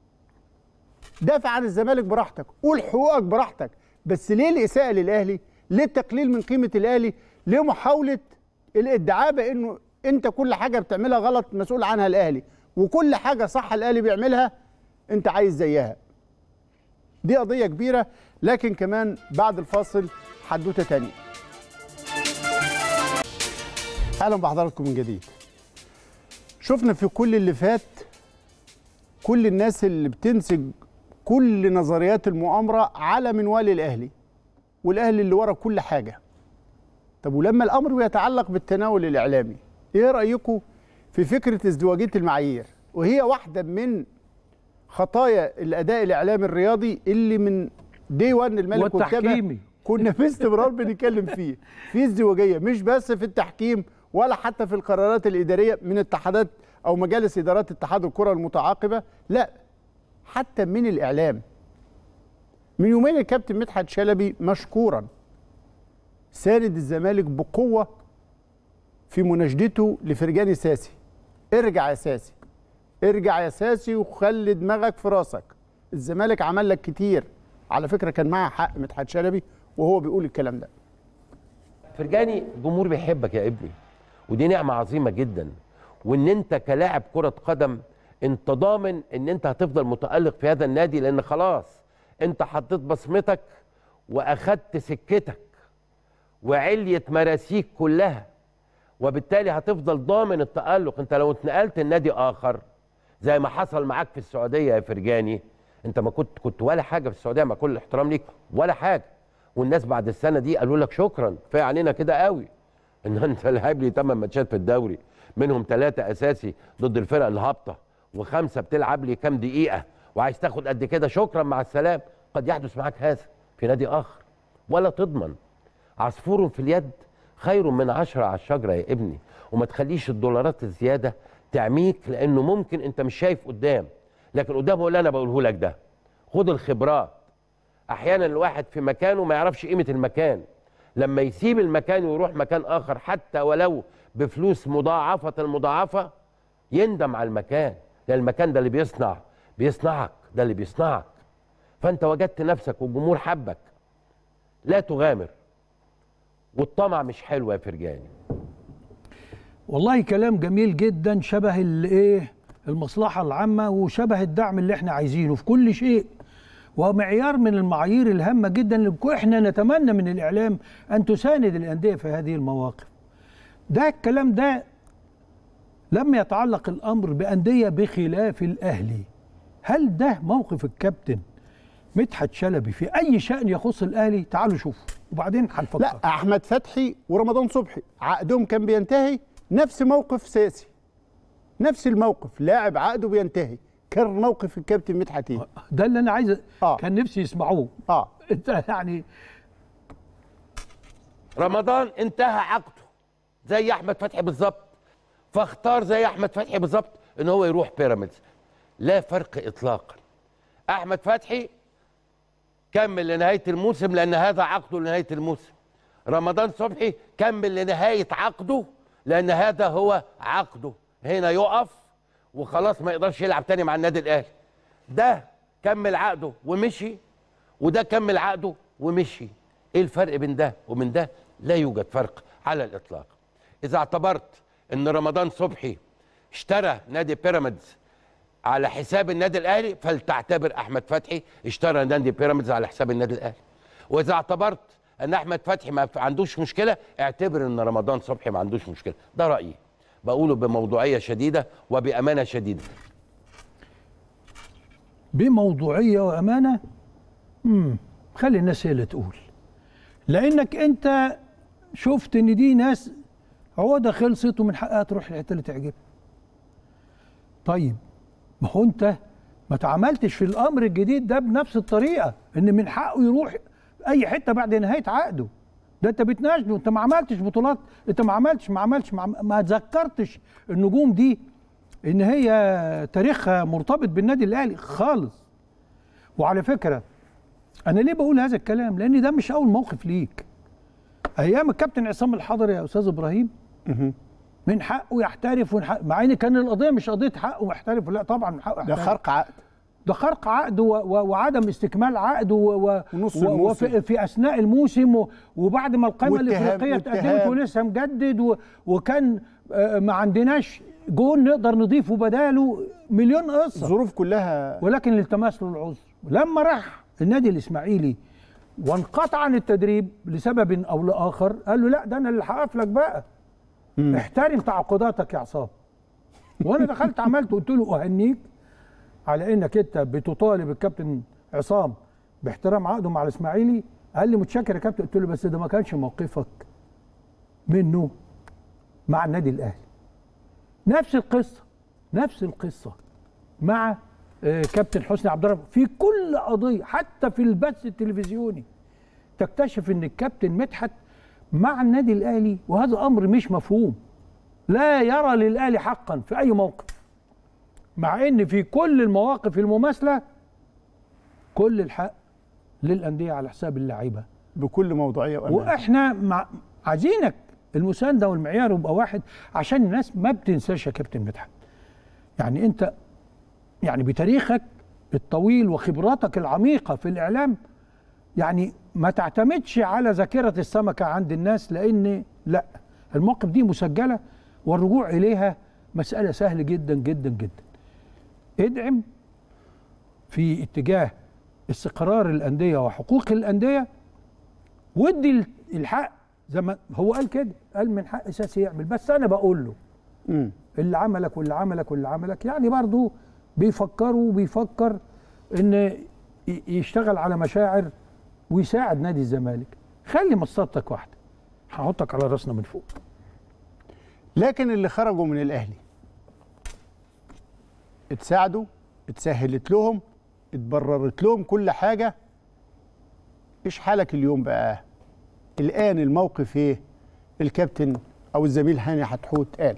دافع عن الزمالك براحتك قول حقوقك براحتك بس ليه الاساءه للاهلي ليه التقليل من قيمه الاهلي ليه محاوله الادعاء بانه انت كل حاجه بتعملها غلط مسؤول عنها الاهلي وكل حاجه صح الاهلي بيعملها انت عايز زيها دي قضيه كبيره لكن كمان بعد الفاصل حدوته تانية اهلا بحضراتكم من جديد شفنا في كل اللي فات كل الناس اللي بتنسج كل نظريات المؤامره على منوال الاهلي والاهلي اللي ورا كل حاجه طب ولما الامر بيتعلق بالتناول الاعلامي ايه رايكم في فكره ازدواجيه المعايير وهي واحده من خطايا الاداء الاعلامي الرياضي اللي من دي 1 الملك والتحكيمي. كنا باستمرار بنتكلم فيه في ازدواجيه مش بس في التحكيم ولا حتى في القرارات الاداريه من اتحادات او مجالس ادارات اتحاد الكره المتعاقبه لا حتى من الاعلام من يومين الكابتن مدحت شلبي مشكورا ساند الزمالك بقوه في مناشدته لفرجاني ساسي ارجع يا ساسي ارجع يا ساسي وخلي دماغك في راسك الزمالك عمل لك كتير على فكره كان معاه حق مدحت شلبي وهو بيقول الكلام ده فرجاني جمهور بيحبك يا ابني ودي نعمة عظيمة جدا وان انت كلاعب كرة قدم انت ضامن ان انت هتفضل متألق في هذا النادي لان خلاص انت حطيت بصمتك واخدت سكتك وعليت مراسيك كلها وبالتالي هتفضل ضامن التألق انت لو اتنقلت النادي اخر زي ما حصل معاك في السعودية يا فرجاني انت ما كنت كنت ولا حاجة في السعودية مع كل الاحترام ليك ولا حاجة والناس بعد السنة دي قالوا لك شكرا كفاية علينا كده قوي ان انت لاعب لي 8 ماتشات في الدوري منهم ثلاثه اساسي ضد الفرق الهابطه وخمسه بتلعب لي كام دقيقه وعايز تاخد قد كده شكرا مع السلام قد يحدث معك هذا في نادي اخر ولا تضمن عصفور في اليد خير من عشرة على الشجرة يا ابني وما تخليش الدولارات الزيادة تعميك لأنه ممكن أنت مش شايف قدام لكن قدام هو اللي أنا بقوله لك ده خد الخبرات أحيانا الواحد في مكانه ما يعرفش قيمة المكان لما يسيب المكان ويروح مكان آخر حتى ولو بفلوس مضاعفة المضاعفة يندم على المكان لأن المكان ده اللي بيصنع بيصنعك ده اللي بيصنعك فأنت وجدت نفسك والجمهور حبك لا تغامر والطمع مش حلو يا فرجاني والله كلام جميل جدا شبه الايه المصلحه العامه وشبه الدعم اللي احنا عايزينه في كل شيء ومعيار من المعايير الهامه جدا اللي احنا نتمنى من الاعلام ان تساند الانديه في هذه المواقف ده الكلام ده لم يتعلق الامر بانديه بخلاف الاهلي هل ده موقف الكابتن مدحت شلبي في اي شان يخص الاهلي تعالوا شوفوا وبعدين هنفكر لا احمد فتحي ورمضان صبحي عقدهم كان بينتهي نفس موقف ساسي نفس الموقف لاعب عقده بينتهي كان موقف الكابتن مدحت ايه ده اللي انا عايز آه. كان نفسي يسمعوه اه انت يعني رمضان انتهى عقده زي احمد فتحي بالظبط فاختار زي احمد فتحي بالظبط ان هو يروح بيراميدز لا فرق اطلاقا احمد فتحي كمل لنهايه الموسم لان هذا عقده لنهايه الموسم رمضان صبحي كمل لنهايه عقده لان هذا هو عقده هنا يقف وخلاص ما يقدرش يلعب تاني مع النادي الاهلي ده كمل عقده ومشي وده كمل عقده ومشي ايه الفرق بين ده ومن ده لا يوجد فرق على الاطلاق اذا اعتبرت ان رمضان صبحي اشترى نادي بيراميدز على حساب النادي الاهلي فلتعتبر احمد فتحي اشترى نادي بيراميدز على حساب النادي الاهلي واذا اعتبرت ان احمد فتحي ما عندوش مشكله اعتبر ان رمضان صبحي ما عندوش مشكله ده رايي بقوله بموضوعيه شديده وبامانه شديده بموضوعيه وامانه امم خلي الناس هي اللي تقول لانك انت شفت ان دي ناس عقده خلصت ومن حقها تروح الحته اللي تعجبها طيب ما هو انت ما تعاملتش في الامر الجديد ده بنفس الطريقه ان من حقه يروح اي حته بعد نهايه عقده ده انت بتناشده انت ما عملتش بطولات انت ما عملتش ما عملتش ما, عم... ما تذكرتش النجوم دي ان هي تاريخها مرتبط بالنادي الاهلي خالص وعلى فكره انا ليه بقول هذا الكلام لان ده مش اول موقف ليك ايام الكابتن عصام الحضري يا استاذ ابراهيم من حقه يحترف وحق... مع ان كان القضيه مش قضيه حقه يحترف لا طبعا من حقه ده خرق عقد ده خرق عقد و... و... وعدم استكمال عقد و... و... ونص و... الموسم. وفي في اثناء الموسم و... وبعد ما القائمه واتهام- الافريقيه اتقدمت واتهام. ولسه مجدد و... وكان آه، ما عندناش جون نقدر نضيفه بداله مليون قصه الظروف كلها ولكن التماس له العذر لما راح النادي الاسماعيلي وانقطع عن التدريب لسبب او لاخر قال له لا ده انا اللي هقف لك بقى احترم تعاقداتك يا عصام وانا دخلت عملت قلت له اهنيك على انك انت بتطالب الكابتن عصام باحترام عقده مع الاسماعيلي قال لي متشكر يا كابتن قلت له بس ده ما كانش موقفك منه مع النادي الاهلي نفس القصه نفس القصه مع آه، كابتن حسني عبد الرب في كل قضيه حتى في البث التلفزيوني تكتشف ان الكابتن مدحت مع النادي الاهلي وهذا امر مش مفهوم لا يرى للاهلي حقا في اي موقف مع ان في كل المواقف المماثله كل الحق للانديه على حساب اللعيبه بكل موضوعيه وأمانة. واحنا مع عايزينك المسانده والمعيار يبقى واحد عشان الناس ما بتنساش يا كابتن مدحت يعني انت يعني بتاريخك الطويل وخبراتك العميقه في الاعلام يعني ما تعتمدش على ذاكره السمكه عند الناس لان لا المواقف دي مسجله والرجوع اليها مساله سهله جدا جدا جدا ادعم في اتجاه استقرار الانديه وحقوق الانديه وادي الحق زي ما هو قال كده قال من حق اساسي يعمل بس انا بقول له مم. اللي عملك واللي عملك واللي عملك يعني برضو بيفكروا بيفكر ان ي- يشتغل على مشاعر ويساعد نادي الزمالك خلي مسطرتك واحده هحطك على راسنا من فوق لكن اللي خرجوا من الاهلي اتساعدوا اتسهلت لهم اتبررت لهم كل حاجه ايش حالك اليوم بقى الان الموقف ايه الكابتن او الزميل هاني حتحوت قال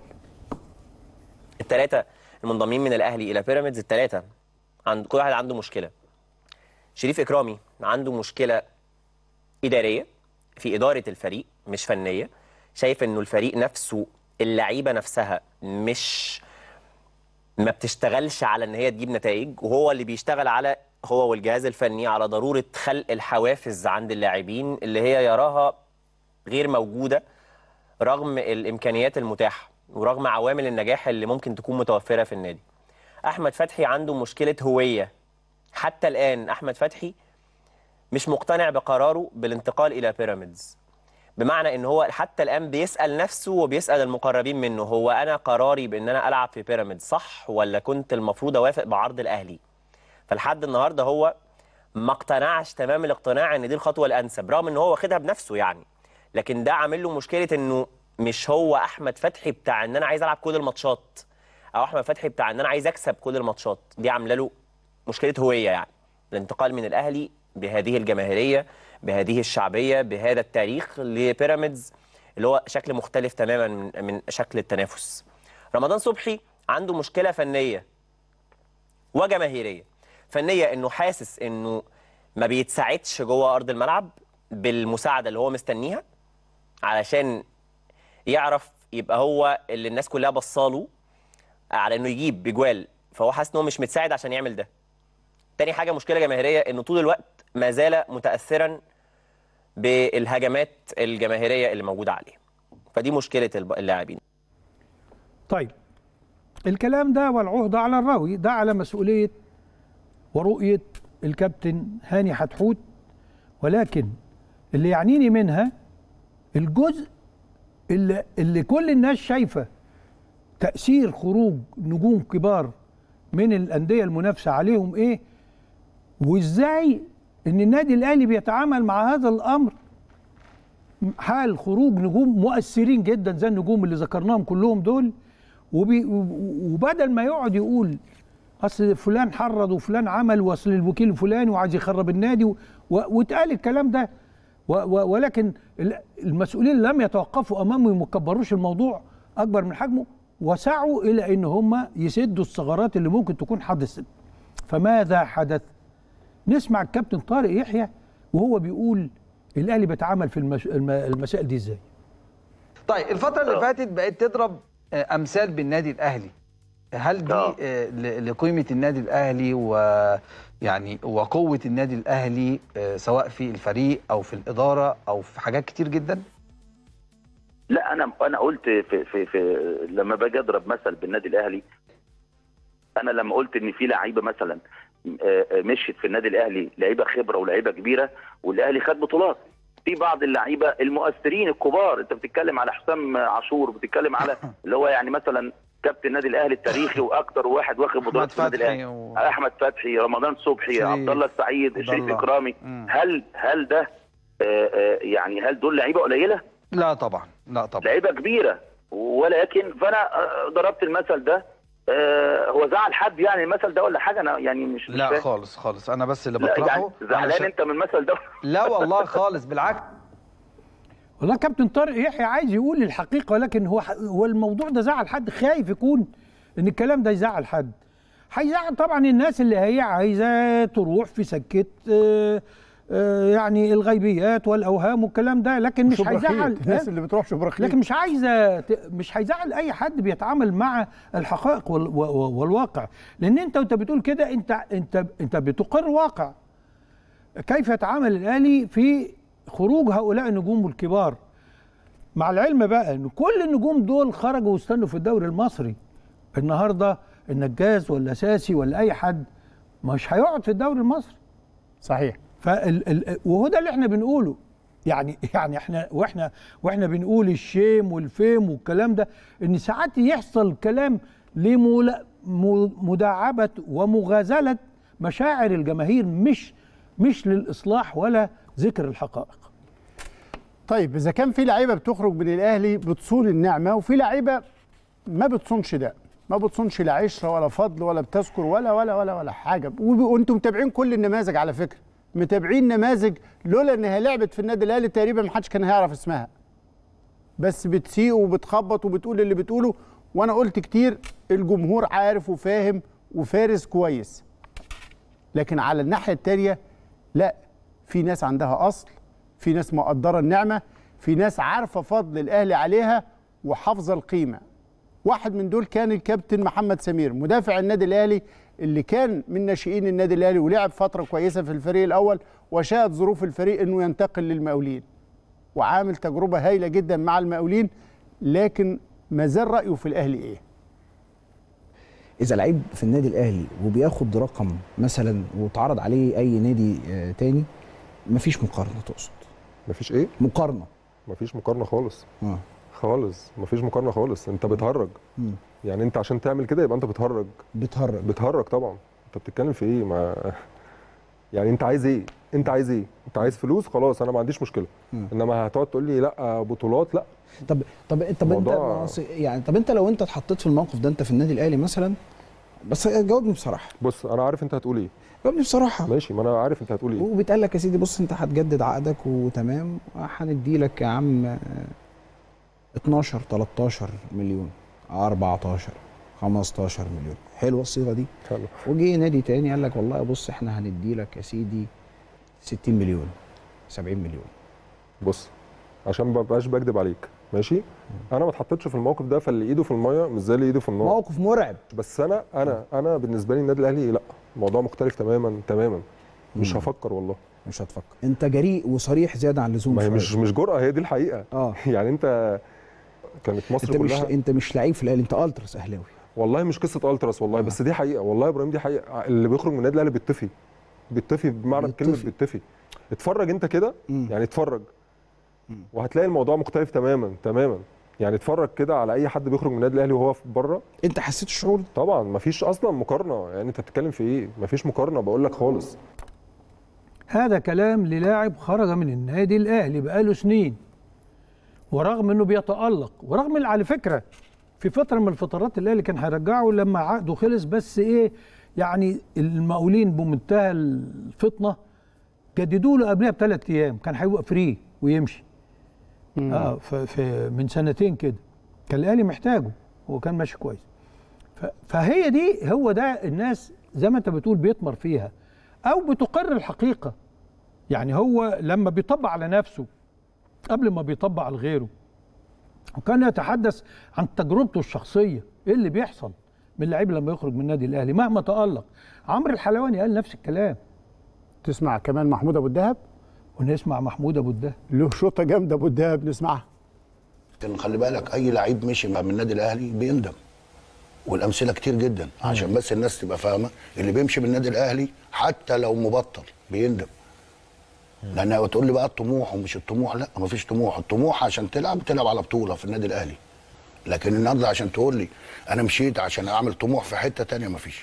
الثلاثه المنضمين من الاهلي الى بيراميدز الثلاثه عند كل واحد عنده مشكله شريف اكرامي عنده مشكله اداريه في اداره الفريق مش فنيه شايف انه الفريق نفسه اللعيبه نفسها مش ما بتشتغلش على ان هي تجيب نتائج وهو اللي بيشتغل على هو والجهاز الفني على ضروره خلق الحوافز عند اللاعبين اللي هي يراها غير موجوده رغم الامكانيات المتاحه ورغم عوامل النجاح اللي ممكن تكون متوفره في النادي. احمد فتحي عنده مشكله هويه حتى الان احمد فتحي مش مقتنع بقراره بالانتقال الى بيراميدز. بمعنى ان هو حتى الان بيسال نفسه وبيسال المقربين منه هو انا قراري بان انا العب في بيراميدز صح ولا كنت المفروض اوافق بعرض الاهلي؟ فلحد النهارده هو ما اقتنعش تمام الاقتناع ان دي الخطوه الانسب رغم ان هو واخدها بنفسه يعني لكن ده عامل له مشكله انه مش هو احمد فتحي بتاع ان انا عايز العب كل الماتشات او احمد فتحي بتاع ان انا عايز اكسب كل الماتشات دي عامله له مشكله هويه يعني الانتقال من الاهلي بهذه الجماهيريه بهذه الشعبيه بهذا التاريخ لبيراميدز اللي هو شكل مختلف تماما من, من شكل التنافس رمضان صبحي عنده مشكله فنيه وجماهيريه فنيه انه حاسس انه ما بيتساعدش جوه ارض الملعب بالمساعده اللي هو مستنيها علشان يعرف يبقى هو اللي الناس كلها بصاله على انه يجيب بجوال فهو حاسس ان هو مش متساعد عشان يعمل ده تاني حاجه مشكله جماهيريه انه طول الوقت ما زال متاثرا بالهجمات الجماهيريه اللي موجوده عليه فدي مشكله اللاعبين طيب الكلام ده والعهد على الراوي ده على مسؤوليه ورؤيه الكابتن هاني حتحوت ولكن اللي يعنيني منها الجزء اللي, اللي كل الناس شايفه تاثير خروج نجوم كبار من الانديه المنافسه عليهم ايه وازاي ان النادي الاهلي بيتعامل مع هذا الامر حال خروج نجوم مؤثرين جدا زي النجوم اللي ذكرناهم كلهم دول وبي وبدل ما يقعد يقول اصل فلان حرض وفلان عمل واصل الوكيل الفلاني وعايز يخرب النادي و... واتقال الكلام ده و... و... ولكن المسؤولين لم يتوقفوا امامه وما كبروش الموضوع اكبر من حجمه وسعوا الى ان هم يسدوا الثغرات اللي ممكن تكون حدثت فماذا حدث نسمع الكابتن طارق يحيى وهو بيقول الاهلي بيتعامل في المش... المسائل دي ازاي طيب الفتره اللي فاتت بقت تضرب امثال بالنادي الاهلي هل دي آه لقيمه النادي الاهلي ويعني وقوه النادي الاهلي آه سواء في الفريق او في الاداره او في حاجات كتير جدا لا انا انا قلت في في في لما باجي اضرب مثل بالنادي الاهلي انا لما قلت ان في لعيبه مثلا مشيت في النادي الاهلي لعيبه خبره ولعيبه كبيره والاهلي خد بطولات في بعض اللعيبه المؤثرين الكبار انت بتتكلم على حسام عاشور بتتكلم على اللي هو يعني مثلا كابتن النادي الاهلي التاريخي واكثر واحد واخد بطولات في النادي الاهلي و... احمد فتحي رمضان صبحي عبد الله السعيد شريف اكرامي هل هل ده آآ آآ يعني هل دول لعيبه قليله؟ لا طبعا لا طبعا لعيبه كبيره ولكن فانا ضربت المثل ده هو زعل حد يعني المثل ده ولا حاجه انا يعني مش لا مش خالص خالص انا بس اللي لا بطرحه يعني زعلان انت من المثل ده لا والله خالص بالعكس والله كابتن طارق يحيى عايز يقول الحقيقه ولكن هو هو الموضوع ده زعل حد خايف يكون ان الكلام ده يزعل حد هيزعل طبعا الناس اللي هي عايزه تروح في سكه آه يعني الغيبيات والاوهام والكلام ده لكن مش هيزعل الناس اللي بتروح شبرخيت لكن مش عايزه مش هيزعل اي حد بيتعامل مع الحقائق والواقع لان انت وانت بتقول كده انت انت انت بتقر واقع كيف يتعامل الاهلي في خروج هؤلاء النجوم الكبار مع العلم بقى ان كل النجوم دول خرجوا واستنوا في الدوري المصري النهارده النجاز ولا ساسي ولا اي حد مش هيقعد في الدوري المصري صحيح فال ال وهو ده اللي احنا بنقوله يعني يعني احنا واحنا واحنا بنقول الشيم والفيم والكلام ده ان ساعات يحصل كلام لمداعبه ومغازله مشاعر الجماهير مش مش للاصلاح ولا ذكر الحقائق طيب اذا كان في لعيبه بتخرج من الاهلي بتصون النعمه وفي لعيبه ما بتصونش ده ما بتصونش لا عشره ولا فضل ولا بتذكر ولا ولا ولا ولا حاجه وب- وانتم متابعين كل النماذج على فكره متابعين نماذج لولا انها لعبت في النادي الاهلي تقريبا ما حدش كان هيعرف اسمها بس بتسيء وبتخبط وبتقول اللي بتقوله وانا قلت كتير الجمهور عارف وفاهم وفارس كويس لكن على الناحيه التانيه لا في ناس عندها اصل في ناس مقدره النعمه في ناس عارفه فضل الاهلي عليها وحافظه القيمه واحد من دول كان الكابتن محمد سمير مدافع النادي الاهلي اللي كان من ناشئين النادي الاهلي ولعب فتره كويسه في الفريق الاول وشاهد ظروف الفريق انه ينتقل للمقاولين وعامل تجربه هايله جدا مع المقاولين لكن ما زال رايه في الاهلي ايه اذا لعيب في النادي الاهلي وبياخد رقم مثلا واتعرض عليه اي نادي آه، تاني مفيش مقارنه تقصد مفيش ايه مقارنه مفيش مقارنه خالص اه خالص مفيش مقارنه خالص انت بتهرج مم. يعني انت عشان تعمل كده يبقى انت بتهرج بتهرج بتهرج طبعا انت بتتكلم في ايه ما يعني انت عايز ايه انت عايز ايه انت عايز فلوس خلاص انا ما عنديش مشكله مم. انما هتقعد تقول لي لا بطولات لا طب طب طب انت الموضوع- ما أص- يعني طب انت لو انت اتحطيت في الموقف ده انت في النادي الاهلي مثلا بس جاوبني بصراحه بص انا عارف انت هتقول ايه جاوبني بصراحه ماشي ما انا عارف انت هتقول ايه وبيتقال لك يا سيدي بص انت هتجدد عقدك وتمام هندي لك يا عم آه، 12 13 مليون 14 15 مليون حلوه الصيغه دي حلو وجي نادي تاني قال لك والله بص احنا هندي لك يا سيدي 60 مليون 70 مليون بص عشان ما بقاش بكدب عليك ماشي انا ما اتحطيتش في الموقف ده فاللي ايده في الميه مش زي اللي ايده في النار موقف مرعب بس انا انا انا بالنسبه لي النادي الاهلي لا الموضوع مختلف تماما تماما مش مم. هفكر والله مش هتفكر انت جريء وصريح زياده عن اللزوم ما هي شوية. مش مش جرأه هي دي الحقيقه اه يعني انت كانت مصر انت مش كلها انت مش لعيب في الاهلي انت التراس اهلاوي والله مش قصه التراس والله بس دي حقيقه والله يا ابراهيم دي حقيقه اللي بيخرج من النادي الاهلي بيطفي بيطفي بمعنى كلمه بيطفي اتفرج انت كده يعني اتفرج وهتلاقي الموضوع مختلف تماما تماما يعني اتفرج كده على اي حد بيخرج من النادي الاهلي وهو في بره انت حسيت الشعور طبعا مفيش اصلا مقارنه يعني انت بتتكلم في ايه مفيش مقارنه بقول لك خالص هذا كلام للاعب خرج من النادي الاهلي بقاله سنين ورغم انه بيتالق ورغم إن على فكره في فتره من الفترات الاهلي كان هيرجعه لما عقده خلص بس ايه يعني المقاولين بمنتهى الفطنه جددوا له قبلها بثلاث ايام كان هيبقى فري ويمشي اه ف- في من سنتين كده كان الاهلي محتاجه هو كان ماشي كويس ف- فهي دي هو ده الناس زي ما انت بتقول بيطمر فيها او بتقر الحقيقه يعني هو لما بيطبق على نفسه قبل ما بيطبق على غيره وكان يتحدث عن تجربته الشخصيه ايه اللي بيحصل من اللعيب لما يخرج من النادي الاهلي مهما تالق عمرو الحلواني قال نفس الكلام تسمع كمان محمود ابو الدهب ونسمع محمود ابو الدهب له شوطه جامده ابو الدهب نسمعها كان خلي بالك اي لعيب مشي من النادي الاهلي بيندم والامثله كتير جدا عشان بس الناس تبقى فاهمه اللي بيمشي من النادي الاهلي حتى لو مبطل بيندم لان تقول لي بقى الطموح ومش الطموح لا مفيش طموح الطموح عشان تلعب تلعب على بطوله في النادي الاهلي لكن النهارده عشان تقول لي انا مشيت عشان اعمل طموح في حته تانية مفيش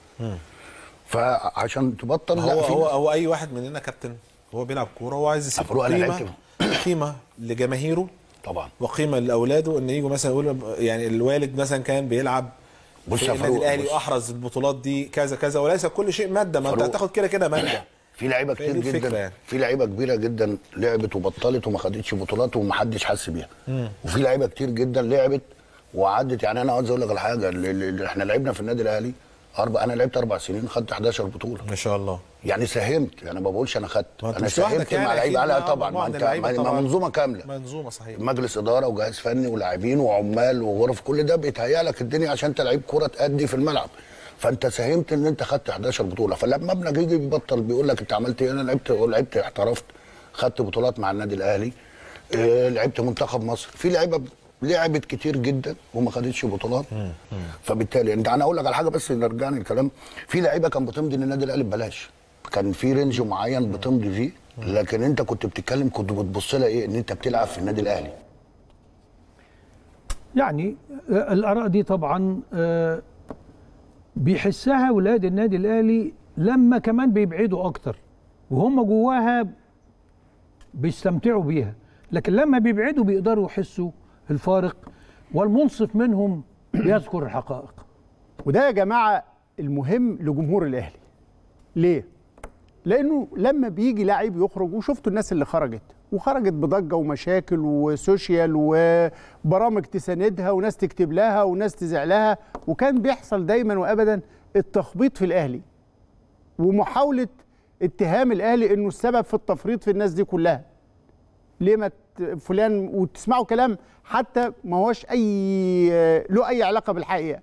فعشان تبطل هو في هو ناس- هو اي واحد مننا كابتن هو بيلعب كوره هو عايز يسيب أفروق أنا قيمه لعبت قيمه لجماهيره طبعا وقيمه لاولاده ان يجوا مثلا يقول يعني الوالد مثلا كان بيلعب بص في يا النادي فاروق، الاهلي بص. واحرز البطولات دي كذا كذا وليس كل شيء ماده ما انت فاروق. هتاخد كده كده ماده في لعيبه فهي كتير دي الفكرة جدا يعني. في لعيبه كبيره جدا لعبت وبطلت وما خدتش بطولات ومحدش حس بيها وفي لعيبه كتير جدا لعبت وعدت يعني انا عاوز اقول لك على حاجه اللي- اللي احنا لعبنا في النادي الاهلي اربع انا لعبت اربع سنين خدت 11 بطوله ما شاء الله يعني ساهمت يعني ما بقولش انا خدت ما انت انا مش لوحدك ساهمت يعني مع أكيد لعيبه لا مع طبعا ما مجموعة انت من اللعيبة ما- ما طبعاً. منظومه كامله منظومه صحيح مجلس اداره وجهاز فني ولاعبين وعمال وغرف كل ده بيتهيأ لك الدنيا عشان انت لعيب كوره تأدي في الملعب فانت ساهمت ان انت خدت 11 بطوله فلما ابنك يجي بيبطل بيقول لك انت عملت ايه انا لعبت لعبت احترفت خدت بطولات مع النادي الاهلي اه لعبت منتخب مصر في لعيبه لعبت كتير جدا وما خدتش بطولات فبالتالي انت انا اقول لك على حاجه بس نرجع للكلام في لعيبه كان بتمضي للنادي الاهلي ببلاش كان في رينج معين بتمضي فيه لكن انت كنت بتتكلم كنت بتبص لها ايه ان انت بتلعب في النادي الاهلي يعني آه، الاراء دي طبعا آه، بيحسها ولاد النادي الاهلي لما كمان بيبعدوا اكتر وهم جواها بيستمتعوا بيها لكن لما بيبعدوا بيقدروا يحسوا الفارق والمنصف منهم بيذكر الحقائق وده يا جماعه المهم لجمهور الاهلي ليه لانه لما بيجي لاعب يخرج وشفتوا الناس اللي خرجت وخرجت بضجه ومشاكل وسوشيال وبرامج تساندها وناس تكتب لها وناس تذيع لها وكان بيحصل دايما وابدا التخبيط في الاهلي ومحاوله اتهام الاهلي انه السبب في التفريط في الناس دي كلها ليه ما ت- فلان وتسمعوا كلام حتى ما هوش اي له اي علاقه بالحقيقه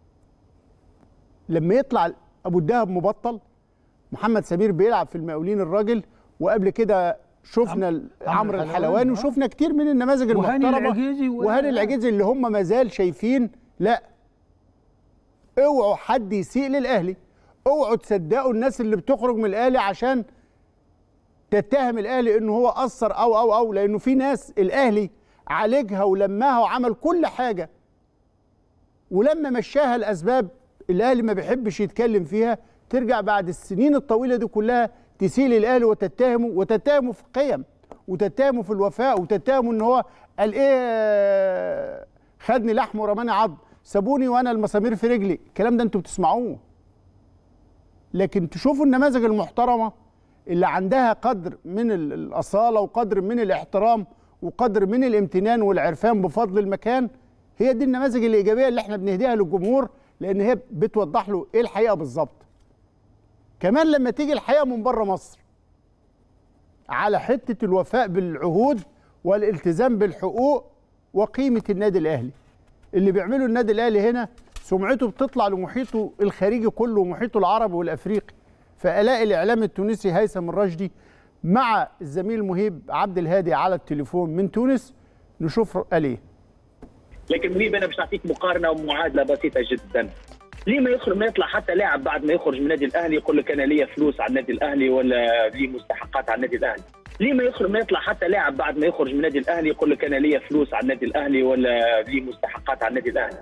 لما يطلع ابو الدهب مبطل محمد سمير بيلعب في المقاولين الراجل وقبل كده شفنا ال- عمرو الحلواني، الحلواني آه. وشفنا كتير من النماذج وهاني المحترمه العجيزي و- وهاني العجيزي اللي هم ما زال شايفين لا اوعوا حد يسيء للاهلي اوعوا تصدقوا الناس اللي بتخرج من الاهلي عشان تتهم الاهلي انه هو قصر او او او لانه في ناس الاهلي عالجها ولماها وعمل كل حاجه ولما مشاها الاسباب الاهلي ما بيحبش يتكلم فيها ترجع بعد السنين الطويله دي كلها تسيء للاهلي وتتهمه وتتهمه في قيم وتتهمه في الوفاء وتتهمه ان هو قال ايه خدني لحم ورماني عظم سابوني وانا المسامير في رجلي الكلام ده انتوا بتسمعوه لكن تشوفوا النماذج المحترمه اللي عندها قدر من ال- الاصاله وقدر من الاحترام وقدر من الامتنان والعرفان بفضل المكان هي دي النماذج الايجابيه اللي احنا بنهديها للجمهور لان هي بتوضح له ايه الحقيقه بالظبط كمان لما تيجي الحقيقه من بره مصر على حته الوفاء بالعهود والالتزام بالحقوق وقيمه النادي الاهلي اللي بيعمله النادي الاهلي هنا سمعته بتطلع لمحيطه الخارجي كله ومحيطه العربي والافريقي فالاقي الاعلام التونسي هيثم الرشدي مع الزميل المهيب عبد الهادي على التليفون من تونس نشوف قال ايه لكن مهيب انا باش نعطيك مقارنه ومعادله بسيطه جدا ليه ما يخرج ما يطلع حتى لاعب بعد ما يخرج من النادي الاهلي يقول لك انا ليا فلوس على النادي الاهلي ولا لي مستحقات على النادي الاهلي ليه ما يخرج ما يطلع حتى لاعب بعد ما يخرج من النادي الاهلي يقول لك انا ليا فلوس على النادي الاهلي ولا لي مستحقات على النادي الاهلي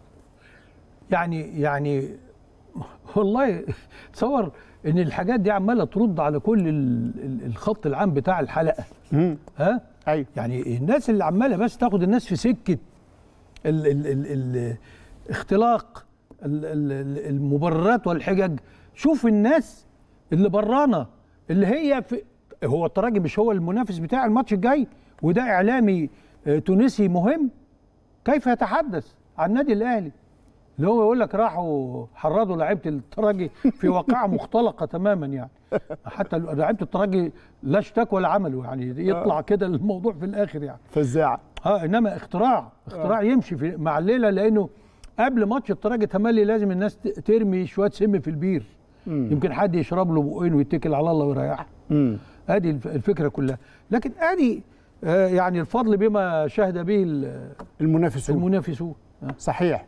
يعني يعني والله تصور ان الحاجات دي عماله ترد على كل ال- ال- الخط العام بتاع الحلقه ها ايوه يعني الناس اللي عماله بس تاخد الناس في سكه ال ال ال ال اختلاق ال ال ال المبررات والحجج شوف الناس اللي برانا اللي هي في هو التراجي مش هو المنافس بتاع الماتش الجاي وده اعلامي آه، تونسي مهم كيف يتحدث عن النادي الاهلي اللي هو يقول لك راحوا حرضوا لعيبه الترجي في واقعه مختلقه تماما يعني حتى لعيبه الترجي لا اشتكوا ولا عملوا يعني يطلع كده الموضوع في الاخر يعني فزاعه اه انما اختراع اختراع يمشي في مع الليله لانه قبل ماتش الترجي تملي لازم الناس ت- ترمي شويه سم في البير مم. يمكن حد يشرب له بقين ويتكل على الله ويريحه مم. ادي الف- الفكره كلها لكن ادي آه يعني الفضل بما شهد به ال- المنافسون المنافسون صحيح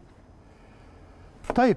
طيب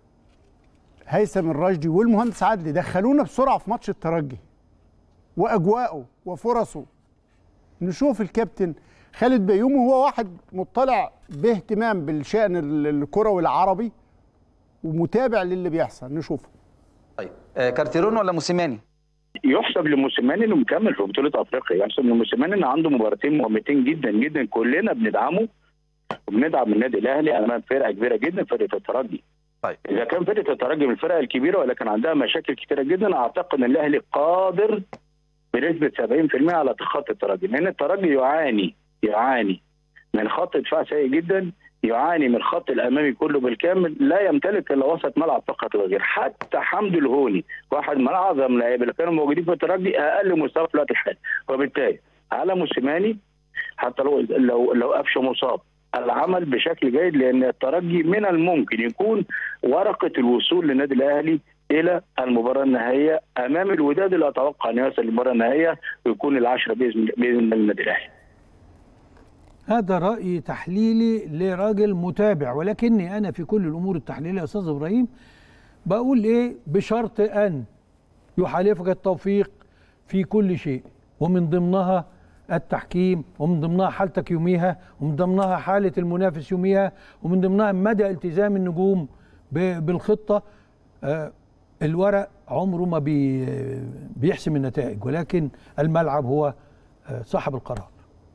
هيثم الرشدي والمهندس عدلي دخلونا بسرعه في ماتش الترجي واجواءه وفرصه نشوف الكابتن خالد بيومي هو واحد مطلع باهتمام بالشان ال- الكروي العربي ومتابع للي بيحصل نشوفه آه، كارتيرون ولا موسيماني؟ يحسب لموسيماني انه مكمل في بطوله افريقيا يحسب لموسيماني ان عنده مباراتين مهمتين جدا جدا كلنا بندعمه وبندعم النادي الاهلي امام فرقه كبيره جدا فرقه الترجي طيب اذا كان فرقه الترجي من الفرق الكبيره ولكن عندها مشاكل كتيره جدا اعتقد ان الاهلي قادر بنسبه 70% على تخطي الترجي لان الترجي يعاني يعاني من خط دفاع سيء جدا يعاني من الخط الامامي كله بالكامل لا يمتلك الا وسط ملعب فقط لا غير حتى حمدو الهوني واحد من اعظم اللعيبه اللي كانوا موجودين في الترجي اقل مستوى في الوقت الحالي وبالتالي على موسيماني حتى لو لو لو قفشه مصاب العمل بشكل جيد لان الترجي من الممكن يكون ورقه الوصول للنادي الاهلي الى المباراه النهائيه امام الوداد اللي اتوقع ان يصل للمباراه النهائيه ويكون العشره باذن باذن الله للنادي الاهلي. هذا رأي تحليلي لراجل متابع ولكني أنا في كل الأمور التحليلية يا أستاذ إبراهيم بقول إيه بشرط أن يحالفك التوفيق في كل شيء ومن ضمنها التحكيم ومن ضمنها حالتك يوميها ومن ضمنها حالة المنافس يوميها ومن ضمنها مدى التزام النجوم ب- بالخطة آه، الورق عمره ما بي بيحسم النتائج ولكن الملعب هو آه، صاحب القرار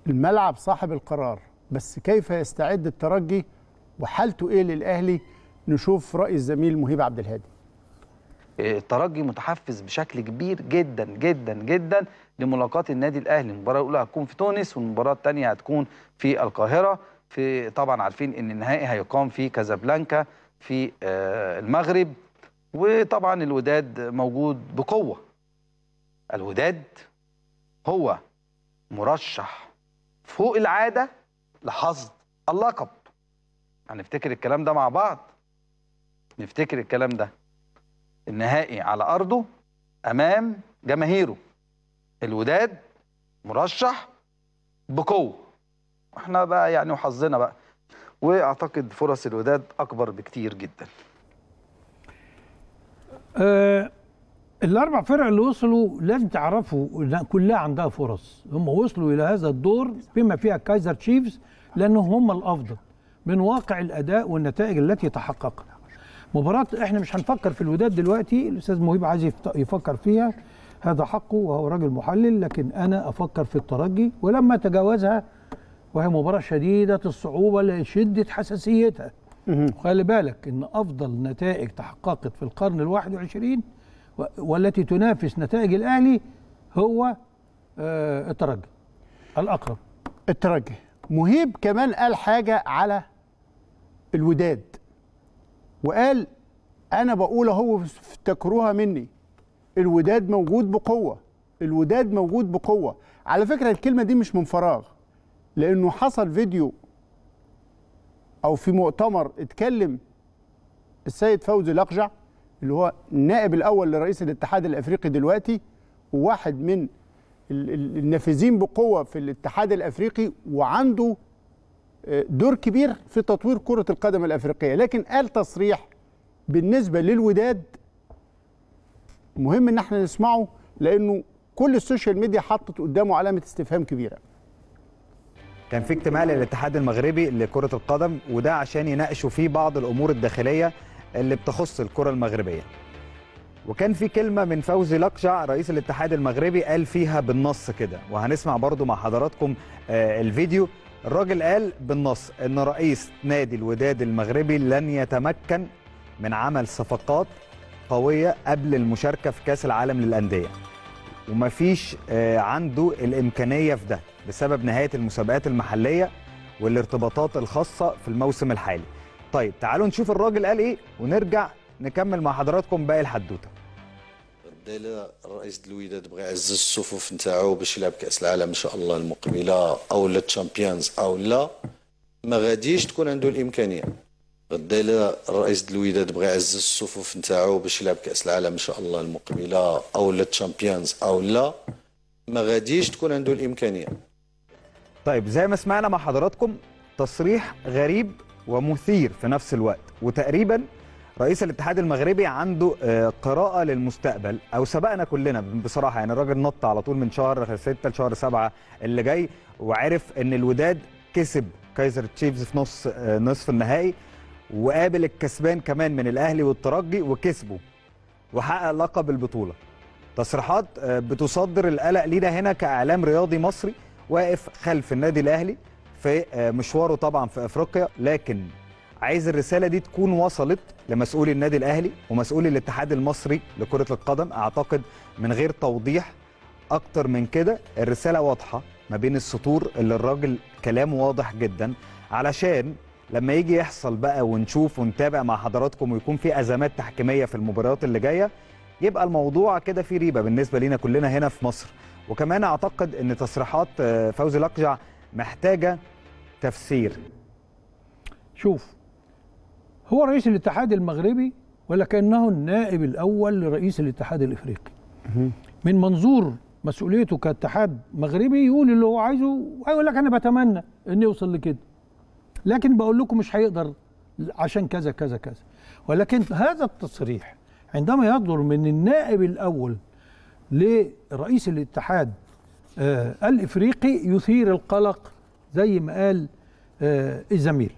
الملعب صاحب القرار بس كيف يستعد الترجي وحالته ايه للاهلي نشوف راي الزميل مهيب عبد الهادي الترجي متحفز بشكل كبير جدا جدا جدا لملاقاة النادي الاهلي المباراه الاولى هتكون في تونس والمباراه الثانيه هتكون في القاهره في طبعا عارفين ان النهائي هيقام في كازابلانكا في آه، المغرب وطبعا الوداد موجود بقوه الوداد هو مرشح فوق العاده لحصد اللقب هنفتكر الكلام ده مع بعض نفتكر الكلام ده النهائي على ارضه امام جماهيره الوداد مرشح بقوه احنا بقى يعني وحظنا بقى واعتقد فرص الوداد اكبر بكتير جدا آه الاربع فرق اللي وصلوا لازم تعرفوا ان كلها عندها فرص هم وصلوا الى هذا الدور بما فيها كايزر تشيفز لانهم هم الافضل من واقع الاداء والنتائج التي تحققت مباراة احنا مش هنفكر في الوداد دلوقتي الاستاذ مهيب عايز يفت- يفكر فيها هذا حقه وهو راجل محلل لكن انا افكر في الترجي ولما تجاوزها وهي مباراة شديدة الصعوبة لشدة حساسيتها خلي بالك ان افضل نتائج تحققت في القرن الواحد وعشرين و- والتي تنافس نتائج الاهلي هو آه، الترجي الاقرب الترجي مهيب كمان قال حاجه على الوداد وقال انا بقول اهو افتكروها مني الوداد موجود بقوه الوداد موجود بقوه على فكره الكلمه دي مش من فراغ لانه حصل فيديو او في مؤتمر اتكلم السيد فوزي لقجع اللي هو النائب الاول لرئيس الاتحاد الافريقي دلوقتي وواحد من ال- ال- النافذين بقوه في الاتحاد الافريقي وعنده آه، دور كبير في تطوير كره القدم الافريقيه لكن قال تصريح بالنسبه للوداد مهم ان احنا نسمعه لانه كل السوشيال ميديا حطت قدامه علامه استفهام كبيره كان في اجتماع للاتحاد المغربي لكرة القدم وده عشان يناقشوا فيه بعض الأمور الداخلية اللي بتخص الكرة المغربية وكان في كلمة من فوزي لقجع رئيس الاتحاد المغربي قال فيها بالنص كده وهنسمع برضو مع حضراتكم آه، الفيديو الراجل قال بالنص ان رئيس نادي الوداد المغربي لن يتمكن من عمل صفقات قوية قبل المشاركة في كأس العالم للأندية ومفيش آه، عنده الإمكانية في ده بسبب نهاية المسابقات المحلية والارتباطات الخاصة في الموسم الحالي طيب تعالوا نشوف الراجل قال إيه ونرجع نكمل مع حضراتكم باقي الحدوتة دايلا الرئيس الوداد بغى يعزز الصفوف نتاعو باش يلعب كاس العالم ان شاء الله المقبله او لا تشامبيونز او لا ما غاديش تكون عنده الامكانيه غدايلا الرئيس الوداد بغى يعزز الصفوف نتاعو باش يلعب كاس العالم ان شاء الله المقبله او لا تشامبيونز او لا ما غاديش تكون عنده الامكانيه طيب زي ما سمعنا مع حضراتكم تصريح غريب ومثير في نفس الوقت وتقريبا رئيس الاتحاد المغربي عنده آه، قراءة للمستقبل أو سبقنا كلنا بصراحة يعني الراجل نط على طول من شهر 6 لشهر 7 اللي جاي وعرف إن الوداد كسب كايزر تشيفز في نص آه، نصف النهائي وقابل الكسبان كمان من الأهلي والترجي وكسبه وحقق لقب البطولة تصريحات آه، بتصدر القلق لينا هنا كاعلام رياضي مصري واقف خلف النادي الاهلي في آه، مشواره طبعا في افريقيا لكن عايز الرساله دي تكون وصلت لمسؤولي النادي الاهلي ومسؤولي الاتحاد المصري لكره القدم اعتقد من غير توضيح اكتر من كده الرساله واضحه ما بين السطور اللي الراجل كلامه واضح جدا علشان لما يجي يحصل بقى ونشوف ونتابع مع حضراتكم ويكون في ازمات تحكيميه في المباريات اللي جايه يبقى الموضوع كده فيه ريبه بالنسبه لينا كلنا هنا في مصر وكمان اعتقد ان تصريحات آه، فوزي لقجع محتاجه تفسير شوف هو رئيس الاتحاد المغربي ولكنه النائب الاول لرئيس الاتحاد الافريقي من منظور مسؤوليته كاتحاد مغربي يقول اللي هو عايزه ويقول لك انا بتمنى ان يوصل لكده لكن بقول لكم مش هيقدر عشان كذا كذا كذا ولكن هذا التصريح عندما يصدر من النائب الاول لرئيس الاتحاد آه الافريقي يثير القلق زي ما قال آه الزميل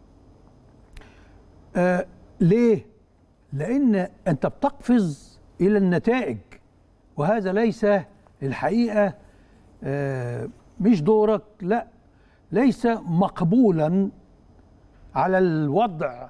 آه ليه لان انت بتقفز الى النتائج وهذا ليس الحقيقه آه مش دورك لا ليس مقبولا على الوضع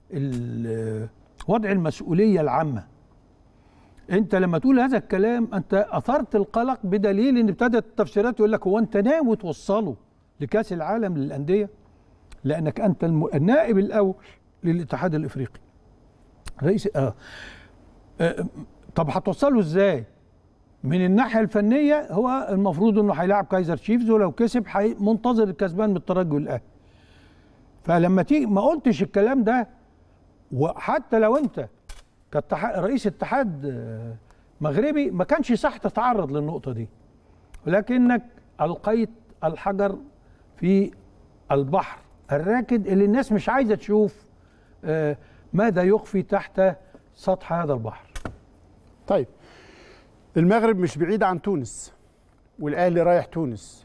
ال- وضع المسؤوليه العامه انت لما تقول هذا الكلام انت اثرت القلق بدليل ان ابتدت التفسيرات يقول لك هو انت ناوي توصله لكاس العالم للانديه لانك انت الم- النائب الاول للاتحاد الافريقي رئيس اه, آه طب هتوصله ازاي من الناحيه الفنيه هو المفروض انه هيلاعب كايزر تشيفز ولو كسب حي- منتظر الكسبان من الترجي الاهلي فلما تيجي ما قلتش الكلام ده وحتى لو انت كاتحاد رئيس اتحاد آه، مغربي ما كانش صح تتعرض للنقطه دي ولكنك القيت الحجر في البحر الراكد اللي الناس مش عايزه تشوف آه، ماذا يخفي تحت سطح هذا البحر طيب المغرب مش بعيد عن تونس والاهلي رايح تونس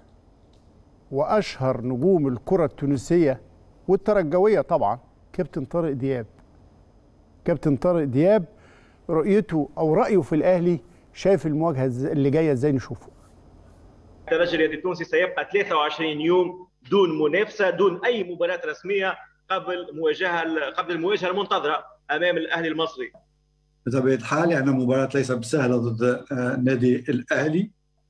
واشهر نجوم الكره التونسيه والترجويه طبعا كابتن طارق دياب كابتن طارق دياب رؤيته او رايه في الاهلي شايف المواجهه إز- اللي جايه ازاي نشوفه الترجي التونسي سيبقى 23 يوم دون منافسه دون اي مباراه رسميه قبل مواجهه قبل المواجهه المنتظره امام الاهلي المصري بطبيعه الحال يعني مباراه ليست سهله ضد آه، نادي الاهلي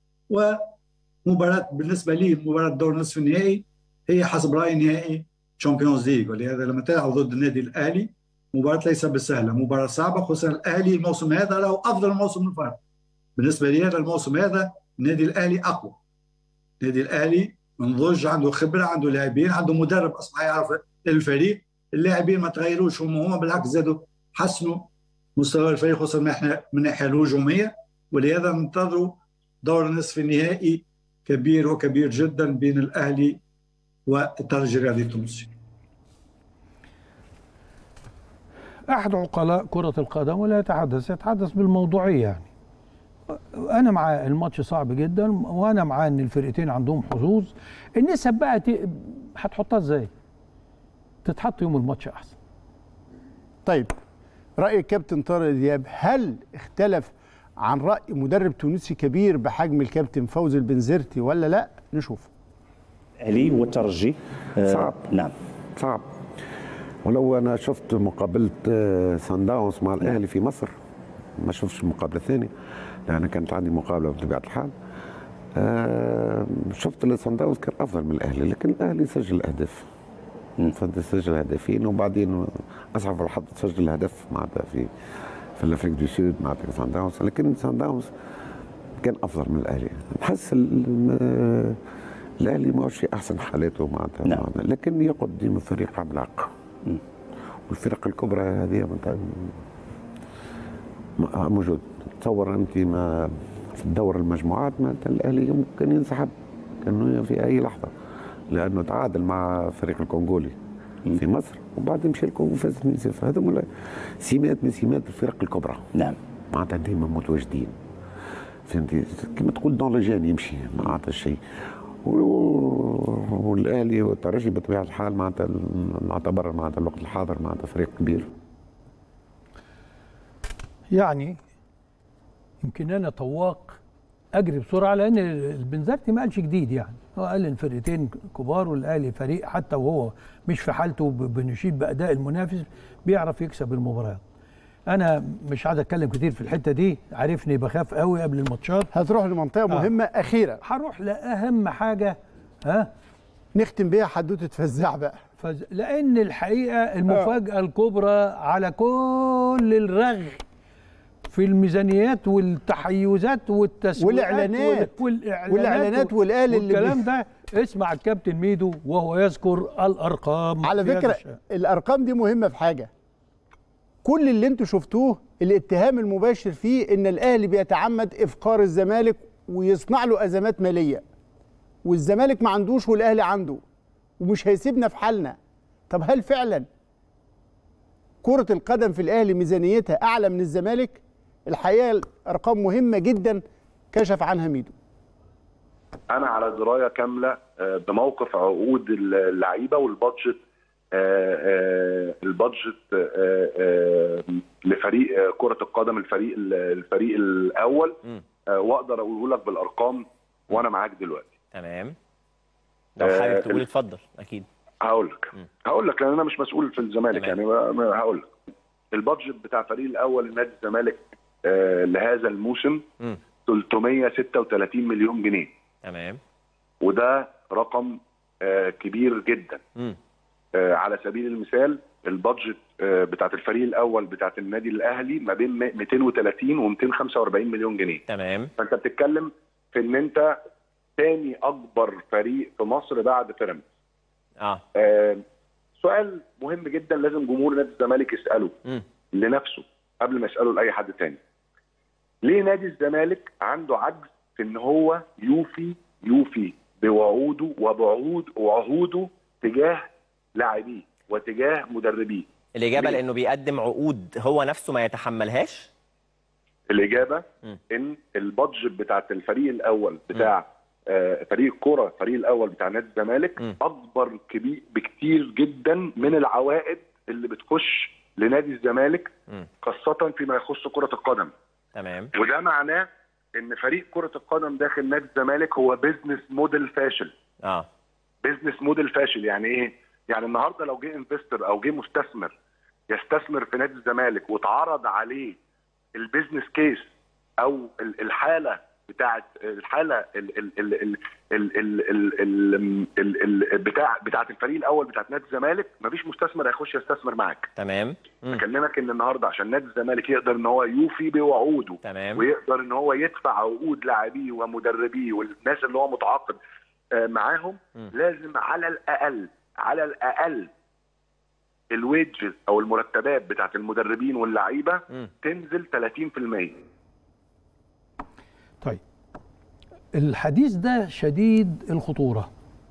ومباراه بالنسبه لي مباراه دور نصف النهائي هي حسب رايي نهائي تشامبيونز ليج ولهذا لما تلعب ضد النادي الاهلي مباراه ليست بالسهله مباراه صعبه خصوصا الاهلي الموسم هذا له افضل موسم الفرق بالنسبه لي هذا الموسم هذا النادي الاهلي اقوى النادي الاهلي منضج عنده خبره عنده لاعبين عنده مدرب اصبح يعرف الفريق اللاعبين ما تغيروش هم هم بالعكس زادوا حسنوا مستوى الفريق خصوصا من احنا من الناحيه الهجوميه ولهذا ننتظروا دور نصف النهائي كبير وكبير جدا بين الاهلي والترجي الرياضي التونسي احد عقلاء كره القدم ولا يتحدث يتحدث بالموضوعيه يعني انا مع الماتش صعب جدا وانا مع ان الفرقتين عندهم حظوظ النسب بقى ت- هتحطها ازاي تتحط يوم الماتش احسن طيب راي الكابتن طارق دياب هل اختلف عن راي مدرب تونسي كبير بحجم الكابتن فوزي البنزرتي ولا لا نشوف الاهلي والترجي آه، صعب نعم صعب ولو انا شفت مقابله آه، سان داونز مع الاهلي في مصر ما شفتش المقابله الثانيه لان كانت عندي مقابله بطبيعه الحال آه، شفت اللي سان داونز كان افضل من الاهلي لكن الاهلي سجل اهداف فانت سجل هدفين وبعدين اصعب الحظ تسجل هدف معناتها في في الافريق دو سود معناتها سان داونز لكن سان داونز كان افضل من الاهلي نحس ال- الاهلي ما هوش في احسن حالاته معناتها نعم. لكن يقدم فريق عملاق والفرق الكبرى هذه معناتها م- موجود تصور انت ما في الدور المجموعات معناتها الاهلي ممكن ينسحب كانه في اي لحظه لانه تعادل مع فريق الكونغولي في مصر وبعدين مشى الكونغو فاز 2-0 هذوما سمات من سمات الفرق الكبرى نعم معناتها دائما متواجدين فهمتي كما تقول دون لجان يمشي معناتها الشيء و- والاهلي والترجي بطبيعه الحال معناتها نعتبر معناتها الوقت الحاضر معناتها فريق كبير يعني يمكن انا طواق اجري بسرعه لان البنزرتي ما قالش جديد يعني هو قال الفرقتين كبار والاهلي فريق حتى وهو مش في حالته ب- بنشيد باداء المنافس بيعرف يكسب المباريات انا مش عايز اتكلم كتير في الحته دي عارفني بخاف قوي قبل الماتشات هتروح لمنطقه مهمه اخيره هروح لاهم حاجه ها نختم بيها حدوته فزاع بقى فز... لان الحقيقه المفاجاه الكبرى على كل الرغي في الميزانيات والتحيزات والتسويقات والإعلانات. وال- والاعلانات والإعلانات والآل اللي والكلام بي- ده اسمع الكابتن ميدو وهو يذكر الارقام على في هذا فكره الشأن. الارقام دي مهمه في حاجه كل اللي انتوا شفتوه الاتهام المباشر فيه ان الاهلي بيتعمد افقار الزمالك ويصنع له ازمات ماليه والزمالك ما عندوش والاهلي عنده ومش هيسيبنا في حالنا طب هل فعلا كرة القدم في الاهلي ميزانيتها اعلى من الزمالك الحقيقه ارقام مهمه جدا كشف عنها ميدو انا على درايه كامله آه، بموقف عقود اللعيبه والبادجت آه، آه، البادجت آه، آه، لفريق آه، كره القدم الفريق الفريق الاول آه، واقدر اقوله لك بالارقام وانا معاك دلوقتي تمام لو آه، حابب تقول ال- اتفضل اكيد هقول لك هقول لك لان انا مش مسؤول في الزمالك تمام. يعني ما- ما- هقول لك البادجت بتاع الفريق الاول لنادي الزمالك آه، لهذا الموسم مم. 336 مليون جنيه تمام وده رقم آه، كبير جدا مم. آه، على سبيل المثال البادجت آه، بتاعت الفريق الاول بتاعت النادي الاهلي ما بين 230 و 245 مليون جنيه تمام فانت بتتكلم في ان انت تاني اكبر فريق في مصر بعد بيراميدز اه آه، سؤال مهم جدا لازم جمهور نادي الزمالك يساله مم. لنفسه قبل ما يساله لاي حد تاني ليه نادي الزمالك عنده عجز في ان هو يوفي يوفي بوعوده وبعود وعهوده تجاه لاعبيه وتجاه مدربيه الاجابه ليه؟ لانه بيقدم عقود هو نفسه ما يتحملهاش الاجابه مم. ان البادجت بتاعت الفريق الاول بتاع آه، فريق الكره الفريق الاول بتاع نادي الزمالك اكبر كبير بكتير جدا من العوائد اللي بتخش لنادي الزمالك مم. خاصه فيما يخص كره القدم تمام وده معناه ان فريق كره القدم داخل نادي الزمالك هو بيزنس موديل فاشل اه بيزنس موديل فاشل يعني ايه يعني النهارده لو جه انفستور او جه مستثمر يستثمر في نادي الزمالك واتعرض عليه البيزنس كيس او ال- الحاله بتاعت الحاله ال ال ال ال ال ال ال ال ال ال بتاع بتاعت الفريق الاول بتاعت نادي الزمالك مفيش مستثمر هيخش يستثمر معاك تمام مم. بكلمك ان النهارده عشان نادي الزمالك يقدر ان هو يوفي بوعوده تمام ويقدر ان هو يدفع عقود لاعبيه ومدربيه والناس اللي هو متعاقد آه، معاهم مم. لازم على الاقل على الاقل الويجز او المرتبات بتاعت المدربين واللعيبه مم. تنزل 30% طيب الحديث ده شديد الخطورة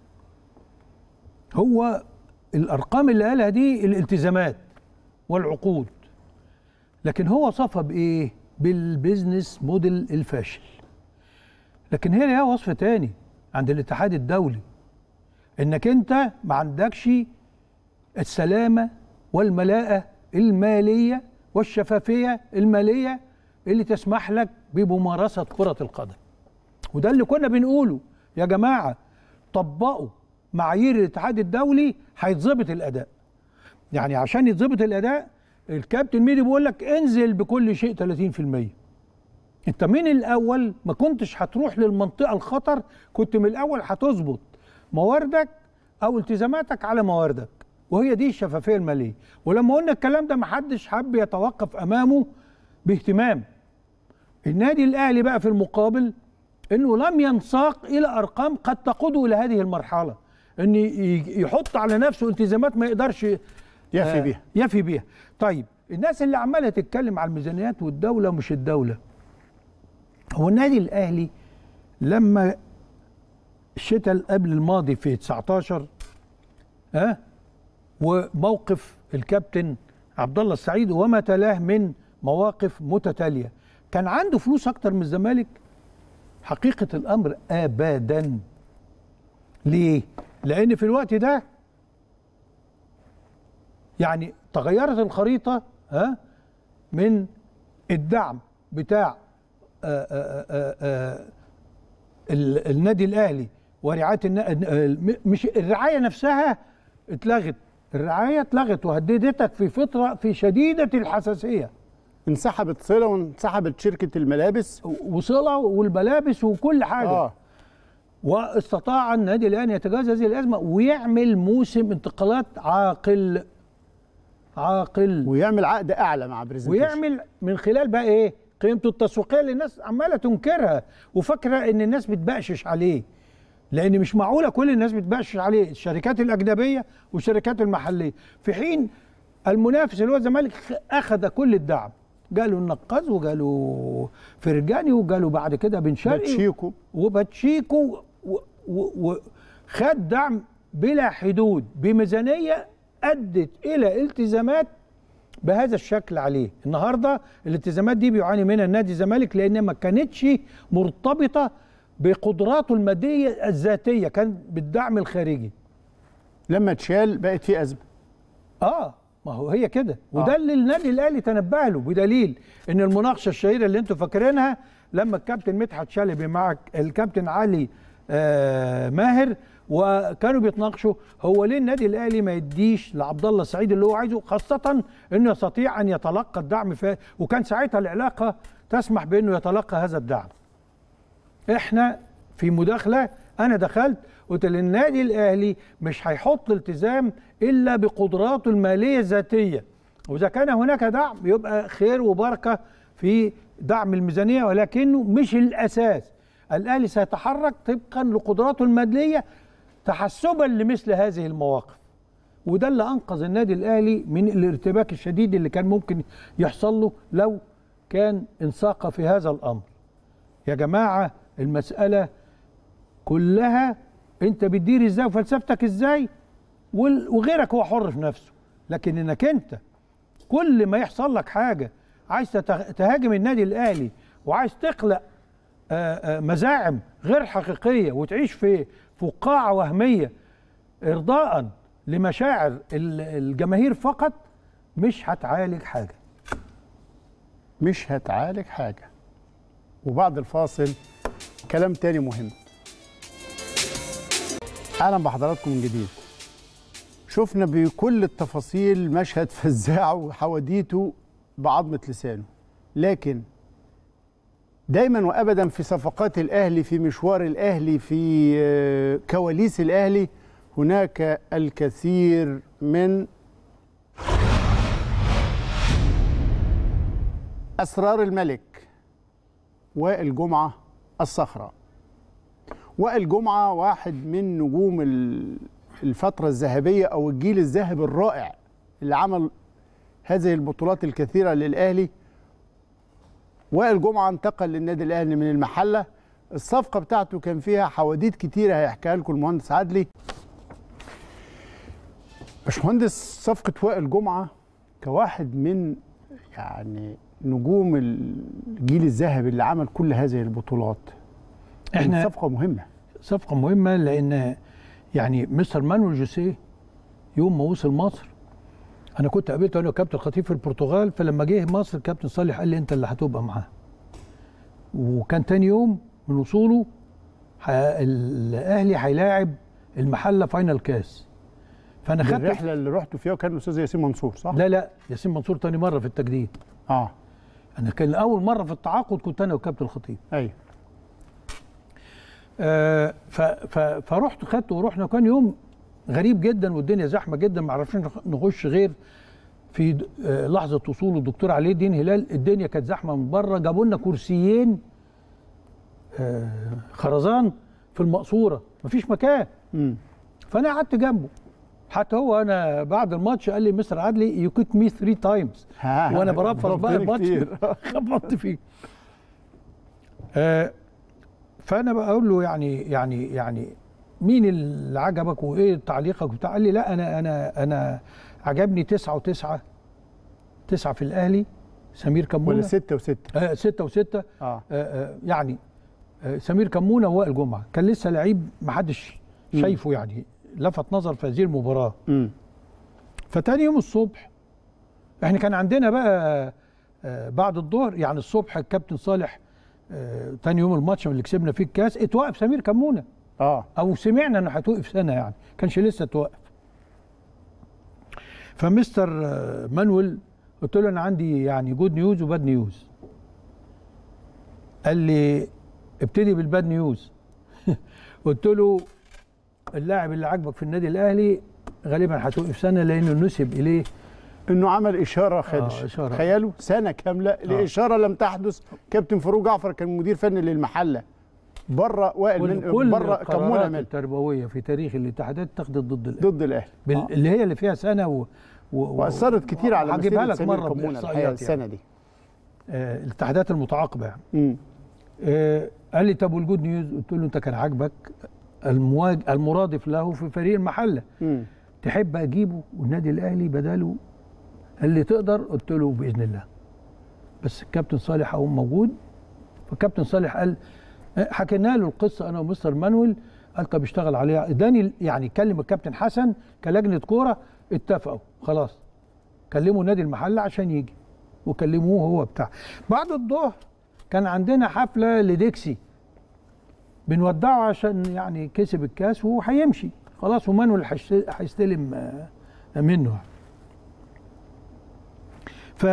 هو الأرقام اللي قالها دي الالتزامات والعقود لكن هو وصفها بإيه؟ بالبيزنس موديل الفاشل لكن هي ليها وصف تاني عند الاتحاد الدولي انك انت ما عندكش السلامة والملاءة المالية والشفافية المالية اللي تسمح لك بممارسة كرة القدم وده اللي كنا بنقوله يا جماعة طبقوا معايير الاتحاد الدولي هيتظبط الأداء يعني عشان يتظبط الأداء الكابتن ميدي بيقول لك انزل بكل شيء 30% انت من الاول ما كنتش هتروح للمنطقه الخطر كنت من الاول هتظبط مواردك او التزاماتك على مواردك وهي دي الشفافيه الماليه ولما قلنا الكلام ده محدش حب يتوقف امامه باهتمام النادي الاهلي بقى في المقابل انه لم ينساق الى ارقام قد تقوده الى هذه المرحله ان ي- يحط على نفسه التزامات ما يقدرش يفي بيها. يفي بيها طيب الناس اللي عماله تتكلم على الميزانيات والدوله مش الدوله هو النادي الاهلي لما الشتاء اللي قبل الماضي في 19 ها وموقف الكابتن عبد الله السعيد وما تلاه من مواقف متتاليه كان عنده فلوس اكتر من الزمالك حقيقه الامر ابدا ليه لان في الوقت ده يعني تغيرت الخريطه ها من الدعم بتاع آآ آآ آآ ال- النادي الاهلي ورعايه النا... ال- مش الرعايه نفسها اتلغت الرعايه اتلغت وهددتك في فتره في شديده الحساسيه انسحبت صله وانسحبت شركه الملابس وصله والملابس وكل حاجه آه. واستطاع النادي الان يتجاوز هذه الازمه ويعمل موسم انتقالات عاقل عاقل ويعمل عقد اعلى مع بريزنتيشن ويعمل من خلال بقى ايه قيمته التسويقيه اللي الناس عماله تنكرها وفاكره ان الناس بتبقشش عليه لان مش معقوله كل الناس بتبقشش عليه الشركات الاجنبيه والشركات المحليه في حين المنافس اللي هو الزمالك خ- اخذ كل الدعم جاله النقاز وجاله فرجاني وجاله بعد كده بن شرقي باتشيكو. وباتشيكو وخد دعم بلا حدود بميزانيه ادت الى التزامات بهذا الشكل عليه النهارده الالتزامات دي بيعاني منها النادي الزمالك لان ما كانتش مرتبطه بقدراته الماديه الذاتيه كان بالدعم الخارجي لما اتشال بقت في ازمه اه ما هو هي كده وده اللي النادي الاهلي تنبه له بدليل ان المناقشه الشهيره اللي انتم فاكرينها لما الكابتن مدحت شلبي مع الكابتن علي آه ماهر وكانوا بيتناقشوا هو ليه النادي الاهلي ما يديش لعبد الله السعيد اللي هو عايزه خاصه انه يستطيع ان يتلقى الدعم في وكان ساعتها العلاقه تسمح بانه يتلقى هذا الدعم احنا في مداخله انا دخلت قلت للنادي الاهلي مش هيحط التزام الا بقدراته الماليه الذاتيه واذا كان هناك دعم يبقى خير وبركه في دعم الميزانيه ولكنه مش الاساس الاهلي سيتحرك طبقا لقدراته الماليه تحسبا لمثل هذه المواقف وده اللي انقذ النادي الاهلي من الارتباك الشديد اللي كان ممكن يحصل له لو كان انساق في هذا الامر يا جماعه المساله كلها انت بتدير ازاي وفلسفتك ازاي وال- وغيرك هو حر في نفسه لكن انك انت كل ما يحصل لك حاجه عايز تت- تهاجم النادي الاهلي وعايز تخلق آه، آه، مزاعم غير حقيقيه وتعيش في فقاعه وهميه ارضاء لمشاعر ال- الجماهير فقط مش هتعالج حاجه مش هتعالج حاجه وبعد الفاصل كلام تاني مهم اهلا بحضراتكم من جديد شفنا بكل التفاصيل مشهد فزاع وحواديته بعظمه لسانه لكن دايما وابدا في صفقات الاهلي في مشوار الاهلي في آه، كواليس الاهلي هناك الكثير من اسرار الملك وائل جمعه الصخره وائل جمعه واحد من نجوم ال- الفتره الذهبيه او الجيل الذهبي الرائع اللي عمل هذه البطولات الكثيره للاهلي وائل جمعه انتقل للنادي الاهلي من المحله الصفقه بتاعته كان فيها حواديت كتيره هيحكيها لكم المهندس عدلي باشمهندس صفقه وائل جمعه كواحد من يعني نجوم الجيل الذهبي اللي عمل كل هذه البطولات إحنا- صفقه مهمه صفقه مهمه لان يعني مستر مانويل جوسيه يوم ما وصل مصر انا كنت قابلته انا وكابتن خطيب في البرتغال فلما جه مصر كابتن صالح قال لي انت اللي هتبقى معاه وكان تاني يوم من وصوله ح- الاهلي هيلاعب المحله فاينل كاس فانا خدت الرحله اللي رحتوا فيها كان الاستاذ ياسين منصور صح؟ لا لا ياسين منصور تاني مره في التجديد اه انا كان اول مره في التعاقد كنت انا وكابتن الخطيب ايوه آه ف ف فرحت خدته ورحنا كان يوم غريب جدا والدنيا زحمه جدا ما عرفناش نخ- نخش غير في د- آه لحظه وصول الدكتور علي الدين هلال الدنيا كانت زحمه من بره جابوا لنا كرسيين آه خرزان في المقصوره مفيش مكان فانا قعدت جنبه حتى هو انا بعد الماتش قال لي مستر عدلي يو كيك مي 3 تايمز وانا برفض بقى ضربتني الماتش كتير. خبطت فيه آه فانا بقول له يعني يعني يعني مين اللي عجبك وايه تعليقك وبتاع قال لي لا انا انا انا عجبني تسعة وتسعة تسعة في الاهلي سمير كمونه ولا ستة وستة آه ستة وستة اه آه آه يعني آه سمير كمونه ووائل جمعه كان لسه لعيب ما حدش مم. شايفه يعني لفت نظر في هذه المباراه مم. فتاني يوم الصبح احنا كان عندنا بقى آه، بعد الظهر يعني الصبح الكابتن صالح آه، تاني يوم الماتش اللي كسبنا فيه الكاس اتوقف سمير كمونه اه او سمعنا انه هتوقف سنه يعني كانش لسه اتوقف فمستر آه، مانويل قلت له انا عندي يعني جود نيوز وباد نيوز قال لي ابتدي بالباد نيوز قلت له اللاعب اللي عاجبك في النادي الاهلي غالبا هتوقف سنه لانه نسب اليه انه عمل اشاره خادش آه، إشارة. تخيلوا سنه كامله لاشاره لم تحدث كابتن فاروق جعفر كان مدير فني للمحله بره وائل كل, من كل بره كمونه القرارات من التربويه في تاريخ الاتحادات اتخذت ضد الاهلي ضد الاهلي بال... آه. اللي هي اللي فيها سنه و... و... واثرت كتير على هجيبها مسيره لك سمير مره كمونه بإحصائيات الحقيقه السنه يعني. دي آه الاتحادات المتعاقبه يعني مم. آه قال لي طب والجود نيوز قلت له انت كان عاجبك المواج... المرادف له في فريق المحله مم. تحب اجيبه والنادي الاهلي بداله قال لي تقدر قلت له باذن الله بس الكابتن صالح اهو موجود فالكابتن صالح قال حكينا له القصه انا ومستر مانويل قال طب اشتغل عليها اداني يعني كلم الكابتن حسن كلجنه كوره اتفقوا خلاص كلموا نادي المحله عشان يجي وكلموه هو بتاع بعد الظهر كان عندنا حفله لديكسي بنودعه عشان يعني كسب الكاس وهيمشي خلاص ومانويل هيست- هيستلم آه، منه ف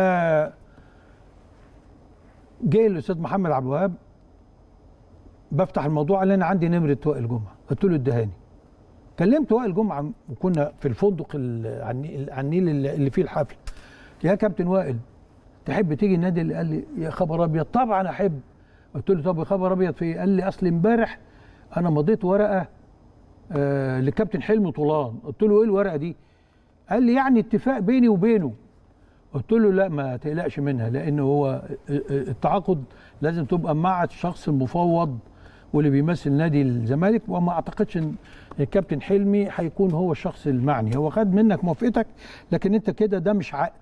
جه الاستاذ محمد عبد الوهاب بفتح الموضوع قال لي انا عندي نمره وائل جمعه قلت له ادهاني كلمت وائل جمعه وكنا في الفندق ال- على النيل- على النيل اللي اللي فيه الحفل يا كابتن وائل تحب تيجي النادي اللي قال لي يا خبر ابيض طبعا احب قلت له طب يا خبر ابيض في إيه؟ قال لي اصل امبارح انا مضيت ورقه آه لكابتن حلمي طولان قلت له ايه الورقه دي قال لي يعني اتفاق بيني وبينه قلت له لا ما تقلقش منها لان هو التعاقد لازم تبقى مع الشخص المفوض واللي بيمثل نادي الزمالك وما اعتقدش ان الكابتن حلمي هيكون هو الشخص المعني هو خد منك موافقتك لكن انت كده ده مش عقد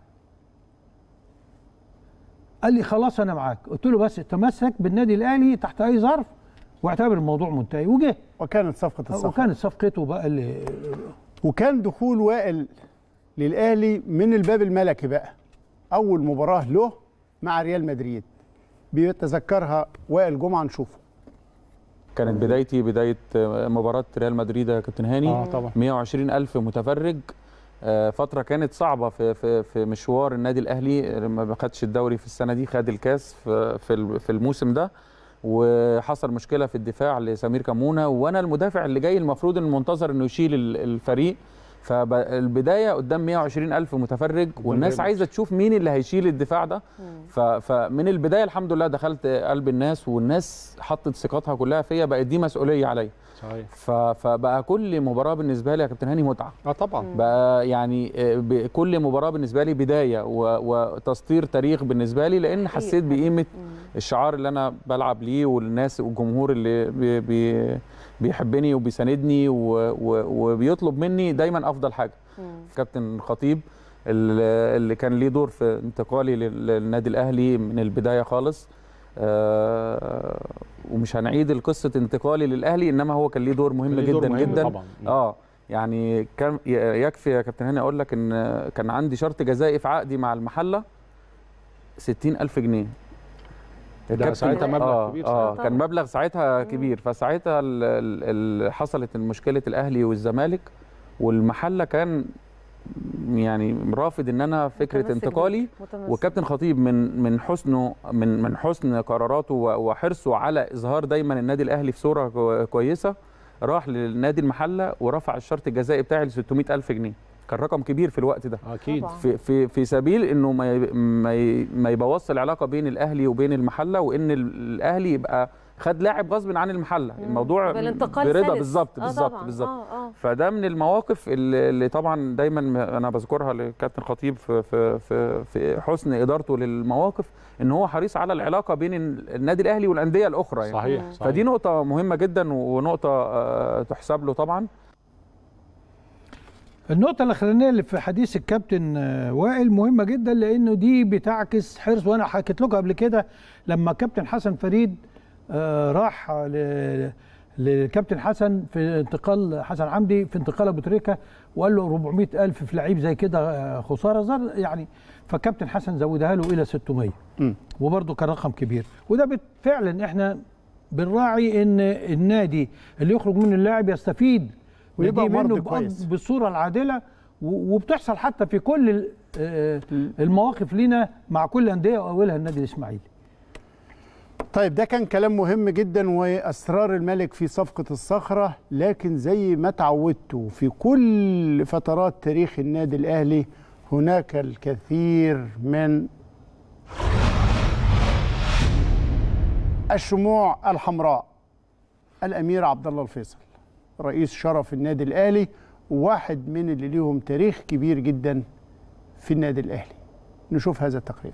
قال لي خلاص انا معاك قلت له بس تمسك بالنادي الاهلي تحت اي ظرف واعتبر الموضوع منتهي وجه وكانت صفقه الصفقه وكانت صفقته بقى اللي وكان دخول وائل للاهلي من الباب الملكي بقى اول مباراه له مع ريال مدريد بيتذكرها وائل جمعه نشوفه كانت بدايتي بدايه مباراه ريال مدريد يا كابتن هاني آه طبعا. 120 الف متفرج آه، فتره كانت صعبه في في في مشوار النادي الاهلي لما ما خدش الدوري في السنه دي خد الكاس في في ال- في الموسم ده وحصل مشكله في الدفاع لسمير كمونه وانا المدافع اللي جاي المفروض المنتظر انه يشيل ال- الفريق فالبدايه قدام 120 الف متفرج والناس ريموس. عايزه تشوف مين اللي هيشيل الدفاع ده ف- فمن البدايه الحمد لله دخلت قلب الناس والناس حطت ثقتها كلها فيا بقت دي مسؤوليه عليا صحيح ف- فبقى كل مباراه بالنسبه لي يا كابتن هاني متعه اه طبعا بقى يعني آه، ب- كل مباراه بالنسبه لي بدايه و- وتسطير تاريخ بالنسبه لي لان حسيت بقيمه الشعار اللي انا بلعب ليه والناس والجمهور اللي بي بي بيحبني وبيساندني و- و- وبيطلب مني دايما افضل حاجه كابتن خطيب اللي اللي كان ليه دور في انتقالي لل- للنادي الاهلي من البدايه خالص آه، ومش هنعيد القصه انتقالي للاهلي انما هو كان ليه دور مهم ليه دور جدا مهم جدا طبعاً. اه يعني كان ي- يكفي يا كابتن هاني اقول لك ان كان عندي شرط جزائي في عقدي مع المحله 60000 جنيه ده الكابتن- ساعتها مبلغ آه كبير اه ساعتها. كان مبلغ ساعتها كبير فساعتها ال- ال- ال- حصلت مشكله الاهلي والزمالك والمحله كان يعني رافض ان انا فكره متمسك انتقالي بيك، متمسك. وكابتن خطيب من من حسنه من من حسن قراراته و- وحرصه على اظهار دايما النادي الاهلي في صوره كو- كويسه راح للنادي المحله ورفع الشرط الجزائي بتاعي ل 600000 جنيه كان رقم كبير في الوقت ده اكيد في في في سبيل انه ما ي- ما ي- ما يبوظش العلاقه بين الاهلي وبين المحله وان ال- الاهلي يبقى خد لاعب غصب عن المحله الموضوع بالانتقال برضا سلس. بالظبط آه بالظبط طبعاً. بالظبط آه، آه. فده من المواقف اللي اللي طبعا دايما م- انا بذكرها لكابتن خطيب في في في, في حسن ادارته للمواقف ان هو حريص على العلاقه بين ال- النادي الاهلي والانديه الاخرى يعني صحيح، صحيح. فدي نقطه مهمه جدا ونقطه آه، تحسب له طبعا النقطة الأخرانية اللي في حديث الكابتن آه، وائل مهمة جدا لأنه دي بتعكس حرص وأنا حكيت لكم قبل كده لما كابتن حسن فريد آه، راح ل- لكابتن حسن في انتقال حسن عمدي في انتقال أبو تريكة وقال له 400 ألف في لعيب زي كده آه، خسارة زر يعني فكابتن حسن زودها له إلى 600 وبرضه كان رقم كبير وده بت- فعلا احنا بنراعي ان النادي اللي يخرج منه اللاعب يستفيد ويبقى ويجي منه مرض بأ- كويس. بالصوره العادله و- وبتحصل حتى في كل ال- آه، المواقف لينا مع كل الانديه واولها النادي الاسماعيلي طيب ده كان كلام مهم جدا واسرار الملك في صفقه الصخره لكن زي ما تعودتوا في كل فترات تاريخ النادي الاهلي هناك الكثير من الشموع الحمراء الامير عبد الله الفيصل رئيس شرف النادي الاهلي وواحد من اللي ليهم تاريخ كبير جدا في النادي الاهلي نشوف هذا التقرير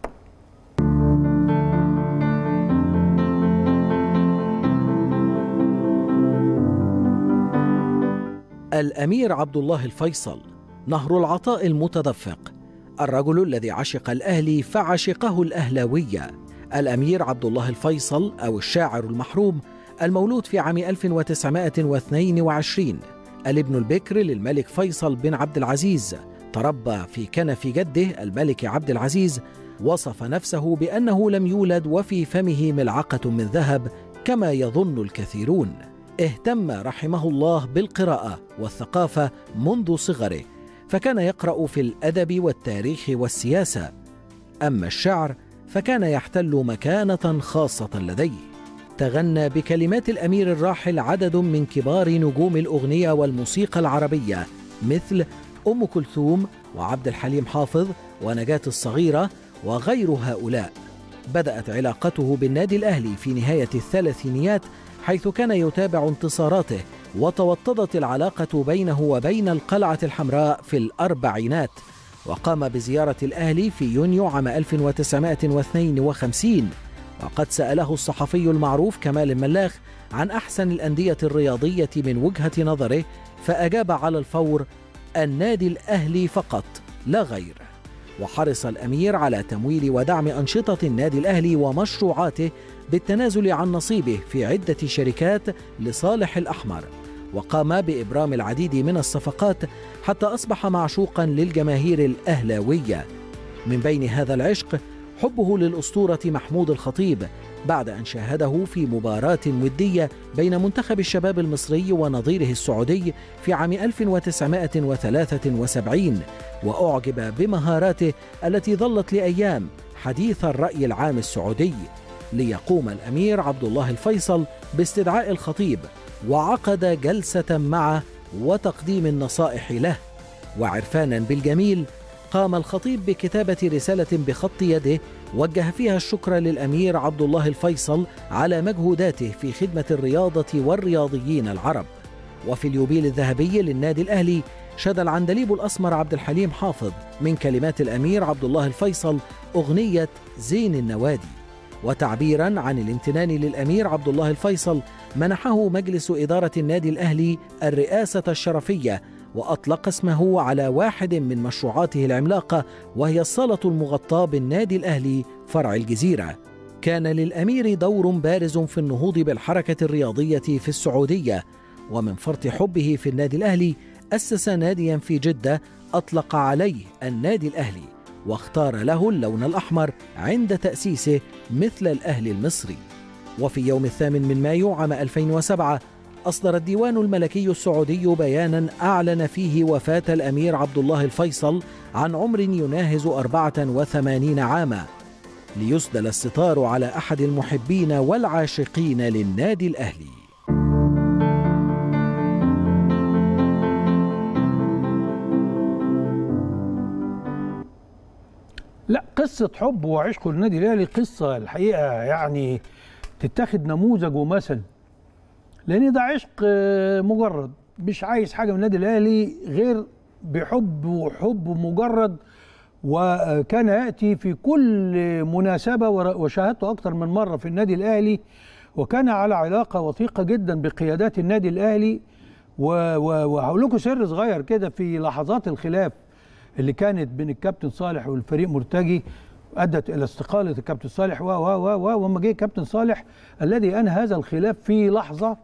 الأمير عبد الله الفيصل نهر العطاء المتدفق الرجل الذي عشق الأهلي فعشقه الأهلاوية الأمير عبد الله الفيصل أو الشاعر المحروم المولود في عام 1922 الابن البكر للملك فيصل بن عبد العزيز تربى في كنف جده الملك عبد العزيز وصف نفسه بأنه لم يولد وفي فمه ملعقة من ذهب كما يظن الكثيرون اهتم رحمه الله بالقراءه والثقافه منذ صغره فكان يقرا في الادب والتاريخ والسياسه اما الشعر فكان يحتل مكانه خاصه لديه تغنى بكلمات الامير الراحل عدد من كبار نجوم الاغنيه والموسيقى العربيه مثل ام كلثوم وعبد الحليم حافظ ونجاه الصغيره وغير هؤلاء بدات علاقته بالنادي الاهلي في نهايه الثلاثينيات حيث كان يتابع انتصاراته وتوطدت العلاقه بينه وبين القلعه الحمراء في الاربعينات وقام بزياره الاهلي في يونيو عام 1952 وقد ساله الصحفي المعروف كمال الملاخ عن احسن الانديه الرياضيه من وجهه نظره فاجاب على الفور النادي الاهلي فقط لا غير وحرص الامير على تمويل ودعم انشطه النادي الاهلي ومشروعاته بالتنازل عن نصيبه في عده شركات لصالح الاحمر وقام بابرام العديد من الصفقات حتى اصبح معشوقا للجماهير الاهلاويه من بين هذا العشق حبه للاسطوره محمود الخطيب بعد ان شاهده في مباراه وديه بين منتخب الشباب المصري ونظيره السعودي في عام 1973 واعجب بمهاراته التي ظلت لايام حديث الراي العام السعودي ليقوم الامير عبد الله الفيصل باستدعاء الخطيب وعقد جلسه معه وتقديم النصائح له وعرفانا بالجميل قام الخطيب بكتابه رساله بخط يده وجه فيها الشكر للامير عبد الله الفيصل على مجهوداته في خدمه الرياضه والرياضيين العرب وفي اليوبيل الذهبي للنادي الاهلي شد العندليب الاسمر عبد الحليم حافظ من كلمات الامير عبد الله الفيصل اغنيه زين النوادي وتعبيرا عن الامتنان للامير عبد الله الفيصل منحه مجلس اداره النادي الاهلي الرئاسه الشرفيه واطلق اسمه على واحد من مشروعاته العملاقه وهي الصاله المغطاه بالنادي الاهلي فرع الجزيره كان للامير دور بارز في النهوض بالحركه الرياضيه في السعوديه ومن فرط حبه في النادي الاهلي اسس ناديا في جده اطلق عليه النادي الاهلي واختار له اللون الاحمر عند تاسيسه مثل الاهلي المصري وفي يوم الثامن من مايو عام 2007 أصدر الديوان الملكي السعودي بيانا أعلن فيه وفاة الأمير عبد الله الفيصل عن عمر يناهز 84 عاما ليسدل الستار على أحد المحبين والعاشقين للنادي الأهلي لا قصة حب وعشق للنادي الأهلي قصة الحقيقة يعني تتاخد نموذج ومثل لأن ده عشق آه، مجرد مش عايز حاجة من النادي الأهلي غير بحب وحب مجرد وكان يأتي في كل مناسبة ور- وشاهدته أكثر من مرة في النادي الأهلي وكان على علاقة وثيقة جدا بقيادات النادي الأهلي و- و- وهقول لكم سر صغير كده في لحظات الخلاف اللي كانت بين الكابتن صالح والفريق مرتجي ادت الى استقاله الكابتن صالح و و و و وما جه الكابتن صالح الذي انهى هذا الخلاف في لحظه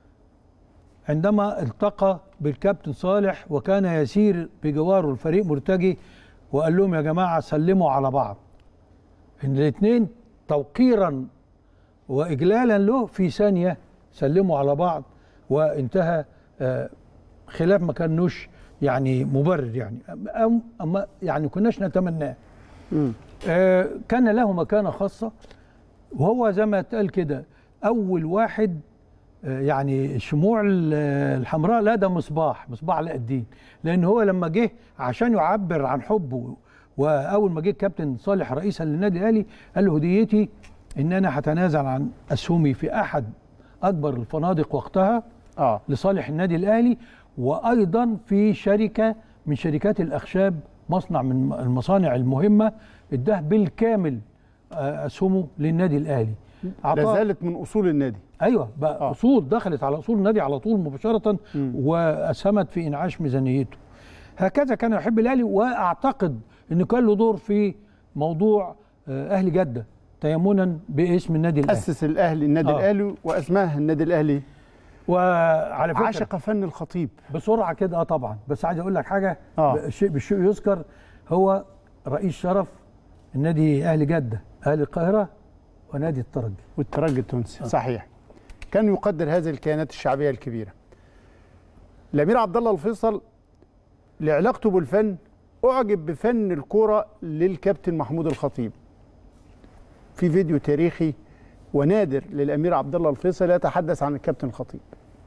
عندما التقى بالكابتن صالح وكان يسير بجواره الفريق مرتجي وقال لهم يا جماعه سلموا على بعض ان الاثنين توقيرا واجلالا له في ثانيه سلموا على بعض وانتهى آه، خلاف ما كانوش يعني مبرر يعني أم أما يعني كناش نتمناه آه، كان له مكانة خاصة وهو زي ما اتقال كده أول واحد آه، يعني الشموع ال- الحمراء لا ده مصباح مصباح علاء الدين لأن هو لما جه عشان يعبر عن حبه وأول ما جه الكابتن صالح رئيسا للنادي الأهلي قال له هديتي إن أنا هتنازل عن أسهمي في أحد أكبر الفنادق وقتها آه. لصالح النادي الأهلي وأيضا في شركة من شركات الأخشاب مصنع من المصانع المهمة اداه بالكامل آه، أسهمه للنادي الأهلي لا زالت من أصول النادي ايوه بقى آه. اصول دخلت على اصول النادي على طول مباشره واسهمت في انعاش ميزانيته هكذا كان يحب الاهلي واعتقد ان كان له دور في موضوع آه، اهلي جده تيمنا باسم النادي الاهلي أسس الأهلي النادي آه. الأهلي وأسماه النادي الأهلي وعلى فكره عاشق فن الخطيب بسرعه كده اه طبعا بس عايز اقول لك حاجه آه. بالشيء بالشيء يذكر هو رئيس شرف النادي اهلي جده اهلي القاهره ونادي الترجي والترجي التونسي صحيح كان يقدر هذه الكيانات الشعبيه الكبيره الامير عبد الله الفيصل لعلاقته بالفن اعجب بفن الكوره للكابتن محمود الخطيب في فيديو تاريخي ونادر للامير عبد الله الفيصل يتحدث عن الكابتن الخطيب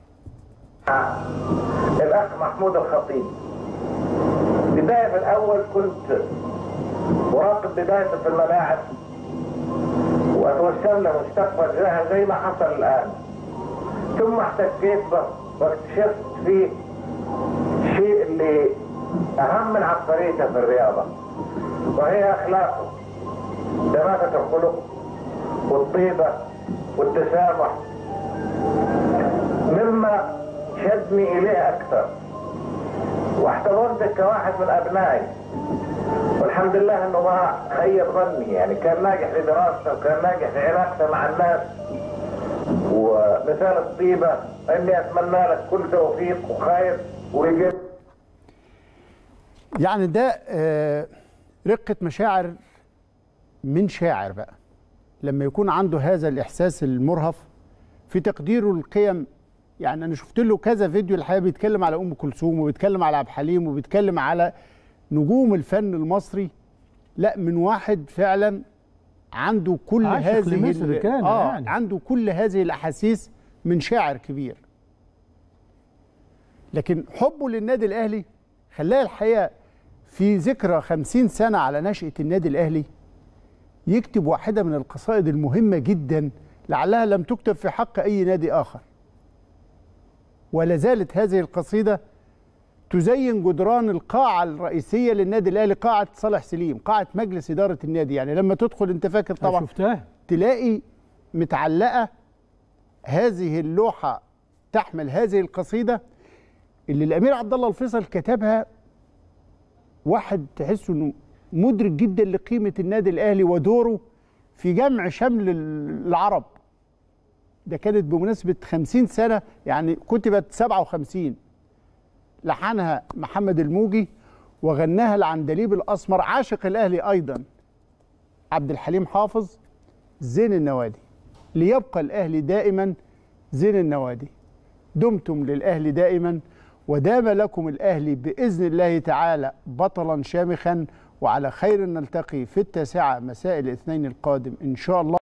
الاخ محمود الخطيب بدايه في الاول كنت اراقب بدايته في الملاعب واتوسل له مستقبل جاهز زي ما حصل الان ثم احتكيت به واكتشفت فيه الشيء اللي اهم من عبقريته في الرياضه وهي اخلاقه دماغه الخلق والطيبه والتسامح مما شدني اليه اكثر واحتضنته كواحد من ابنائي والحمد لله انه ما خيب ظني يعني كان ناجح في دراسته وكان ناجح في علاقته مع الناس ومثال الطيبه اني اتمنى لك كل توفيق وخير ويجب يعني ده آه، رقه مشاعر من شاعر بقى لما يكون عنده هذا الاحساس المرهف في تقديره للقيم يعني انا شفت له كذا فيديو الحقيقه بيتكلم على ام كلثوم وبيتكلم على عبد الحليم وبيتكلم على نجوم الفن المصري لا من واحد فعلا عنده كل عاشق هذه لمصر ال- كان آه يعني. عنده كل هذه الاحاسيس من شاعر كبير لكن حبه للنادي الاهلي خلاه الحقيقه في ذكرى خمسين سنه على نشاه النادي الاهلي يكتب واحده من القصائد المهمه جدا لعلها لم تكتب في حق اي نادي اخر ولا زالت هذه القصيده تزين جدران القاعه الرئيسيه للنادي الاهلي قاعه صالح سليم قاعه مجلس اداره النادي يعني لما تدخل انت فاكر طبعا شفتها تلاقي متعلقه هذه اللوحه تحمل هذه القصيده اللي الامير عبد الله الفيصل كتبها واحد تحسه انه مدرك جدا لقيمه النادي الاهلي ودوره في جمع شمل العرب ده كانت بمناسبه 50 سنه يعني كتبت 57 لحنها محمد الموجي وغناها العندليب الاسمر عاشق الاهلي ايضا عبد الحليم حافظ زين النوادي ليبقى الاهلي دائما زين النوادي دمتم للاهلي دائما ودام لكم الاهلي باذن الله تعالى بطلا شامخا وعلى خير نلتقي في التاسعه مساء الاثنين القادم ان شاء الله